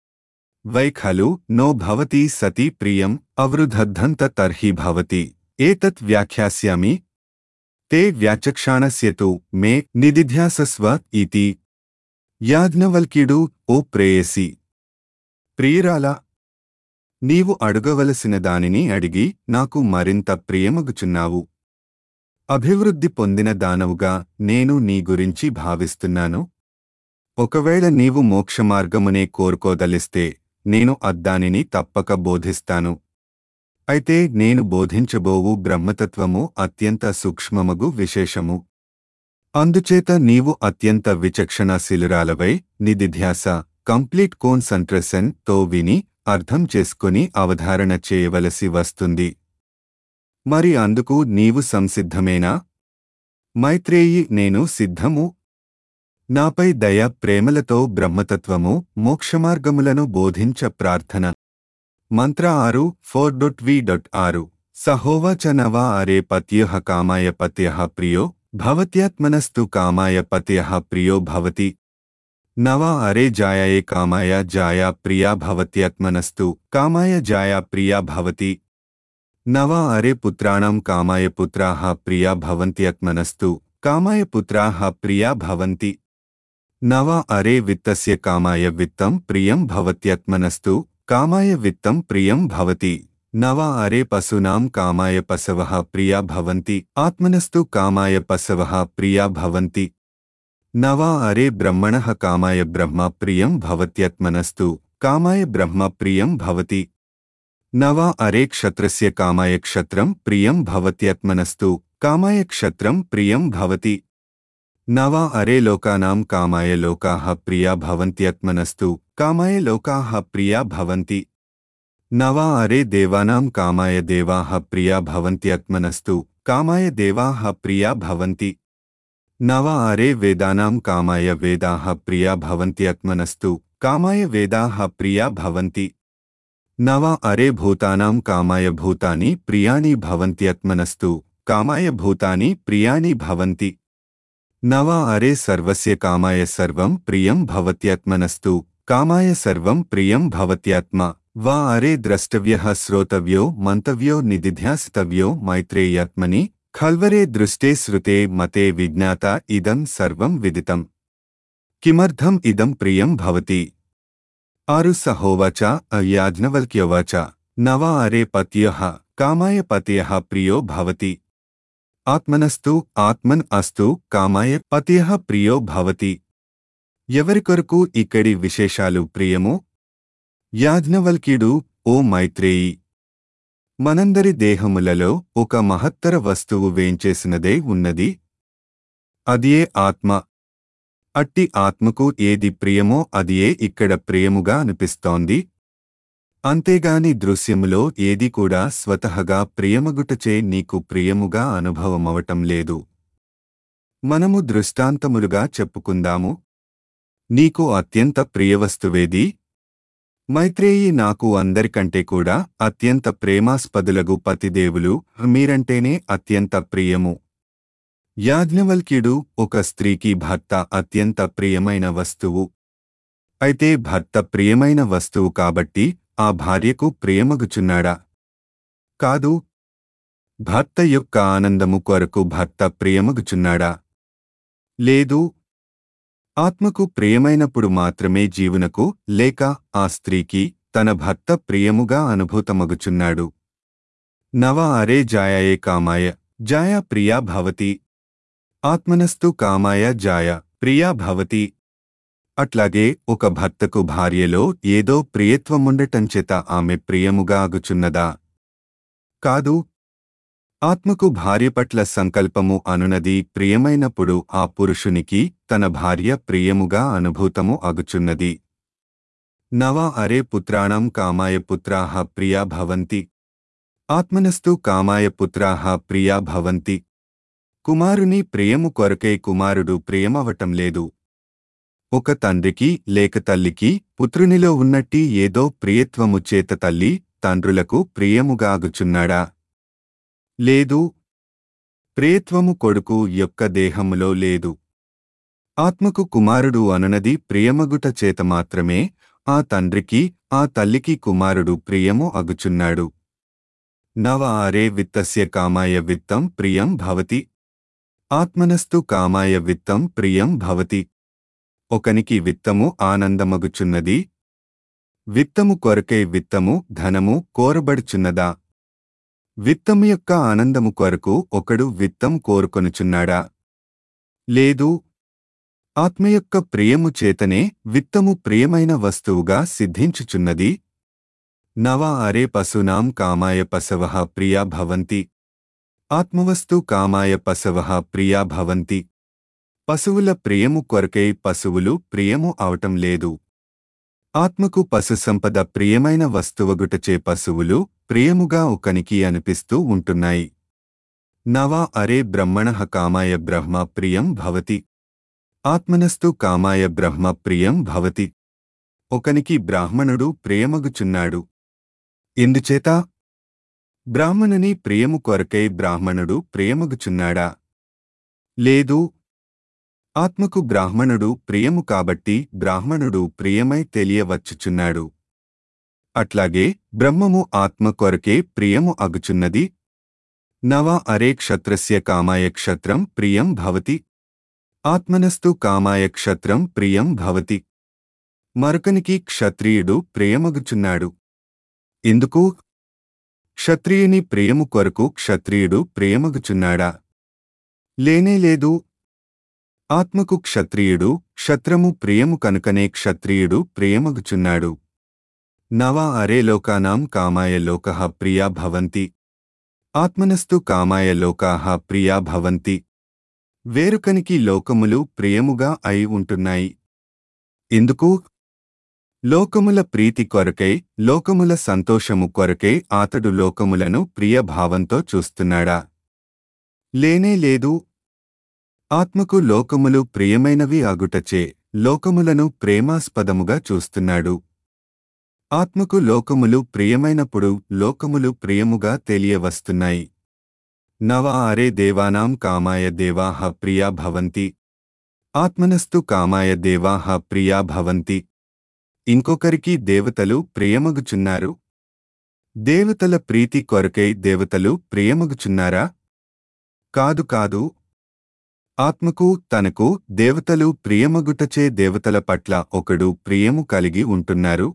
వై ఖలు నో భవతి సతి ప్రియం అవృధద్ధంత తర్హి భవతి ఏతత్ వ్యాఖ్యాస్యామి తే వ్యాచక్షాణస్య తు మే నిదిధ్యాసస్వ ఇతి యాజ్ఞవల్క్యుడు ఓ ప్రేయసి ప్రియురాలా నీవు అడగవలసిన దానిని అడిగి నాకు మరింత ప్రియమగుచున్నావు అభివృద్ధి పొందిన దానవుగా నేను నీ గురించి భావిస్తున్నాను ఒకవేళ నీవు మోక్షమార్గమునే కోరుకోదలిస్తే నేను అద్దానిని తప్పక బోధిస్తాను అయితే నేను బోధించబోవు బ్రహ్మతత్వము అత్యంత సూక్ష్మమగు విశేషము అందుచేత నీవు అత్యంత విచక్షణశీలురాలవై నిదిధ్యాస కంప్లీట్ కోన్సంట్రేషన్ తో విని అర్థం చేసుకుని అవధారణ చేయవలసి వస్తుంది మరి అందుకు నీవు సంసిద్ధమేనా మైత్రేయి నేను సిద్ధము నాపై దయ ప్రేమలతో బ్రహ్మతత్వము మోక్షమార్గములను బోధించ ప్రార్థన మంత్ర ఆరు ఫోర్ డొట్ వి డొట్ ఆరు సహోవాచ నవా అరే పత్యః కామాయ పత్యః ప్రియో భవత్యాత్మనస్తు కామాయ పత్యః ప్రియో భవతి నవా అరే జాయాయే కామాయ జాయా ప్రియా భవత్యాత్మనస్తు కామాయ జాయా ప్రియా భవతి నవా అరే పుత్రాణం కామాయ పుత్రాః ప్రియా భవంత్యాత్మనస్తు కామాయ పుత్రాః ప్రియా భవంతి నవా అరే విత్తస్య కామాయ విత్తం ప్రియం భవత్యాత్మనస్తు కామాయ విత్తం ప్రియం భవతి నవా అరే పశూనాం కామాయ పశవః ప్రియా భవంతి ఆత్మనస్తు కామాయ పశవః ప్రియా భవంతి నవా అరే బ్రహ్మణః కామాయ బ్రహ్మ ప్రియం భవత్యాత్మనస్తు కామాయ బ్రహ్మ ప్రియం భవతి నవా అరే క్షత్రస్య కామాయ క్షత్రం ప్రియం భవత్యాత్మనస్తు కామాయ క్షత్రం ప్రియం భవతి నవా అరే లోకానాం కామాయ లోకాః ప్రియా భవంత్యాత్మనస్తు కామాయ లోకాః ప్రియా భవంతి నవా అరే దేవానాం కామాయ దేవాః ప్రియా భవంత్యాత్మనస్తు కామాయ దేవాః ప్రియా భవంతి నవా అరే వేదానాం కామాయ వేదాః ప్రియా భవంత్యాత్మనస్తు కామాయ వేదాః ప్రియా భవంతి నవా అరే భూతానాం కామాయ భూతాని ప్రియాణి భవంత్యాత్మనస్తు కామాయ భూతాని ప్రియాణి భవంతి నవా అరే సర్వస్య కామాయ సర్వం ప్రియం భవత్యాత్మనస్తు కామాయ సర్వం ప్రియం భవత్యాత్మ వా అరే ద్రష్టవ్యః శ్రోతవ్యో మంతవ్యో నిదిధ్యాసితవ్యో మైత్రేయాత్మని ఖల్వరే దృష్టే శ్రుతే మతే విజ్ఞాత ఇదం సర్వం విదితం కిమర్థం ఇదం ప్రియం భవతి ఆరు సహోవాచ అయాజ్ఞవల్క్యోవాచ నవా అరే పత్యః కామాయ పతయః ప్రియో భవతి ఆత్మనస్తు ఆత్మన్ అస్తు కామాయ పతయః ప్రియో భవతి ఎవరి కొరకు ఇక్కడి విశేషాలు ప్రియము యాజ్ఞవల్క్యుడు ఓ మైత్రేయి మనందరి దేహములలో ఒక మహత్తర వస్తువు వేంచేసినదే ఉన్నది అదియే ఆత్మ అట్టి ఆత్మకు ఏది ప్రియమో అదియే ఇక్కడ ప్రియముగా అనిపిస్తోంది అంతేగాని దృశ్యములో ఏది కూడా స్వతహగా ప్రియమగుటచే నీకు ప్రియముగా అనుభవమవటం లేదు మనము దృష్టాంతములుగా చెప్పుకుందాము నీకు అత్యంత ప్రియవస్తువేది మైత్రేయి నాకు అందరికంటే కూడా అత్యంత ప్రేమాస్పదులగు పతిదేవులు మీరంటేనే అత్యంత ప్రియము యాజ్ఞవల్క్యుడు ఒక స్త్రీకి భర్త అత్యంత ప్రియమైన వస్తువు అయితే భర్త ప్రియమైన వస్తువు కాబట్టి ఆ భార్యకు ప్రియమగుచున్నాడా కాదు భర్త యొక్క ఆనందము కొరకు భర్త ప్రియమగుచున్నాడా లేదు ఆత్మకు ప్రియమైనప్పుడు మాత్రమే జీవునకు లేక ఆ స్త్రీకి తన భర్త ప్రియముగా అనుభూతమగుచున్నాడు నవ అరే జాయాయే కామాయ జాయా ప్రియా భవతి ఆత్మనస్తు కామాయ జాయ ప్రియా భవతి అట్లాగే ఒక భర్తకు భార్యలో ఏదో ప్రియత్వముండటంచేత ఆమె ప్రియముగా అగుచున్నదా కాదు ఆత్మకు భార్య పట్ల సంకల్పము అనునది ప్రియమైనప్పుడు ఆ పురుషునికి తన భార్య ప్రియముగా అనుభూతము అగుచున్నది నవ అరే పుత్రాణం కామాయ పుత్రాః ప్రియా భవంతి ఆత్మనస్తు కామాయ పుత్రాః ప్రియా భవంతి కుమారుని ప్రియము కొరకై కుమారుడు ప్రియమవటం లేదు ఒక తండ్రికి లేక తల్లికి పుత్రునిలో ఉన్నట్టి ఏదో ప్రియత్వము చేత తల్లి తండ్రులకు ప్రియముగాగుచున్నాడా లేదు ప్రియత్వము కొడుకు యొక్క దేహములో లేదు ఆత్మకు కుమారుడు అనునది ప్రియమగుట చేత మాత్రమే ఆ తండ్రికి ఆ తల్లికి కుమారుడు ప్రియము అగుచున్నాడు నవ ఆరే విత్తస్య కామాయ విత్తం ప్రియం భవతి ఆత్మనస్తు కామాయ విత్తం ప్రియం భవతి ఒకనికి విత్తము ఆనందమగుచున్నది విత్తము కొరకై విత్తము ధనము కోరబడుచున్నదా విత్తము యొక్క ఆనందము కొరకు ఒకడు విత్తం కోరుకొనుచున్నాడా లేదు ఆత్మ యొక్క ప్రియము చేతనే విత్తము ప్రియమైన వస్తువుగా సిద్ధించుచున్నది నవ అరే పశూనాం కామాయ పశవః ప్రియా భవంతి ఆత్మవస్తు కామాయ పశవః ప్రియా భవంతి పశువుల ప్రియము కొరకై పశువులు ప్రియము అవటం లేదు ఆత్మకు పశు సంపద ప్రియమైన వస్తువగుటచే పశువులు ప్రియముగా ఒకనికి అనిపిస్తూ ఉంటున్నాయి నవ అరే బ్రహ్మణ కామాయ బ్రహ్మ ప్రియం భవతి ఆత్మనస్తు కామాయ బ్రహ్మ ప్రియం భవతి ఒకనికి బ్రాహ్మణుడు ప్రియమగుచున్నాడు ఎందుచేత బ్రాహ్మణుని ప్రియము కొరకై బ్రాహ్మణుడు ప్రియమగుచున్నాడా లేదు ఆత్మకు బ్రాహ్మణుడు ప్రియము కాబట్టి బ్రాహ్మణుడు ప్రియమై తెలియవచ్చుచున్నాడు అట్లాగే బ్రహ్మము ఆత్మ కొరకే ప్రియము అగుచున్నది నవ అరే క్షత్రస్య కామాయ క్షత్రం ప్రియం భవతి ఆత్మనస్తు కామాయ క్షత్రం ప్రియం భవతి మరొకనికి క్షత్రియుడు ప్రియమగుచున్నాడు ఎందుకు క్షత్రియుని ప్రియము కొరకు క్షత్రియుడు ప్రియమగుచున్నాడా లేనేలేదు ఆత్మకు క్షత్రియుడు క్షత్రము ప్రియము కనుకనే క్షత్రియుడు ప్రియమగుచున్నాడు నవ అరే లోకానాం కామాయ లోకః ప్రియా భవంతి ఆత్మనస్తు కామాయ లోకాః ప్రియా భవంతి వేరొకనికి లోకములు ప్రియముగా అయి ఉంటున్నాయి ఎందుకు లోకముల ప్రీతి కొరకై లోకముల సంతోషము కొరకై అతడు లోకములను ప్రియ భావంతో చూస్తున్నాడా లేనే లేదు ఆత్మకు లోకములు ప్రియమైనవి అగుటచే లోకములను ప్రేమాస్పదముగా చూస్తున్నాడు ఆత్మకు లోకములు ప్రియమైనప్పుడు లోకములు ప్రియముగా తెలియవస్తున్నాయి నవ అరే దేవానాం కామాయ దేవాహ ప్రియా భవంతి ఆత్మనస్తు కామాయ దేవాహ ప్రియా భవంతి ఇంకొకరికి దేవతలు ప్రియమగుచున్నారు దేవతల ప్రీతి కొరకై దేవతలు ప్రియమగుచున్నారా కాదు కాదు ఆత్మకు తనకు దేవతలు ప్రియమగుటచే దేవతల పట్ల ఒకడు ప్రియము కలిగి ఉంటున్నారు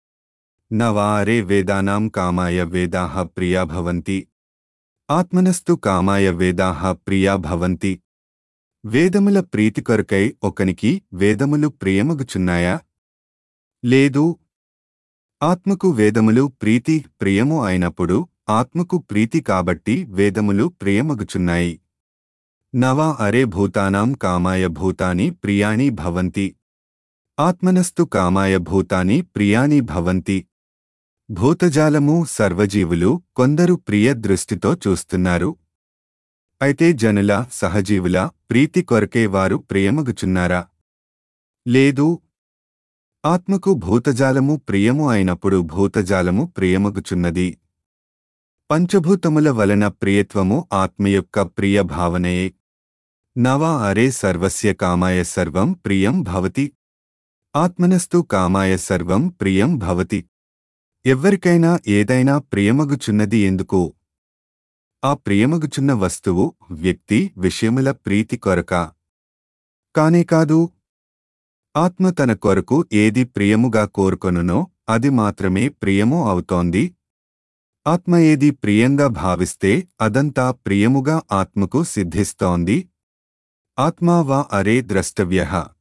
నవారే వేదానాం కామాయ వేదాహ ప్రియా భవంతి ఆత్మనస్తు కామాయ వేదాహ ప్రియా భవంతి వేదముల ప్రీతి కొరకై ఒకనికి వేదములు ప్రియమగుచున్నాయా లేదు ఆత్మకు వేదములు ప్రీతి ప్రియము అయినప్పుడు ఆత్మకు ప్రీతి కాబట్టి వేదములు ప్రియమగుచున్నాయి నవ అరే భూతానాం కామాయ భూతాని ప్రియాణి భవంతి ఆత్మనస్తు కామాయ భూతాని ప్రియాణి భవంతి భూతజాలము సర్వజీవులు కొందరు ప్రియ దృష్టితో చూస్తున్నారు అయితే జనుల సహజీవుల ప్రీతి కొరకే వారు ప్రియమగుచున్నారా లేదు ఆత్మకు భూతజాలము ప్రియము అయినప్పుడు భూతజాలము ప్రియమగుచున్నది పంచభూతముల వలన ప్రియత్వము ఆత్మ యొక్క ప్రియ భావనయే నవ అరే సర్వస్య కామాయ సర్వం ప్రియం భవతి ఆత్మనస్తు కామాయ సర్వం ప్రియం భవతి ఎవ్వరికైనా ఏదైనా ప్రియమగుచున్నది ఎందుకు ఆ ప్రియమగుచున్న వస్తువు వ్యక్తి విషయముల ప్రీతి కొరక కానే కాదు ఆత్మ తన కొరకు ఏది ప్రియముగా కోరుకొనునో అది మాత్రమే ప్రియము అవుతోంది ఆత్మ ఏది ప్రియంగా భావిస్తే అదంతా ప్రియముగా ఆత్మకు సిద్ధిస్తోంది ఆత్మా వా అరే ద్రష్టవ్య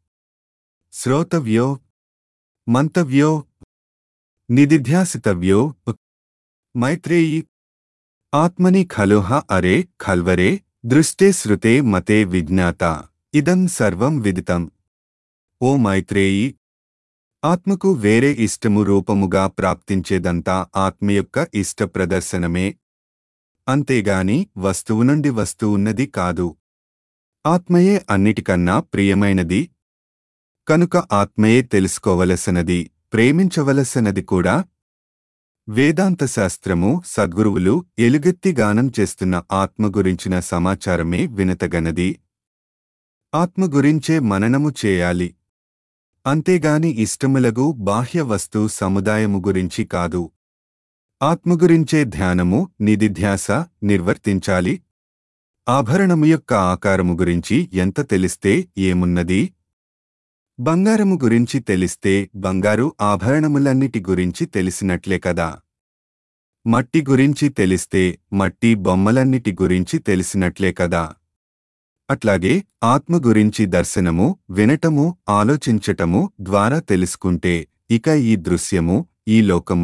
శ్రోతవ్యో మంతవ్యో నిదిధ్యాసితవ్యో మైత్రేయి ఆత్మని ఖలుహ అరే ఖల్వరే దృష్టే శృతే మతే విజ్ఞాత ఇదం సర్వం విదితం ఓ మైత్రేయి ఆత్మకు వేరే ఇష్టము రూపముగా ప్రాప్తించేదంతా ఆత్మ యొక్క ఇష్ట ప్రదర్శనమే అంతేగాని వస్తువు నుండి వస్తువున్నది కాదు ఆత్మయే అన్నిటికన్నా ప్రియమైనది కనుక ఆత్మయే తెలుసుకోవలసినది ప్రేమించవలసినది కూడా వేదాంత శాస్త్రము సద్గురువులు ఎలుగెత్తి గానం చేస్తున్న ఆత్మ గురించిన సమాచారమే వినతగనది ఆత్మ గురించే మననము చేయాలి అంతేగాని ఇష్టములగు బాహ్య వస్తు సముదాయము గురించి కాదు ఆత్మ గురించే ధ్యానము నిధిధ్యాస నిర్వర్తించాలి ఆభరణము యొక్క ఆకారము గురించి ఎంత తెలిస్తే ఏమున్నది బంగారము గురించి తెలిస్తే బంగారు ఆభరణములన్నిటి గురించి తెలిసినట్లే కదా మట్టి గురించి తెలిస్తే మట్టి బొమ్మలన్నిటి గురించి తెలిసినట్లే కదా అట్లాగే ఆత్మ గురించి దర్శనము వినటము ఆలోచించటము ద్వారా తెలుసుకుంటే ఇక ఈ దృశ్యము ఈ లోకములు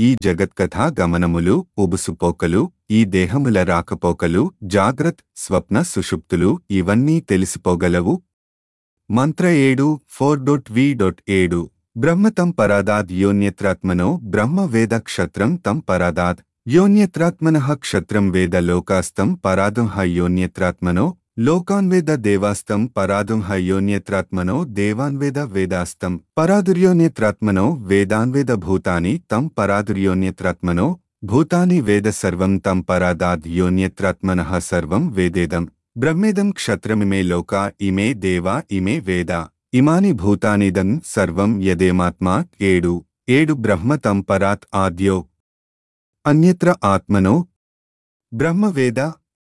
ఈ జగత్కథా గమనములు ఉబుసుపోకలు ఈ దేహముల రాకపోకలు జాగ్రత్ స్వప్న సుషుప్తులు ఇవన్నీ తెలిసిపోగలవు మంత్ర ఏడు ఫోర్ డొట్ వి డొట్ ఏడు బ్రహ్మతం పరాదాద్ యోన్యత్రాత్మనో బ్రహ్మ వేద క్షత్రం తం పరాదాద్ యోన్యత్రాత్మన క్షత్రం వేద లోకాస్తం పరాదుం హ యోన్యత్రాత్మనో లోకాన్వేద దేవాస్తం పరాదుం హ యోన్యత్రాత్మనో దేవాన్వేద వేదాస్తం పరాదుర్యోన్యత్రాత్మనో వేదాన్వేద భూతాని తం పరాదుర్యోన్యత్రాత్మనో భూతాని వేద సర్వం తం పరాదాద్ యోన్యత్రాత్మన సర్వం వేదేదం బ్రహ్మేదం క్షత్రమిమే లోకా ఇమే దేవా ఇమే వేద ఇమాని భూతానిదం సర్వం యదేమాత్మా ఏడు ఏడు బ్రహ్మ తం పరాత్ ఆద్యో అన్యత్ర ఆత్మనో బ్రహ్మవేద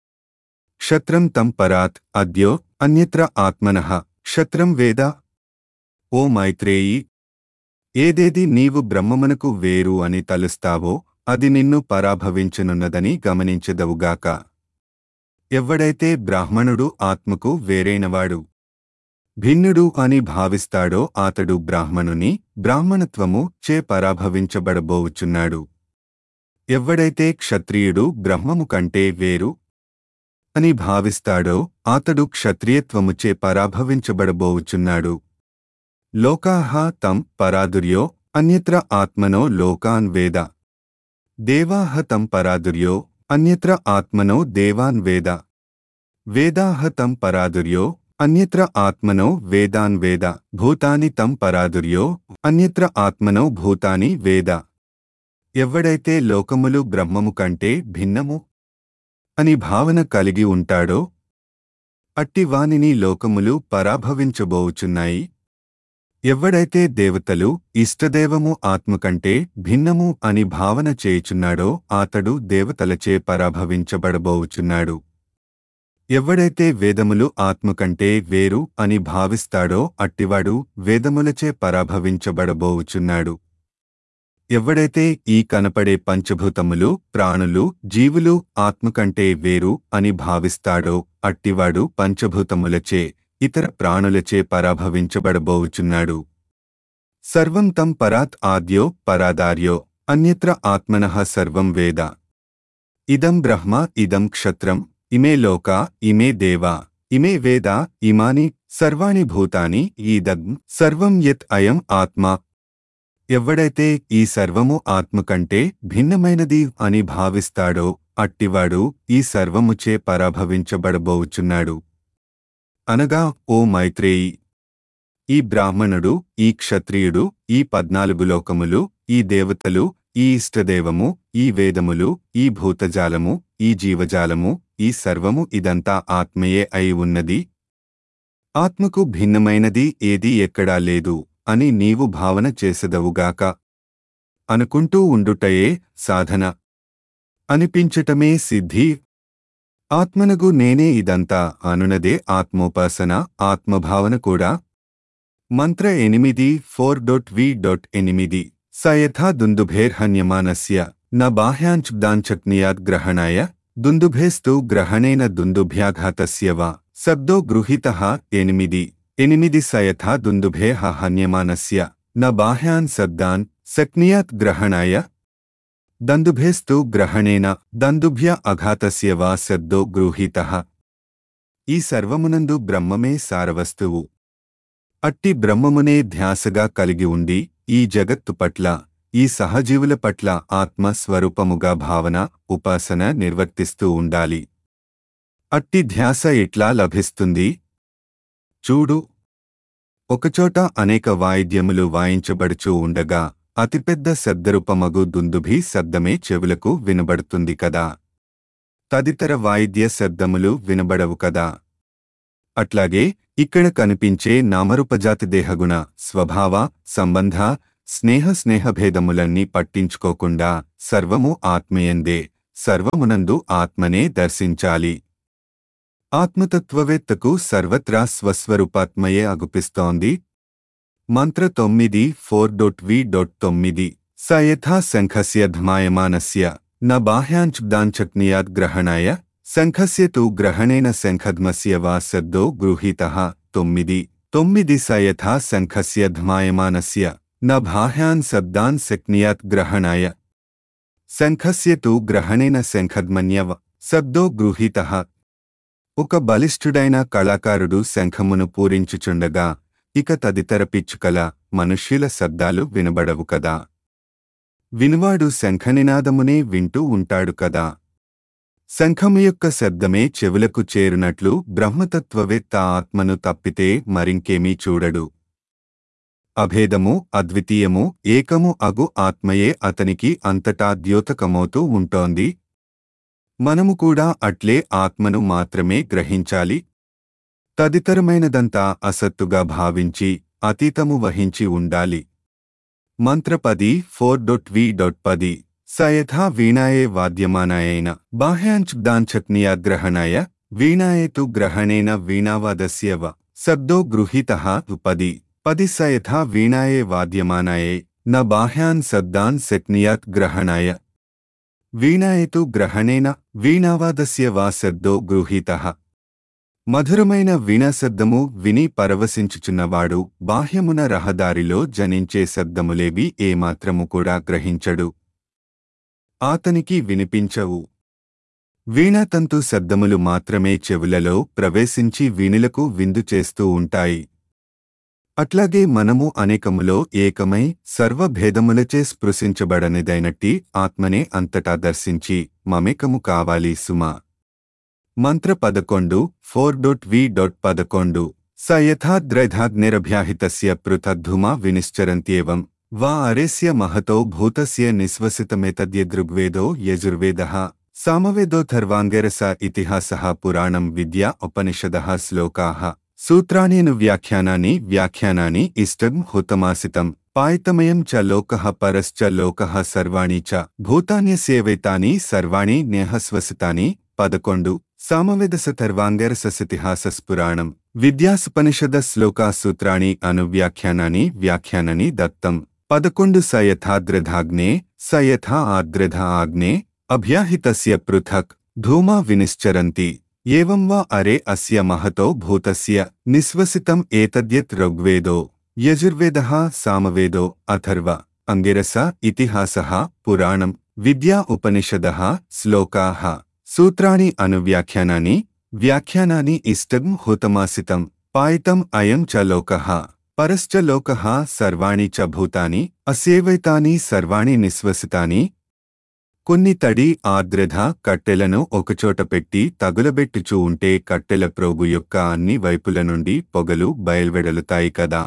క్షత్రం తం పరాత్ అద్యో అన్యత్ర ఆత్మనః క్షత్రం వేద ఓ మైత్రేయి ఏదేది నీవు బ్రహ్మమునకు వేరు అని తలుస్తావో అది నిన్ను పరాభవించనున్నదని గమనించదవుగాక ఎవ్వడైతే బ్రాహ్మణుడు ఆత్మకు వేరైనవాడు భిన్నుడు అని భావిస్తాడో అతడు బ్రాహ్మణుని బ్రాహ్మణత్వము చే పరాభవించబడబోవుచున్నాడు ఎవ్వడైతే క్షత్రియుడు బ్రహ్మము కంటే వేరు అని భావిస్తాడో అతడు క్షత్రియత్వముచే పరాభవించబడబోవుచున్నాడు లోకాహ తం పరాదుర్యో అన్యత్ర ఆత్మనో లోకాన్ వేద దేవాహ తం పరాదుర్యో అన్యత్ర ఆత్మనో దేవాన్ వేద వేదాహ తం పరాదుర్యో అన్యత్ర ఆత్మనో వేదాన్ వేద భూతాని తం పరాదుర్యో అన్యత్ర ఆత్మనో భూతాని వేద ఎవ్వడైతే లోకములు బ్రహ్మము కంటే భిన్నము అని భావన కలిగి ఉంటాడో అట్టి వానిని లోకములు పరాభవించబోవుచున్నాయి ఎవ్వడైతే దేవతలు ఇష్టదేవము ఆత్మ కంటే భిన్నము అని భావన చేయుచున్నాడో అతడు దేవతలచే పరాభవించబడబోవుచున్నాడు ఎవ్వడైతే వేదములు ఆత్మ కంటే వేరు అని భావిస్తాడో అట్టివాడు వేదములచే పరాభవించబడబోవుచున్నాడు ఎవ్వడైతే ఈ కనపడే పంచభూతములు ప్రాణులు జీవులు ఆత్మ కంటే వేరు అని భావిస్తాడో అట్టివాడు పంచభూతములచే ఇతర ప్రాణులచే పరాభవించబడబోవుచున్నాడు సర్వం తం పరాత్ ఆద్యో పరాదార్యో అన్యత్ర ఆత్మనః సర్వం వేద ఇదం బ్రహ్మ ఇదం క్షత్రం ఇమే లోకా ఇమే దేవా ఇమే వేద ఇమాని సర్వాణి భూతాని ఈదగ్ సర్వం యత్ అయం ఆత్మ ఎవ్వడైతే ఈ సర్వము ఆత్మ కంటే భిన్నమైనది అని భావిస్తాడో అట్టివాడు ఈ సర్వముచే పరాభవించబడబోవుచున్నాడు అనగా ఓ మైత్రేయి ఈ బ్రాహ్మణుడు ఈ క్షత్రియుడు ఈ పద్నాలుగు లోకములు ఈ దేవతలు ఈ ఇష్టదేవము ఈ వేదములు ఈ భూతజాలము ఈ జీవజాలము ఈ సర్వము ఇదంతా ఆత్మయే అయి ఉన్నది ఆత్మకు భిన్నమైనది ఏదీ ఎక్కడా లేదు అని నీవు భావన చేసెదవుగాక అనుకుంటూ ఉండుటయే సాధన అనిపించటమే సిద్ధి ఆత్మనగు నేనే ఇదంతా అనునదే ఆత్మోపాసన ఆత్మభావన కూడా మంత్ర ఎనిమిది ఫోర్ డొట్ వి డొట్ ఎనిమిది సయథా దుందుభేర్హన్యమానస్య న బాహ్యాంచుదాంచక్నియాద్ గ్రహణాయ దుందుభేస్తు గ్రహణేన దుందుభ్యాఘాతస్య వా శబ్దో గృహీతః ఎనిమిది ఎనిమిది సయథా దుందుభే హన్యమానస్య న బాహ్యాన్ శబ్దాన్ శక్నియాత్ గ్రహణాయ దందుభేస్తు గ్రహణేన దందుభ్య అఘాతస్య వా శబ్దో గృహీతః ఈ సర్వమునందు బ్రహ్మమే సారవస్తువు అట్టి బ్రహ్మమునే ధ్యాసగా కలిగి ఉండి ఈ జగత్తు పట్ల ఈ సహజీవుల పట్ల ఆత్మ స్వరూపముగా భావన ఉపాసన నిర్వర్తిస్తూ ఉండాలి అట్టి ధ్యాస ఎట్లా లభిస్తుంది చూడు ఒకచోట అనేక వాయిద్యములు వాయించబడుచూ ఉండగా అతిపెద్ద శబ్దరూపమగు దుందుభి శబ్దమే చెవులకు వినబడుతుంది కదా తదితర వాయిద్య శబ్దములు వినబడవు కదా అట్లాగే ఇక్కడ కనిపించే నామరూపజాతి దేహగుణ స్వభావ సంబంధ స్నేహ స్నేహభేదములన్నీ పట్టించుకోకుండా సర్వము ఆత్మయందే సర్వమునందు ఆత్మనే దర్శించాలి ఆత్మతత్వవేత్తకు సర్వత్రా స్వస్వరూపాత్మయే అగుపిస్తోంది మంత్ర తొమ్మిది ఫోర్ డొట్ వి డొట్ తొమ్మిది స యథా శంఖస్య ధ్మాయమానస్య న బాహ్యాంచుదాంచక్నియాద్ గ్రహణాయ శంఖస్య తు గ్రహణేన శంఖద్మస్య వా శబ్దో గృహీతః తొమ్మిది తొమ్మిది స యథా శంఖస్య ధ్మాయమానస్య న బాహ్యాన్ శబ్దాన్ శక్నియాత్ గ్రహణాయ శంఖస్య తు గ్రహణేన శంఖధ్మన్యవ శబ్దో గృహీత ఒక బలిష్ఠుడైన కళాకారుడు శంఖమును పూరించుచుండగా ఇక తదితర పిచ్చుకల మనుష్యుల శబ్దాలు వినబడవు కదా వినువాడు శంఖనినాదమునే వింటూ ఉంటాడు కదా శంఖము యొక్క శబ్దమే చెవులకు చేరునట్లు బ్రహ్మతత్వవేత్త ఆత్మను తప్పితే మరింకేమీ చూడడు అభేదము అద్వితీయము ఏకము అగు ఆత్మయే అతనికి అంతటా ద్యోతకమవుతూ ఉంటోంది మనము కూడా అట్లే ఆత్మను మాత్రమే గ్రహించాలి తదితరమైనదంతా అసత్తుగా భావించి అతీతము వహించి ఉండాలి మంత్రపది ఫోర్ డొట్ వి డొట్ పది సయథా వీణాయే వాద్యమానాయైన బాహ్యాంచుగ్దాంచక్నియా గ్రహణాయ వీణాయేతు గ్రహణేన వీణావాదస్యవ శబ్దో గృహీత పది పది సయథా వీణాయే వాద్యమానాయే న బాహ్యాన్ శబ్దాన్ శక్నియాత్ గ్రహణాయ వీణాయేతు గ్రహణేన వీణావాదస్య వా శబ్దో గృహీత మధురమైన వీణాశబ్దము విని పరవశించుచున్నవాడు బాహ్యమున రహదారిలో జనించే శబ్దములేవి ఏమాత్రము కూడా గ్రహించడు ఆతనికి వినిపించవు వీణాతంతు శబ్దములు మాత్రమే చెవులలో ప్రవేశించి వీణులకు విందు చేస్తూ ఉంటాయి అట్లాగే మనము అనేకములో ఏకమై సర్వభేదములచే స్పృశించబడనిదైనట్టి ఆత్మనే అంతటా దర్శించి మమేకము కావాలి సుమా మంత్ర పదకొండు ఫోర్ డొట్ వి డొట్ పదకొండు స యథాద్రైధాగ్నిరభ్యాహితస్య పృథద్ధుమా వినిశ్చరంత్యేవం వా అరేస్య మహతో భూతస్య నిస్వసితమేతద్యదృగ్వేదో యజుర్వేదః సామవేదోథర్వాంగరస ఇతిహాసః పురాణం విద్యా ఉపనిషదः శ్లోకాः సూత్రాణేను వ్యాఖ్యానాని వ్యాఖ్యానాని ఇష్టం హుతమాసితం పాయితమయం చ లోకః పరశ్చ లోకః సర్వాణి చ భూతాన్యస్యేవైతాని సర్వాణి న్యహస్వసితాని పదకొండు సామవేదసతర్వాంగరససితిహాసస్పురాణం విద్యాసుపనిషద శ్లోకా సూత్రాణి అను వ్యాఖ్యానాని వ్యాఖ్యానని దత్తం పదకొండు స యథాద్రధాగ్నే స యథా ఆద్రధ ఆగ్నే అభ్యాహితస్య పృథక్ ధూమా వినిశ్చరంతి ఏవం వా అరే అస్య మహతో భూతస్య నిస్వసితం ఏతద్యత్ ఋగ్వేదో యజుర్వేదః సామవేదో అథర్వ అంగిరస ఇతిహాసః పురాణం విద్యా ఉపనిషదः శ్లోకాः సూత్రాణి అను వ్యాఖ్యానాని వ్యాఖ్యానాని ఇష్టం హుతమాసితం పాయితం అయం చ లోకః పరశ్చ లోకః సర్వాణి చ భూతాని అస్యేవైతాని సర్వాణి నిస్వసితాని కొన్ని తడి ఆర్ద్రధ కట్టెలను ఒకచోట పెట్టి తగులబెట్టుచూ ఉంటే కట్టెల ప్రోగు యొక్క అన్ని వైపుల నుండి పొగలు బయల్వెడలుతాయి కదా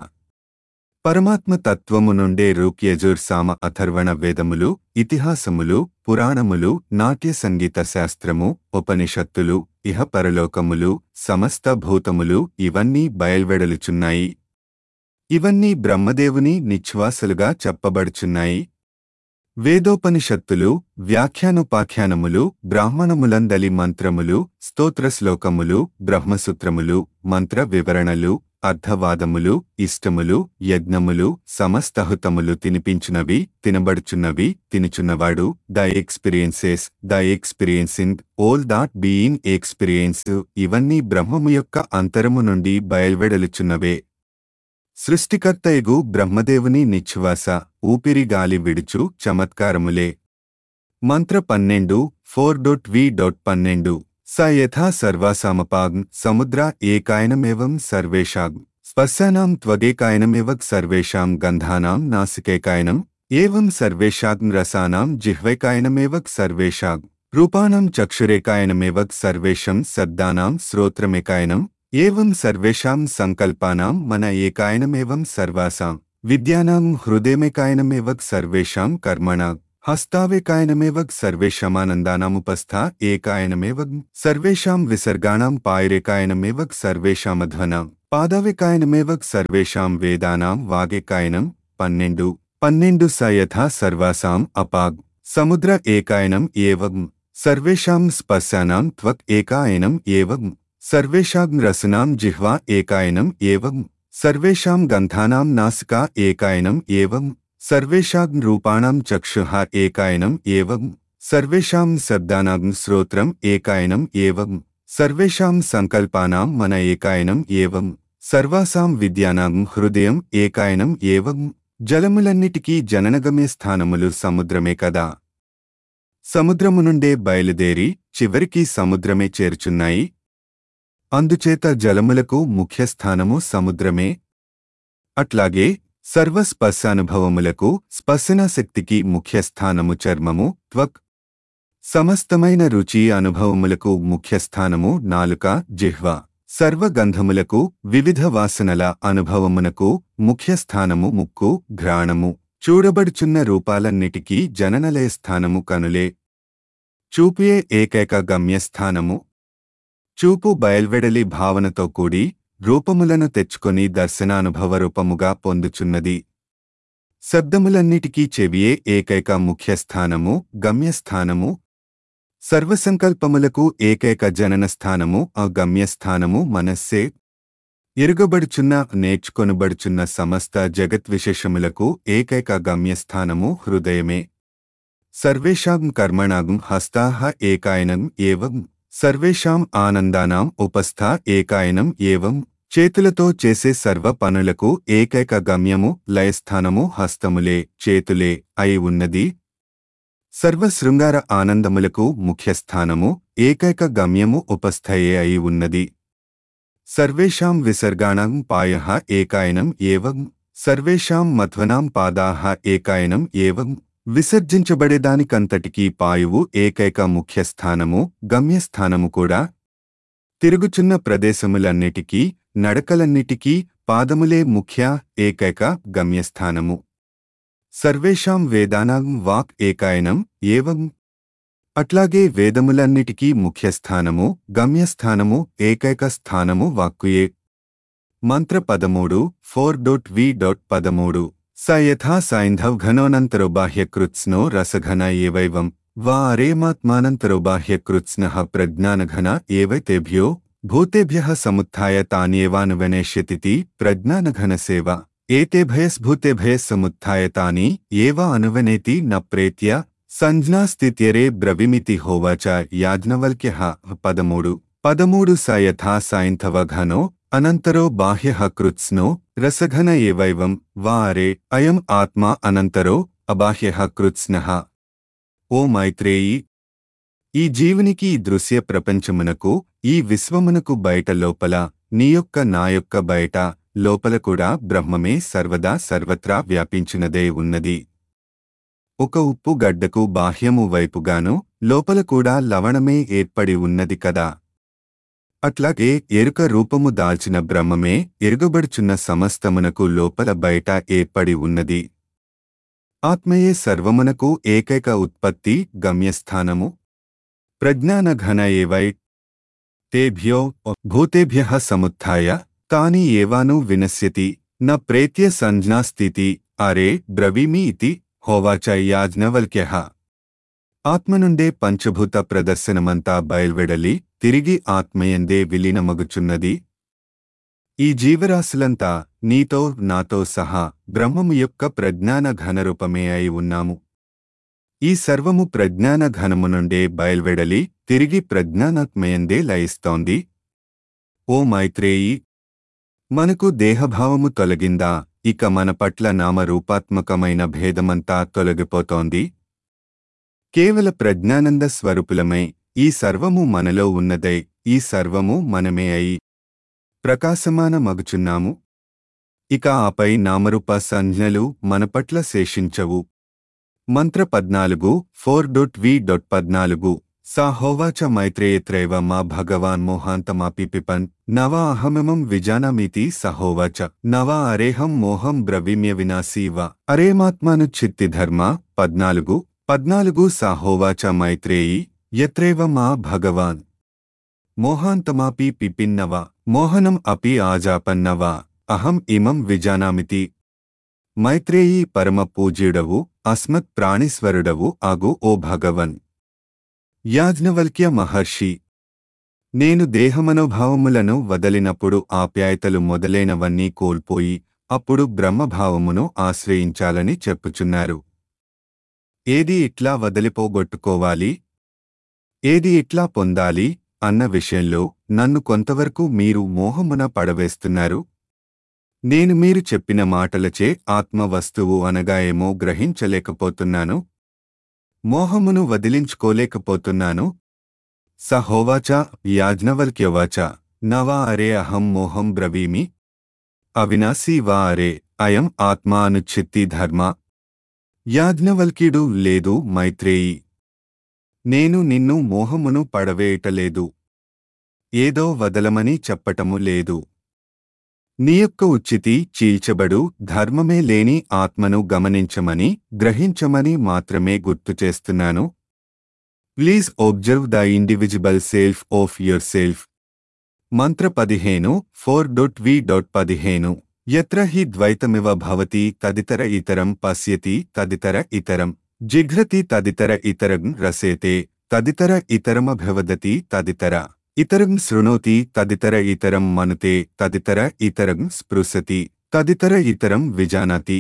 పరమాత్మ తత్వము నుండే రూక్యజుర్ సామ అథర్వణ వేదములు ఇతిహాసములు పురాణములు నాట్య సంగీత శాస్త్రము ఉపనిషత్తులు ఇహ పరలోకములు సమస్త భూతములు ఇవన్నీ బయల్వెడలుచున్నాయి ఇవన్నీ బ్రహ్మదేవుని నిశ్వాసలుగా చెప్పబడుచున్నాయి వేదోపనిషత్తులు వ్యాఖ్యానుపాఖ్యానములు బ్రాహ్మణములందలి మంత్రములు స్తోత్రశ్లోకములు బ్రహ్మసూత్రములు మంత్ర వివరణలు అర్థవాదములు ఇష్టములు యజ్ఞములు సమస్తహుతములు తినిపించునవి తినబడుచున్నవి తినుచున్నవాడు the experiences the experiencing all that being experience ఇవన్నీ బ్రహ్మము యొక్క అంతరము నుండి బయల్వెడలుచున్నవే సృష్టికర్తయగు బ్రహ్మదేవుని నిశ్వాస ఊపిరి గాలి విడుచు చమత్కారములే మంత్ర పన్నెండు ఫోర్ డొట్ వి డొట్ పన్నెండు స యథా సర్వాసామపాగ్ సముద్ర ఏకాయనమేవం సర్వేషాగ్ స్పర్శానాం త్వగేకాయనమేవ సర్వేషాం గంధానాం నాసికేకాయనం ఏవం సర్వేషాగ్ రసానాం జిహ్వైకాయనమేవ సర్వేషాగ్ రూపాణం చక్షురేకాయనమేవ సర్వేషం శబ్దానాం శ్రోత్రమేకాయనం ఏవం సర్వేషాం సంకల్పానాం మన ఏకాయనమేవం సర్వాసాం విద్యానాం హృదయమేకాయనమేవ సర్వేషాం కర్మణా హస్తావేకాయనమేవ సర్వేషామానందానాముపస్థా ఏకాయనమేవ సర్వేషాం విసర్గాణాం పాయరేకాయనమేవ సర్వేషామధ్వనాం పాదవేకాయనమేవ సర్వేషాం వేదానాం వాగేకాయనం పన్నెండు పన్నెండు స యథా సర్వాసాం అపాగ్ సముద్ర ఏకాయనం ఏవం సర్వేషాం స్పర్శానాం త్వక్ ఏకాయనం ఏవం సర్వేషాం రసనాం జిహ్వా ఏకాయనం ఏవం సర్వేషాం గంధానాం నాసికా ఏకాయనం ఏవం సర్వేషాం రూపాణాం చక్షుః ఏకాయనం ఏవం సర్వేషాం శబ్దానాం శ్రోత్రం ఏకాయనం ఏవం సర్వేషాం సంకల్పానాం మన ఏకాయనం ఏవం సర్వాసాం విద్యానాం హృదయం ఏకాయనం ఏవం జలములన్నిటికీ జననగమ్య స్థానములు సముద్రమే కదా సముద్రము నుండే బయలుదేరి చివరికి సముద్రమే చేర్చున్నాయి అందుచేత జలములకు ముఖ్యస్థానము సముద్రమే అట్లాగే సర్వ స్పర్శానుభవములకు స్పర్శనాశక్తికి ముఖ్యస్థానము చర్మము త్వక్ సమస్తమైన రుచి అనుభవములకు ముఖ్యస్థానము నాలుక జిహ్వ సర్వగంధములకు వివిధ వాసనల అనుభవమునకు ముఖ్యస్థానము ముక్కు ఘ్రాణము చూడబడుచున్న రూపాలన్నిటికీ జననలయ స్థానము కనులే చూపుయే ఏకైక గమ్యస్థానము చూపు బయల్వెడలి భావనతో కూడి రూపములను తెచ్చుకొని దర్శనానుభవ రూపముగా పొందుచున్నది శబ్దములన్నిటికీ చెవియే ఏకైక ముఖ్యస్థానము గమ్యస్థానము సర్వసంకల్పములకు ఏకైక జనన స్థానము ఆ గమ్యస్థానము మనస్సే ఎరుగబడుచున్న నేర్చుకొనబడుచున్న సమస్త జగద్విశేషములకు ఏకైక గమ్యస్థానము హృదయమే సర్వేషాం కర్మణాం హస్తాః ఏకాయనం ఏవం సర్వేషాం ఆనందానాం ఉపస్థ ఏకాయనం ఏవం చేతులతో చేసే సర్వ పనులకు ఏకైక గమ్యము లయస్థానము హస్తములే చేతులే అయి ఉన్నది సర్వ శృంగార ఆనందములకు ముఖ్యస్థానము ఏకైక గమ్యము ఉపస్థయే అయి ఉన్నది సర్వేషాం విసర్గాణం పాయః ఏకాయనం ఏవం సర్వేషాం మధ్వనాం పాదాః ఏకాయనం ఏవం విసర్జించబడేదానికంతటికీ పాయువు ఏకైక ముఖ్యస్థానము గమ్యస్థానము కూడా తిరుగుచున్న ప్రదేశములన్నిటికీ నడకలన్నిటికీ పాదములే ముఖ్య ఏకైక గమ్యస్థానము సర్వేషాం వేదానాం వాక్ ఏకాయనం ఏవం అట్లాగే వేదములన్నిటికీ ముఖ్యస్థానము గమ్యస్థానము ఏకైక స్థానము వాక్కుయే మంత్ర పదమూడు ఫోర్ డొట్ వి డొట్ పదమూడు స యథా సైంధవ్ ఘనోనంతరో బాహ్యకృత్స్నో రసఘన ఏవైవం వా అరేమాత్మానంతరో బాహ్యకృత్స్న ప్రజ్ఞానఘన ఏవైతేభ్యో భూతేభ్య సముత్థాయ తాన్యేవానువనేష్యతితి ప్రజ్ఞానఘన సేవ ఏతేభయస్భూతేభయ సముత్థాయ తాని ఏవా అనువనేతి న ప్రేత్య సంజ్ఞాస్థిత్యరే బ్రవిమితి హోవాచ యాజ్ఞవల్క్య పదమూడు పదమూడు స యథా సాయింధవ ఘనో అనంతరో బాహ్య కృత్స్నో రసఘన ఏవైవం వా అరే అయం ఆత్మా అనంతరో అబాహ్య కృత్స్న ఓ మైత్రేయి ఈ జీవునికి ఈ దృశ్య ప్రపంచమునకు ఈ విశ్వమునకు బయట లోపల నీ యొక్క నా యొక్క బయట లోపల కూడా బ్రహ్మమే సర్వదా సర్వత్రా వ్యాపించినదే ఉన్నది ఒక ఉప్పు గడ్డకు బాహ్యము వైపుగాను లోపల కూడా లవణమే ఏర్పడి ఉన్నది కదా అట్లాగే ఎరుక రూపము దాల్చిన బ్రహ్మమే ఎరుగబడుచున్న సమస్తమునకు లోపల బయట ఏర్పడి ఉన్నది ఆత్మయే సర్వమునకు ఏకైక ఉత్పత్తి గమ్యస్థానము ప్రజ్ఞానఘన ఏవై తేభ్యో భూతేభ్య సముత్థాయ తాని ఏవాను వినశ్యతి న ప్రేత్య సంజ్ఞాస్థితి అరే బ్రవీమి ఇతి హోవాచ యాజ్ఞవల్క్య ఆత్మ నుండే పంచభూత ప్రదర్శనమంతా బయల్వెడలి తిరిగి ఆత్మయందే విలీనమగుచున్నది ఈ జీవరాశులంతా నీతో నాతో సహా బ్రహ్మము యొక్క ప్రజ్ఞాన ఘనరూపమే అయి ఉన్నాము ఈ సర్వము ప్రజ్ఞాన ఘనము నుండే బయల్వెడలి తిరిగి ప్రజ్ఞానాత్మయందే లయిస్తోంది ఓ మైత్రేయి మనకు దేహభావము తొలగిందా ఇక మన పట్ల నామరూపాత్మకమైన భేదమంతా తొలగిపోతోంది కేవల ప్రజ్ఞానంద స్వరూపులమై ఈ సర్వము మనలో ఉన్నదై ఈ సర్వము మనమే అయి ప్రకాశమాన మగుచున్నాము ఇక ఆపై నామరూప సంజ్ఞలు మన పట్ల శేషించవు మంత్ర పద్నాలుగు ఫోర్ డొట్ వి డొట్ పద్నాలుగు సా హోవాచ మైత్రేయత్రైవ మా భగవాన్ మోహాంతమాపి పిపన్ నవా అహమిమం విజానామితి సహోవాచ నవా అరేహం మోహం బ్రవీమ్య వినాశీవ అరేమాత్మాను చిత్తి ధర్మ పద్నాలుగు పద్నాలుగు సాహోవాచ మైత్రేయి యత్రైవ మా భగవాన్ మోహాంతమాపి పిపిన్నవ మోహనం అపి ఆజాపన్నవ అహం ఇమం విజానామితి మైత్రేయి పరమ పూజ్యుడవు అస్మత్ ప్రాణీశ్వరుడవు ఆగు ఓ భగవన్ యాజ్ఞవల్క్య మహర్షి నేను దేహమనోభావములను వదలినప్పుడు ఆప్యాయతలు మొదలైనవన్నీ కోల్పోయి అప్పుడు బ్రహ్మభావమును ఆశ్రయించాలని చెప్పుచున్నారు ఏది ఇట్లా వదిలిపోగొట్టుకోవాలి ఏది ఇట్లా పొందాలి అన్న విషయంలో నన్ను కొంతవరకు మీరు మోహమున పడవేస్తున్నారు నేను మీరు చెప్పిన మాటలచే ఆత్మ వస్తువు అనగా ఏమో గ్రహించలేకపోతున్నాను మోహమును వదిలించుకోలేకపోతున్నాను సహోవాచ యాజ్ఞవల్క్యవాచ నవా అరే అహం మోహం బ్రవీమి అవినాశీ వా అరే అయం ఆత్మా అనుచ్ఛిత్తి ధర్మ యాజ్ఞవల్క్యుడు లేదు మైత్రేయి నేను నిన్ను మోహమును పడవేయటలేదు ఏదో వదలమని చెప్పటము లేదు నీ యొక్క ఉచితి చీల్చబడు ధర్మమే లేని ఆత్మను గమనించమని గ్రహించమని మాత్రమే గుర్తు చేస్తున్నాను please observe the indivisible self of your self మంత్ర పదిహేను ఫోర్ డొట్ వి డొట్ పదిహేను ఎత్ర హి ద్వైతమివ భవతి తదితర ఇతరం పశ్యతి తదితర ఇతరం జిఘ్రతి తదితర ఇతరం రసేతే తదితర ఇతరమభవదతి తదితర ఇతరం శృణోతి తదితర ఇతరం మనుతే తదితర ఇతరం స్పృశతి తదితర ఇతరం విజానాతి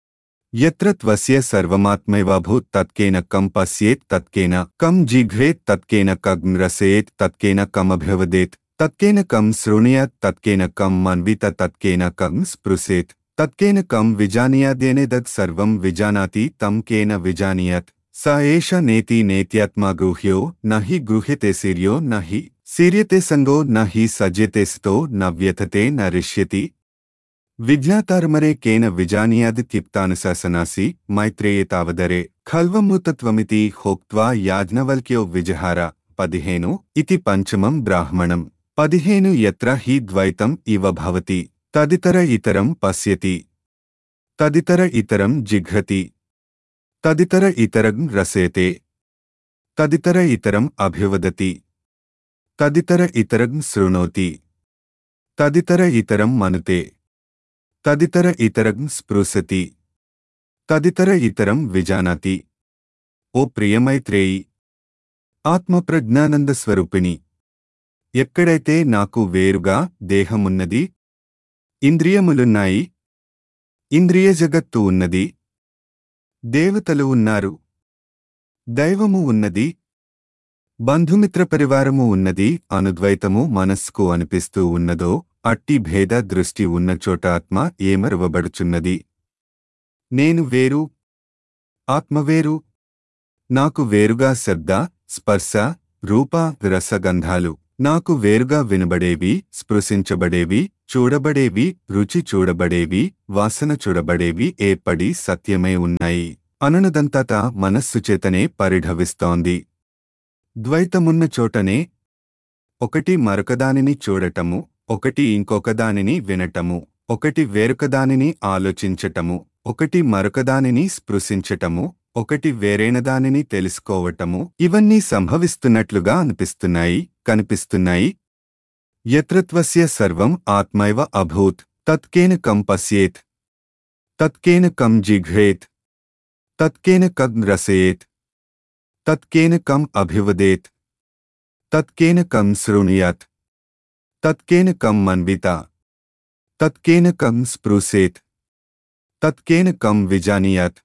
యత్ర త్వస్య సర్వమాత్మైవాభూత్ తత్కేన కం పశ్యేత్ తత్కేన కం జిఘ్రేత్ తత్కేన కం రసేత్ తత్కేన కమభ్యవదేత్ తత్కేన కం శృణుయాత్ తత్కేన కం మన్విత తత్కేన కం స్పృశేత్ తత్కేన కం విజానీయాద్యేనేదత్ సర్వం విజానాతి తం కేన విజానీయత్ స ఏష నేతి నేత్యాత్మా గృహ్యో నహి గృహ్యతే సిర్యో నహి సీర్యతే సంగో నహి సజ్యతే స్థో న వ్యథతే న రిష్యతి విజ్ఞాతారమరే కేన విజానీయాదిత్యుక్తానుశాసనాసి మైత్రేయే తావదరే ఖల్వమృతత్వమితి హోక్త్వా యాజ్ఞవల్క్యో విజహార పదిహేను ఇతి పంచమం బ్రాహ్మణం పదిహేను యత్ర హి ద్వైతం ఇవ భవతి తదితర ఇతరం పశ్యతి తదితర ఇతరం జిఘ్రతి తదితర ఇతరం రసేతే తదితర ఇతరం అభివదతి తదితర ఇతరం శృణోతి తదితర ఇతరం మనుతే తదితర ఇతరం స్పృశతి తదితర ఇతరం విజానాతి ఓ ప్రియమైత్రేయి ఆత్మప్రజ్ఞానంద స్వరూపిణి ఎక్కడైతే నాకు వేరుగా దేహమున్నది ఇంద్రియములున్నాయి ఇంద్రియ జగత్తు ఉన్నది దేవతలు ఉన్నారు దైవము ఉన్నది బంధుమిత్ర పరివారము ఉన్నది అనుద్వైతము మనస్సుకు అనిపిస్తూ ఉన్నదో అట్టి భేద దృష్టి ఉన్న చోట ఆత్మ ఏమరువబడుచున్నది నేను వేరు ఆత్మ వేరు నాకు వేరుగా శబ్ద స్పర్శ రూప రసగంధాలు నాకు వేరుగా వినబడేవి స్పృశించబడేవి చూడబడేవి రుచి చూడబడేవి వాసన చూడబడేవి ఏర్పడి సత్యమే ఉన్నాయి అనునదంతట మనస్సు చేతనే పరిఢవిస్తోంది ద్వైతమున్న చోటనే ఒకటి మరొకదానిని చూడటము ఒకటి ఇంకొకదానిని వినటము ఒకటి వేరొకదానిని ఆలోచించటము ఒకటి మరొకదానిని స్పృశించటము ఒకటి వేరైనదానిని తెలుసుకోవటము ఇవన్నీ సంభవిస్తున్నట్లుగా అనిపిస్తున్నాయి కనిపిస్తున్నాయి యత్రత్వస్య సర్వం ఆత్మైవ అభూత్ తత్కేన కం పశ్యేత్ తత్కేన కం జిఘ్రేత్ తత్కేన కం రసయేత్ తత్కేన కం అభివదేత్ తత్కేన కం శృణుయాత్ తత్కేన కం మన్విత తత్కేన కం స్పృశేత్ తత్కేన కం విజానీయాత్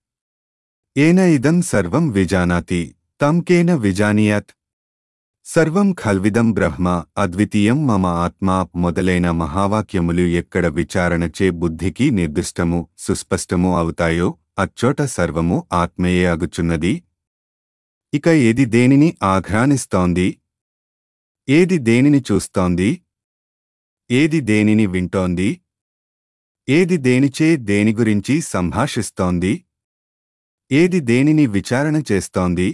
ఏన ఇదం సర్వం విజానాతి తం కేన విజానీయాత్ సర్వం ఖల్విదం బ్రహ్మ అద్వితీయం మమ ఆత్మ మొదలైన మహావాక్యములు ఎక్కడ విచారణచే బుద్ధికి నిర్దిష్టము సుస్పష్టము అవుతాయో అచ్చోట సర్వము ఆత్మయే అగుచున్నది ఇక ఏది దేనిని ఆఘ్రానిస్తోంది ఏది దేనిని చూస్తోంది ఏది దేనిని వింటోంది ఏది దేనిచే దేని గురించి సంభాషిస్తోంది ఏది దేనిని విచారణ చేస్తోంది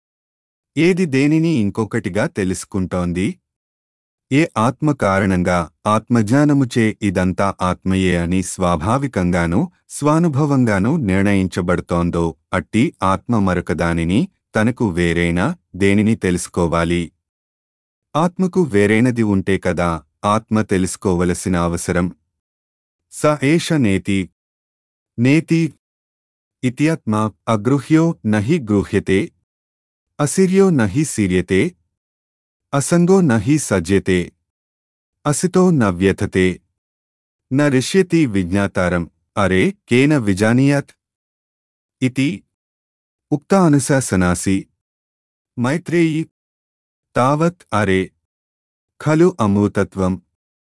ఏది దేనిని ఇంకొకటిగా తెలుసుకుంటోంది ఏ ఆత్మ కారణంగా ఆత్మజ్ఞానముచే ఇదంతా ఆత్మయే అని స్వాభావికంగానూ స్వానుభవంగానూ నిర్ణయించబడుతోందో అట్టి ఆత్మ మరొకదానిని తనకు వేరైన దేనిని తెలుసుకోవాలి ఆత్మకు వేరైనది ఉంటే కదా ఆత్మ తెలుసుకోవలసిన అవసరం స ఏష నేతి నేతి ఇత్యాత్మా అగృహ్యో నహి గృహ్యతే అసిర్యో నహి సీర్యతే అసంగో నహి సజ్యతే అసితో న వ్యథతే న రిష్యతి విజ్ఞాతారం అరే కేన విజానీయాత్ ఇతి ఉక్త అనుశాసనాసి మైత్రేయి తావత్ అరే ఖలు అమూతత్వం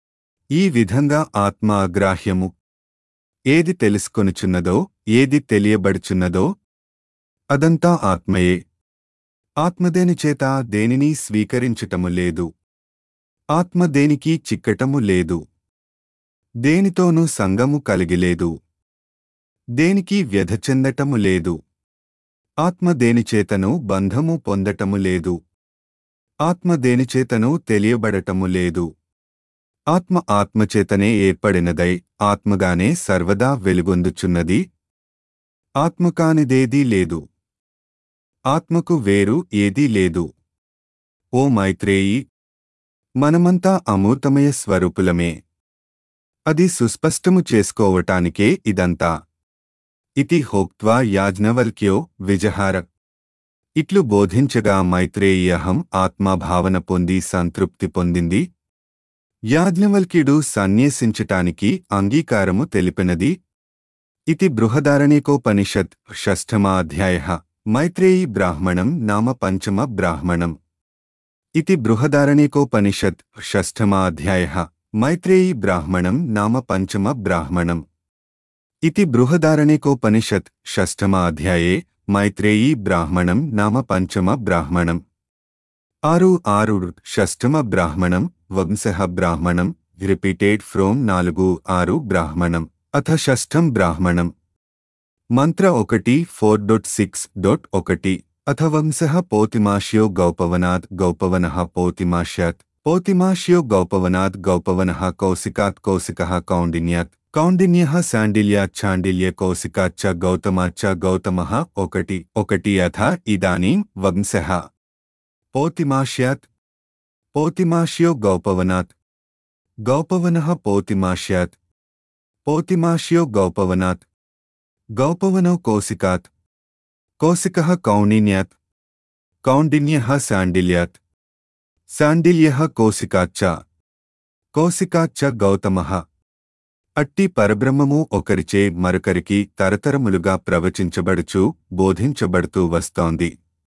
ఈ విధంగా ఆత్మ అగ్రాహ్యము ఏది తెలుసుకొనుచున్నదో ఏది తెలియబడుచున్నదో అదంతా ఆత్మయే ఆత్మదేనిచేత దేనిని స్వీకరించటము లేదు ఆత్మ దేనికి చిక్కటము లేదు దేనితోనూ సంగము కలిగిలేదు దేనికి వ్యధ చెందటము లేదు ఆత్మ దేనిచేతను బంధము పొందటము లేదు ఆత్మ దేనిచేతను తెలియబడటము లేదు ఆత్మ ఆత్మచేతనే ఏర్పడినదై ఆత్మగానే సర్వదా వెలుగొందుచున్నది ఆత్మ కానిదేదీ లేదు ఆత్మకు వేరు ఏదీ లేదు ఓ మైత్రేయి మనమంతా అమూర్తమయ స్వరూపులమే అది సుస్పష్టము చేసుకోవటానికే ఇదంతా ఇతి హోక్త్వా యాజ్ఞవల్క్యో విజహార ఇట్లు బోధించగా మైత్రేయి అహం ఆత్మాభావన పొంది సంతృప్తి పొందింది యాజ్ఞవల్క్యుడు సన్యసించటానికి అంగీకారము తెలిపినది ఇతి బృహదారణికోపనిషత్ షష్ఠమాధ్యాయ మైత్రేయీ బ్రాహ్మణం నామ పంచమ బ్రాహ్మణం ఇతి బృహదారణికోపనిషత్ షష్ఠమాధ్యాయ మైత్రేయీ బ్రాహ్మణం నామ పంచమ బ్రాహ్మణం ఇతి బృహదారణికోపనిషత్ షష్ఠమాధ్యాయే మైత్రేయీ బ్రాహ్మణం నామ పంచమ బ్రాహ్మణం ఆరు ఆరు షష్ఠమ బ్రాహ్మణం వంశః బ్రాహ్మణం రిపీటెడ్ ఫ్రోమ్ నాలుగు ఆరు బ్రాహ్మణం అథ షష్ఠం బ్రాహ్మణం మంత్ర ఒకటి ఫోర్ డొట్ సిక్స్ డొట్ ఒకటి అథ వంశః పోతిమాష్యో గౌపవనాత్ గౌపవనః పోతిమాష్యాత్ పోతిమాష్యో గౌపవనాత్ గౌపవనః కౌశికాత్ కౌశికः కౌండిన్యాత్ కౌండిన్యః శాండిల్యాత్ చాండిల్య కౌశికాచ్చ గౌతమాచ్చ గౌతమః ఒకటి ఒకటి అథ ఇదానీం వంశః పోతిమాష్యాత్ పోతిమాష్యో గౌపవనాత్ గౌపవనః పోతిమాష్యాత్ పోతిమాష్యో గౌపవనాత్ గౌపవనో కౌశికాత్ కౌశికः కౌండిన్యాత్ కౌండిన్యः శాండిల్యాత్ శాండిల్యः కౌశికాచ్చ కౌశికాచ్చ గౌతమః అట్టి పరబ్రహ్మము ఒకరిచే మరొకరికి తరతరములుగా ప్రవచించబడుచు బోధించబడుతూ వస్తోంది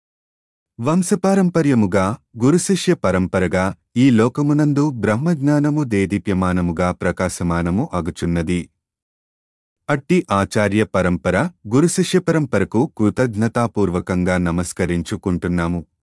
వంశపారంపర్యముగా గురుశిష్య పరంపరగా ఈ లోకమునందు బ్రహ్మజ్ఞానము దేదీప్యమానముగా ప్రకాశమానము అగుచున్నది అట్టి ఆచార్య పరంపర గురుశిష్య పరంపరకు కృతజ్ఞతాపూర్వకంగా నమస్కరించుకుంటున్నాము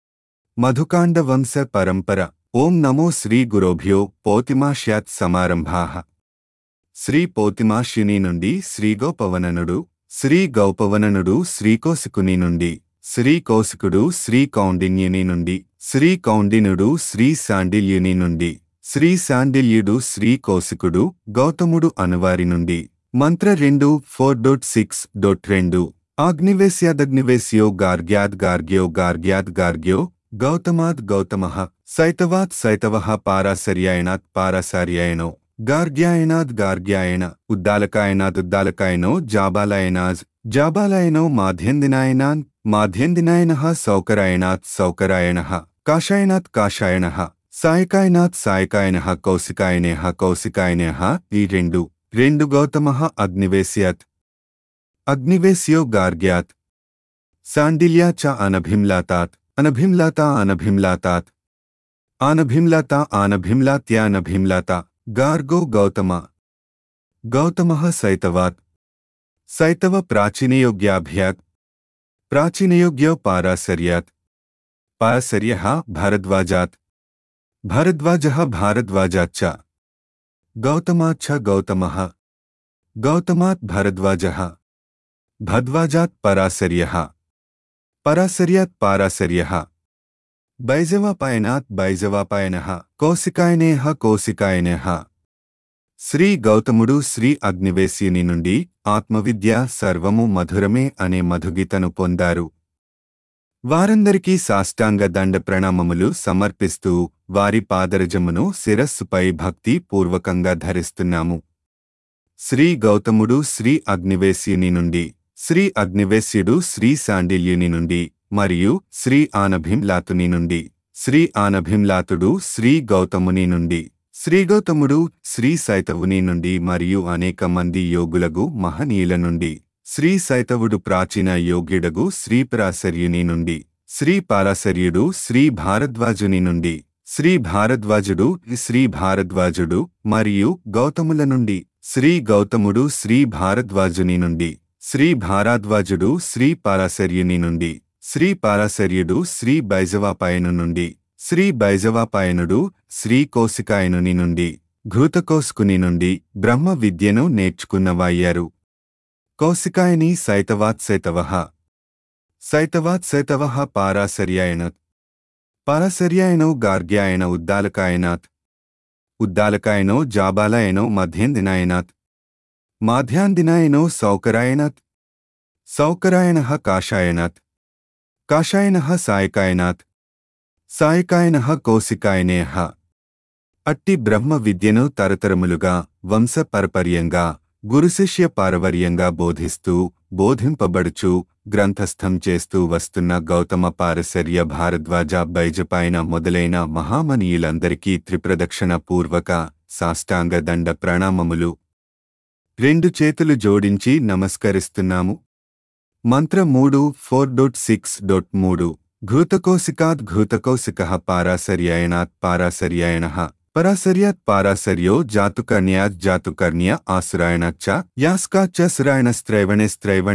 మధుకాండ వంశ పరంపర ఓం నమో శ్రీ గురోభ్యో పోతిమాష్యాత్ సమారంభాః శ్రీ పోతిమాష్యుని నుండి శ్రీగోపవననుడు శ్రీ గౌపవననుడు శ్రీకోశికుని నుండి శ్రీ కౌశికుడు శ్రీ కౌండిన్యుని నుండి శ్రీ కౌండినుడు శ్రీ శాండిల్యుని నుండి శ్రీ శాండిల్యుడు శ్రీ కౌశికుడు గౌతముడు అనువారి నుండి మంత్ర రెండు ఫోర్ డొట్ సిక్స్ డొట్ రెండు ఆగ్నివేశ్యాదగ్నివేశ్యో గార్గ్యాద్ గార్గ్యో గార్గ్యాద్ గార్గ్యో గౌతమాద్ గౌతమః సైతవాత్ సైతవః పారాసర్యాయణాత్ పారాసార్యాయణో గార్గ్యాయనాద్ గార్గ్యాయణ ఉద్దాలకాయనాద్ ఉద్దాలకాయనో జాబాలాయనాజ్ జాబాలాయనో మాధ్యందినాయనాన్ మాధ్యందినాయనః సౌకరాయణాత్ సౌకరాయణః కాషాయనాత్ కాషాయణః సాయకాయనాత్ సాయకాయనః కౌశికాయనేహ కౌశికాయనేహ ఈ రెండు రెండు గౌతమః అగ్నివేశ్యాత్ అగ్నివేశ్యో గార్గ్యాత్ సాండిల్యా చ అనభిమ్లాతాత్ అనభిమ్లాతా అనభిమ్లాతాత్ ఆనభిమ్లాతా ఆనభిమ్లాత్యానభిమ్లాత గార్గో గౌతమ గౌతమః సైతవాత్ సైతవ ప్రాచీనయోగ్యాభ్యాత్ ప్రాచీనయోగ్యో పారాసర్యాత్ పారాసర్యః భారద్వాజాత్ భారద్వాజः భారద్వాజాచ్చ గౌతమాచ్చ గౌతమः గౌతమాత్ భరద్వాజः భద్వాజాత్ పరాసర్యः పరాసర్యాత్ పారాసర్యः బైజవాపాయనాత్ బైజవాపాయనః కౌశికాయనేహ కౌశికాయనేహ శ్రీ గౌతముడు శ్రీ అగ్నివేశ్యుని నుండి ఆత్మవిద్య సర్వము మధురమే అనే మధుగీతను పొందారు వారందరికీ సాష్టాంగ దండ ప్రణామములు సమర్పిస్తూ వారి పాదరజమును శిరస్సుపై భక్తి పూర్వకంగా ధరిస్తున్నాము శ్రీ గౌతముడు శ్రీ అగ్నివేశ్యుని నుండి శ్రీ అగ్నివేశ్యుడు శ్రీ శాండిల్యుని నుండి మరియు శ్రీ ఆనభింలాతుని నుండి శ్రీ ఆనభింలాతుడు శ్రీ గౌతముని నుండి శ్రీ గౌతముడు శ్రీ సైతవుని నుండి మరియు అనేక మంది యోగులగు మహనీయుల నుండి శ్రీ సైతవుడు ప్రాచీన యోగ్యుడగు శ్రీ పరాశర్యుని నుండి శ్రీ పారాశర్యుడు శ్రీ భారద్వాజుని నుండి శ్రీ భారద్వాజుడు శ్రీ భారద్వాజుడు మరియు గౌతముల నుండి శ్రీ గౌతముడు శ్రీ భారద్వాజుని నుండి శ్రీ భారద్వాజుడు శ్రీ పారాశర్యుని నుండి శ్రీ పారాశర్యుడు శ్రీ బైజవాపాయను నుండి శ్రీ బైజవాపాయనుడు శ్రీ కోసికాయనుని నుండి ఘృతకోసుకుని నుండి బ్రహ్మ విద్యను నేర్చుకున్నవయ్యారు కౌశికాయని సైతవాత్సైతవః సైతవాత్సైతవః పారాశర్యాయనత్ పారాశర్యాయనౌ గార్గ్యాయన ఉద్దాలకాయనాత్ ఉద్దాలకాయనో జాబాలాయనో మధ్యందినాయనాత్ మాధ్యాందినాయనో సౌకరాయనాత్ సౌకరాయణః కాషాయనాత్ కాషాయనః సాయకాయనాత్ సాయకాయనః కౌశికాయనేహ అట్టి బ్రహ్మ విద్యను తరతరములుగా వంశపరపర్యంగా గురుశిష్య పారవర్యంగా బోధిస్తూ బోధింపబడుచు గ్రంథస్థం చేస్తూ వస్తున్న గౌతమ పారశర్య భారద్వాజ బైజపాయన మొదలైన మహామనీయులందరికీ త్రిప్రదక్షిణ పూర్వక సాష్టాంగ దండ ప్రణామములు రెండు చేతులు జోడించి నమస్కరిస్తున్నాము మంత్ర మూడు ఫోర్ డొట్ సిక్స్ డొట్ మూడు ఘృతకోశికాత్ ఘృతకోశిక పారాశర్యాయణాత్ పారాశర్యాయణ పరాశర్యాత్ పారాశర్యో జాతుకర్ణ్యాత్ జాతుకర్ణ్య ఆసురాయణచ్చ యాస్కాచ్చ సురాయణస్త్రైవణే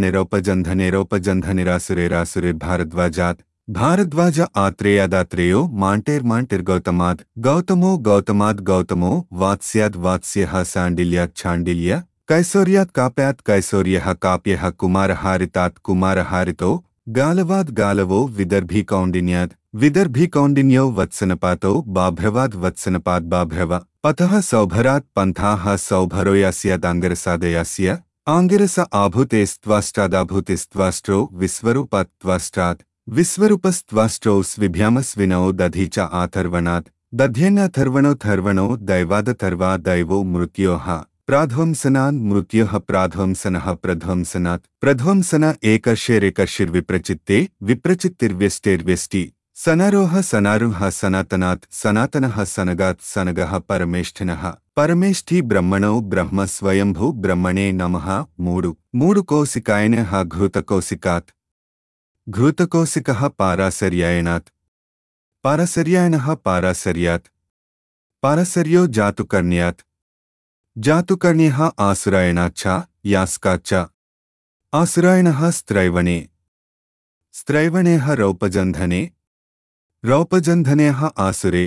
స్త్రైవణిరోపజంధనిరోపజంధనిరాసురేరాసురిర్భారద్వాజాత్ భారద్వాజ ఆత్రేయాదాత్రేయో మాంటేర్మాంటేర్గౌతమాద్ గౌతమో గౌతమాద్ గౌతమో వాత్స్యాద్ వాత్స్యః సాండిల్యాత్ ఛాండిల్య కైసోర్యాత్ కాప్యాత్ కైసోర్యః కాప్యః కుమారహారితాత్ కుమారహారితో గాలవాద్ గాలవో విదర్భీకౌండిన్యాద్ విదర్భీకౌండిన్యో వత్సనపాతో బాభ్రవాద్ వత్సనపాద్ బాభ్రవ పథః సౌభరాత్ పంథాః సౌభరోయాస్యాదాంగరసాదయాస్య ఆంగిరస ఆభూతేస్త్వాష్టాదాభూతిస్త్వాష్ట్రో విశ్వరూపాత్వాష్టాత్ విశ్వరూపస్త్వాష్ట్రో స్విభ్యామస్వినో దధీ చ ఆథర్వణాత్ దధ్యేనాథర్వణోథర్వణో దైవాదథర్వా దైవో మృత్యోః ప్రాధ్వంసనాన్ మృత్యోః ప్రాధ్వంసనః ప్రధ్వంసనాత్ ప్రధ్వంసన ఏకర్షేరేకర్షిర్విప్రచిత్తే విప్రచిత్తిర్వ్యష్టేర్వ్యష్టి సనరోహ సనారుహ సనాతనాత్ సనాతనః సనగాత్ సనగః పరమేష్ఠినః పరమేష్ఠి బ్రహ్మణో బ్రహ్మ స్వయంభూ బ్రహ్మణే నమః మూడు మూడు కౌశికాయనః ఘృతకౌశికాత్ ఘృతకౌశికः పారాశర్యాయణాత్ పారాశర్యాయణः పారాశర్యాత్ పారాశర్యో జాతుకర్ణ్యాత్ జాతుకర్ణ్యः ఆసురాయణాచ్చ యాస్కాచ్చ ఆసురాయణः స్త్రైవణే స్త్రైవణేః రౌపజంధనే రౌపజంధనేః ఆసురే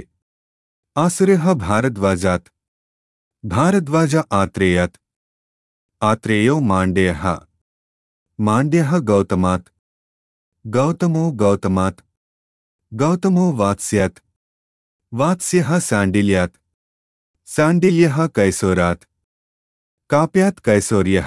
ఆసురేః భారద్వాజాత్ భారద్వాజ ఆత్రేయాత్ ఆత్రేయో మాండేయः మాండ్యः గౌతమాత్ గౌతమో గౌతమాత్ గౌతమో వాత్స్యాత్ వాత్స్యः సాండిల్యాత్ సాండిల్యः कैसोरात् काप्यात् कैसोर्यः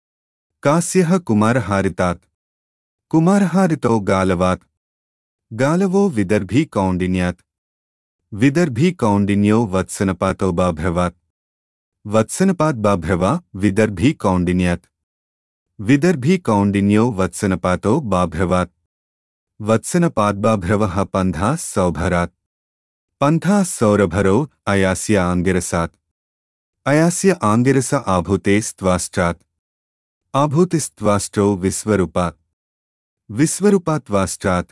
कास्यः कुमारहारितात् कुमारहारितो गालवात् गालवो विदर्भी कौण्डिन्यात् विदर्भी कौण्डिन्यो वत्सनपातो बाभ्रवात् वत्सनपात् बाभ्रवा विदर्भी कौण्डिन्यात् विदर्भी कौण्डिन्यो वत्सनपातो बाभ्रवात् वत्सनपाद्बाभ्रवः पन्थाः सौभरात् पन्थाः सौरभरो अयास्य आङ्गिरसात् अयास्य आङ्गिरस आभूते स्त्वाष्टात् आभूतिस्त्वाष्टो विश्वरूपात् विश्वरूपात्वाष्टात्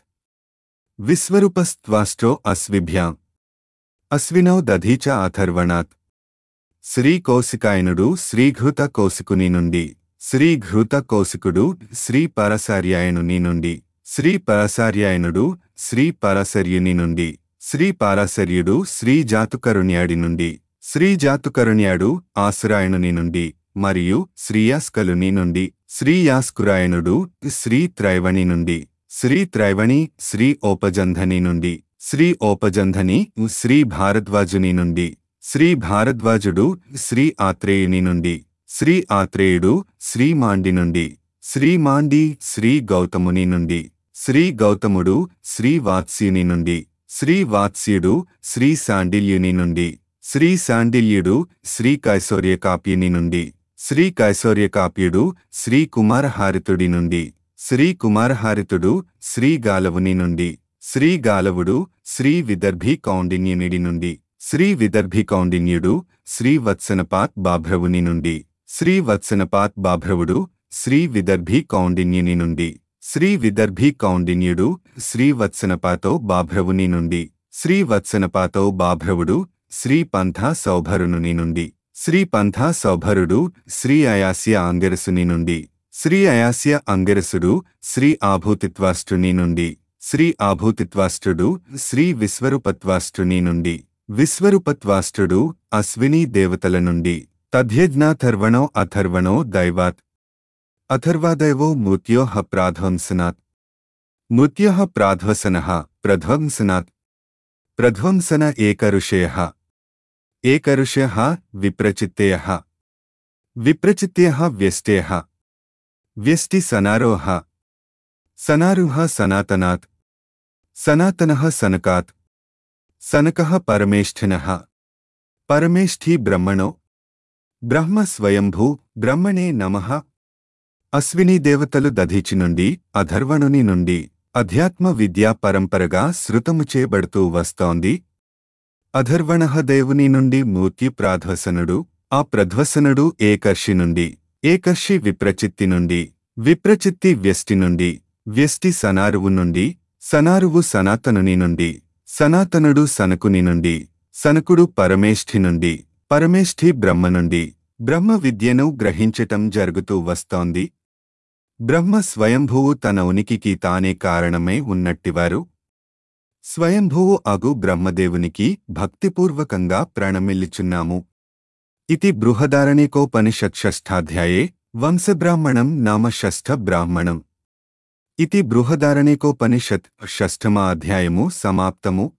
विश्वरूपस्त्वाष्टो అశ్విభ్యాం అశ్వినౌ దధీచ అథర్వణాత్ శ్రీ కౌశికాయనుడు శ్రీఘృత కౌశికుని నుండి శ్రీ ఘృత కౌశికుడు శ్రీ పరసార్యాయనుని నుండి శ్రీ పరసార్యాయనుడు శ్రీ పరసర్యుని నుండి శ్రీ పారాశర్యుడు శ్రీ జాతుకరుణ్యాడి నుండి శ్రీ జాతుకరుణ్యాడు ఆసురాయణుని నుండి మరియు శ్రీయాస్కలుని నుండి శ్రీయాస్కురాయణుడు శ్రీ త్రైవణి నుండి శ్రీ త్రైవణి శ్రీ ఓపజంధని నుండి శ్రీ ఓపజంధని శ్రీ భారద్వాజుని నుండి శ్రీ భారద్వాజుడు శ్రీ ఆత్రేయుని నుండి శ్రీ ఆత్రేయుడు శ్రీ మాండి నుండి శ్రీ మాండి శ్రీ గౌతముని నుండి శ్రీ గౌతముడు శ్రీ వాత్స్యుని నుండి శ్రీ వాత్స్యుడు శ్రీ శాండిల్యుని నుండి శ్రీ శాండిల్యుడు శ్రీ కైశౌర్యకాప్యుని నుండి శ్రీ కైశౌర్యకాప్యుడు శ్రీ కుమారహారితుడి నుండి శ్రీ కుమారహారితుడు శ్రీ గాలవుని నుండి శ్రీ గాలవుడు శ్రీ విదర్భి కౌండిన్యునిడి నుండి శ్రీ విదర్భి కౌండిన్యుడు శ్రీ వత్సనపాత్ బాభ్రవుని నుండి శ్రీ వత్సనపాత్ బాభ్రవుడు శ్రీ విదర్భి కౌండిన్యుని నుండి శ్రీ విదర్భి కౌండిన్యుడు శ్రీ వత్సనపాతో బాభ్రవుని నుండి శ్రీ వత్సనపాతో బాభ్రవుడు శ్రీ పంథా సౌభరునుని నుండి శ్రీ పంథా సౌభరుడు శ్రీ అయాస్య ఆంగరసుని నుండి శ్రీ అయాస్య అంగిరసుడు శ్రీ ఆభూతిత్వాష్టుని నుండి శ్రీ ఆభూతిత్వాష్టుడు శ్రీ విశ్వరూపత్వాష్టుని నుండి విశ్వరూపత్వాష్టుడు అశ్విని దేవతల నుండి తద్యజ్ఞాథర్వణో అథర్వణో దైవాత్ అథర్వాదైవో మృత్యోః ప్రాధ్వంసనాత్ మృత్యః ప్రాధ్వసనః ప్రధ్వంసనాత్ ప్రధ్వంసన ఏకఋషయః ఏకఋషయః విప్రచిత్తయః విప్రచిత్తయః వ్యష్టయః వ్యష్టి సనారోహ సనారుహ సనాతనాత్ సనాతనః సనకాత్ సనకః పరమేష్ఠినః పరమేష్ఠి బ్రహ్మణో బ్రహ్మ స్వయంభూ బ్రహ్మణే నమః అశ్విని దేవతలు దధీచి నుండి అధర్వణుని నుండి అధ్యాత్మ విద్యా పరంపరగా శృతము చేయబడుతూ వస్తోంది అధర్వణ దేవుని నుండి మూర్తి ప్రాధ్వసనుడు ఆ ప్రధ్వసనుడు ఏకర్షి నుండి ఏకర్షి విప్రచిత్తి నుండి విప్రచిత్తి వ్యష్టి నుండి వ్యష్టి సనారువు నుండి సనారువు సనాతనుని నుండి సనాతనుడు సనకుని నుండి సనకుడు పరమేష్ఠి నుండి పరమేష్ఠి బ్రహ్మ నుండి బ్రహ్మ విద్యను గ్రహించటం జరుగుతూ వస్తోంది బ్రహ్మ స్వయంభువు తన ఉనికికి తానే కారణమై ఉన్నట్టివారు స్వయంభువు అగు బ్రహ్మదేవునికి భక్తిపూర్వకంగా ప్రణమిల్లిచున్నాము ఇతి బృహదారణికోపనిషత్ షష్ఠాధ్యాయే వంశబ్రాహ్మణం నామ షష్ఠ బ్రాహ్మణం ఇతి బృహదారణికోపనిషత్ షష్ఠమ అధ్యాయము సమాప్తము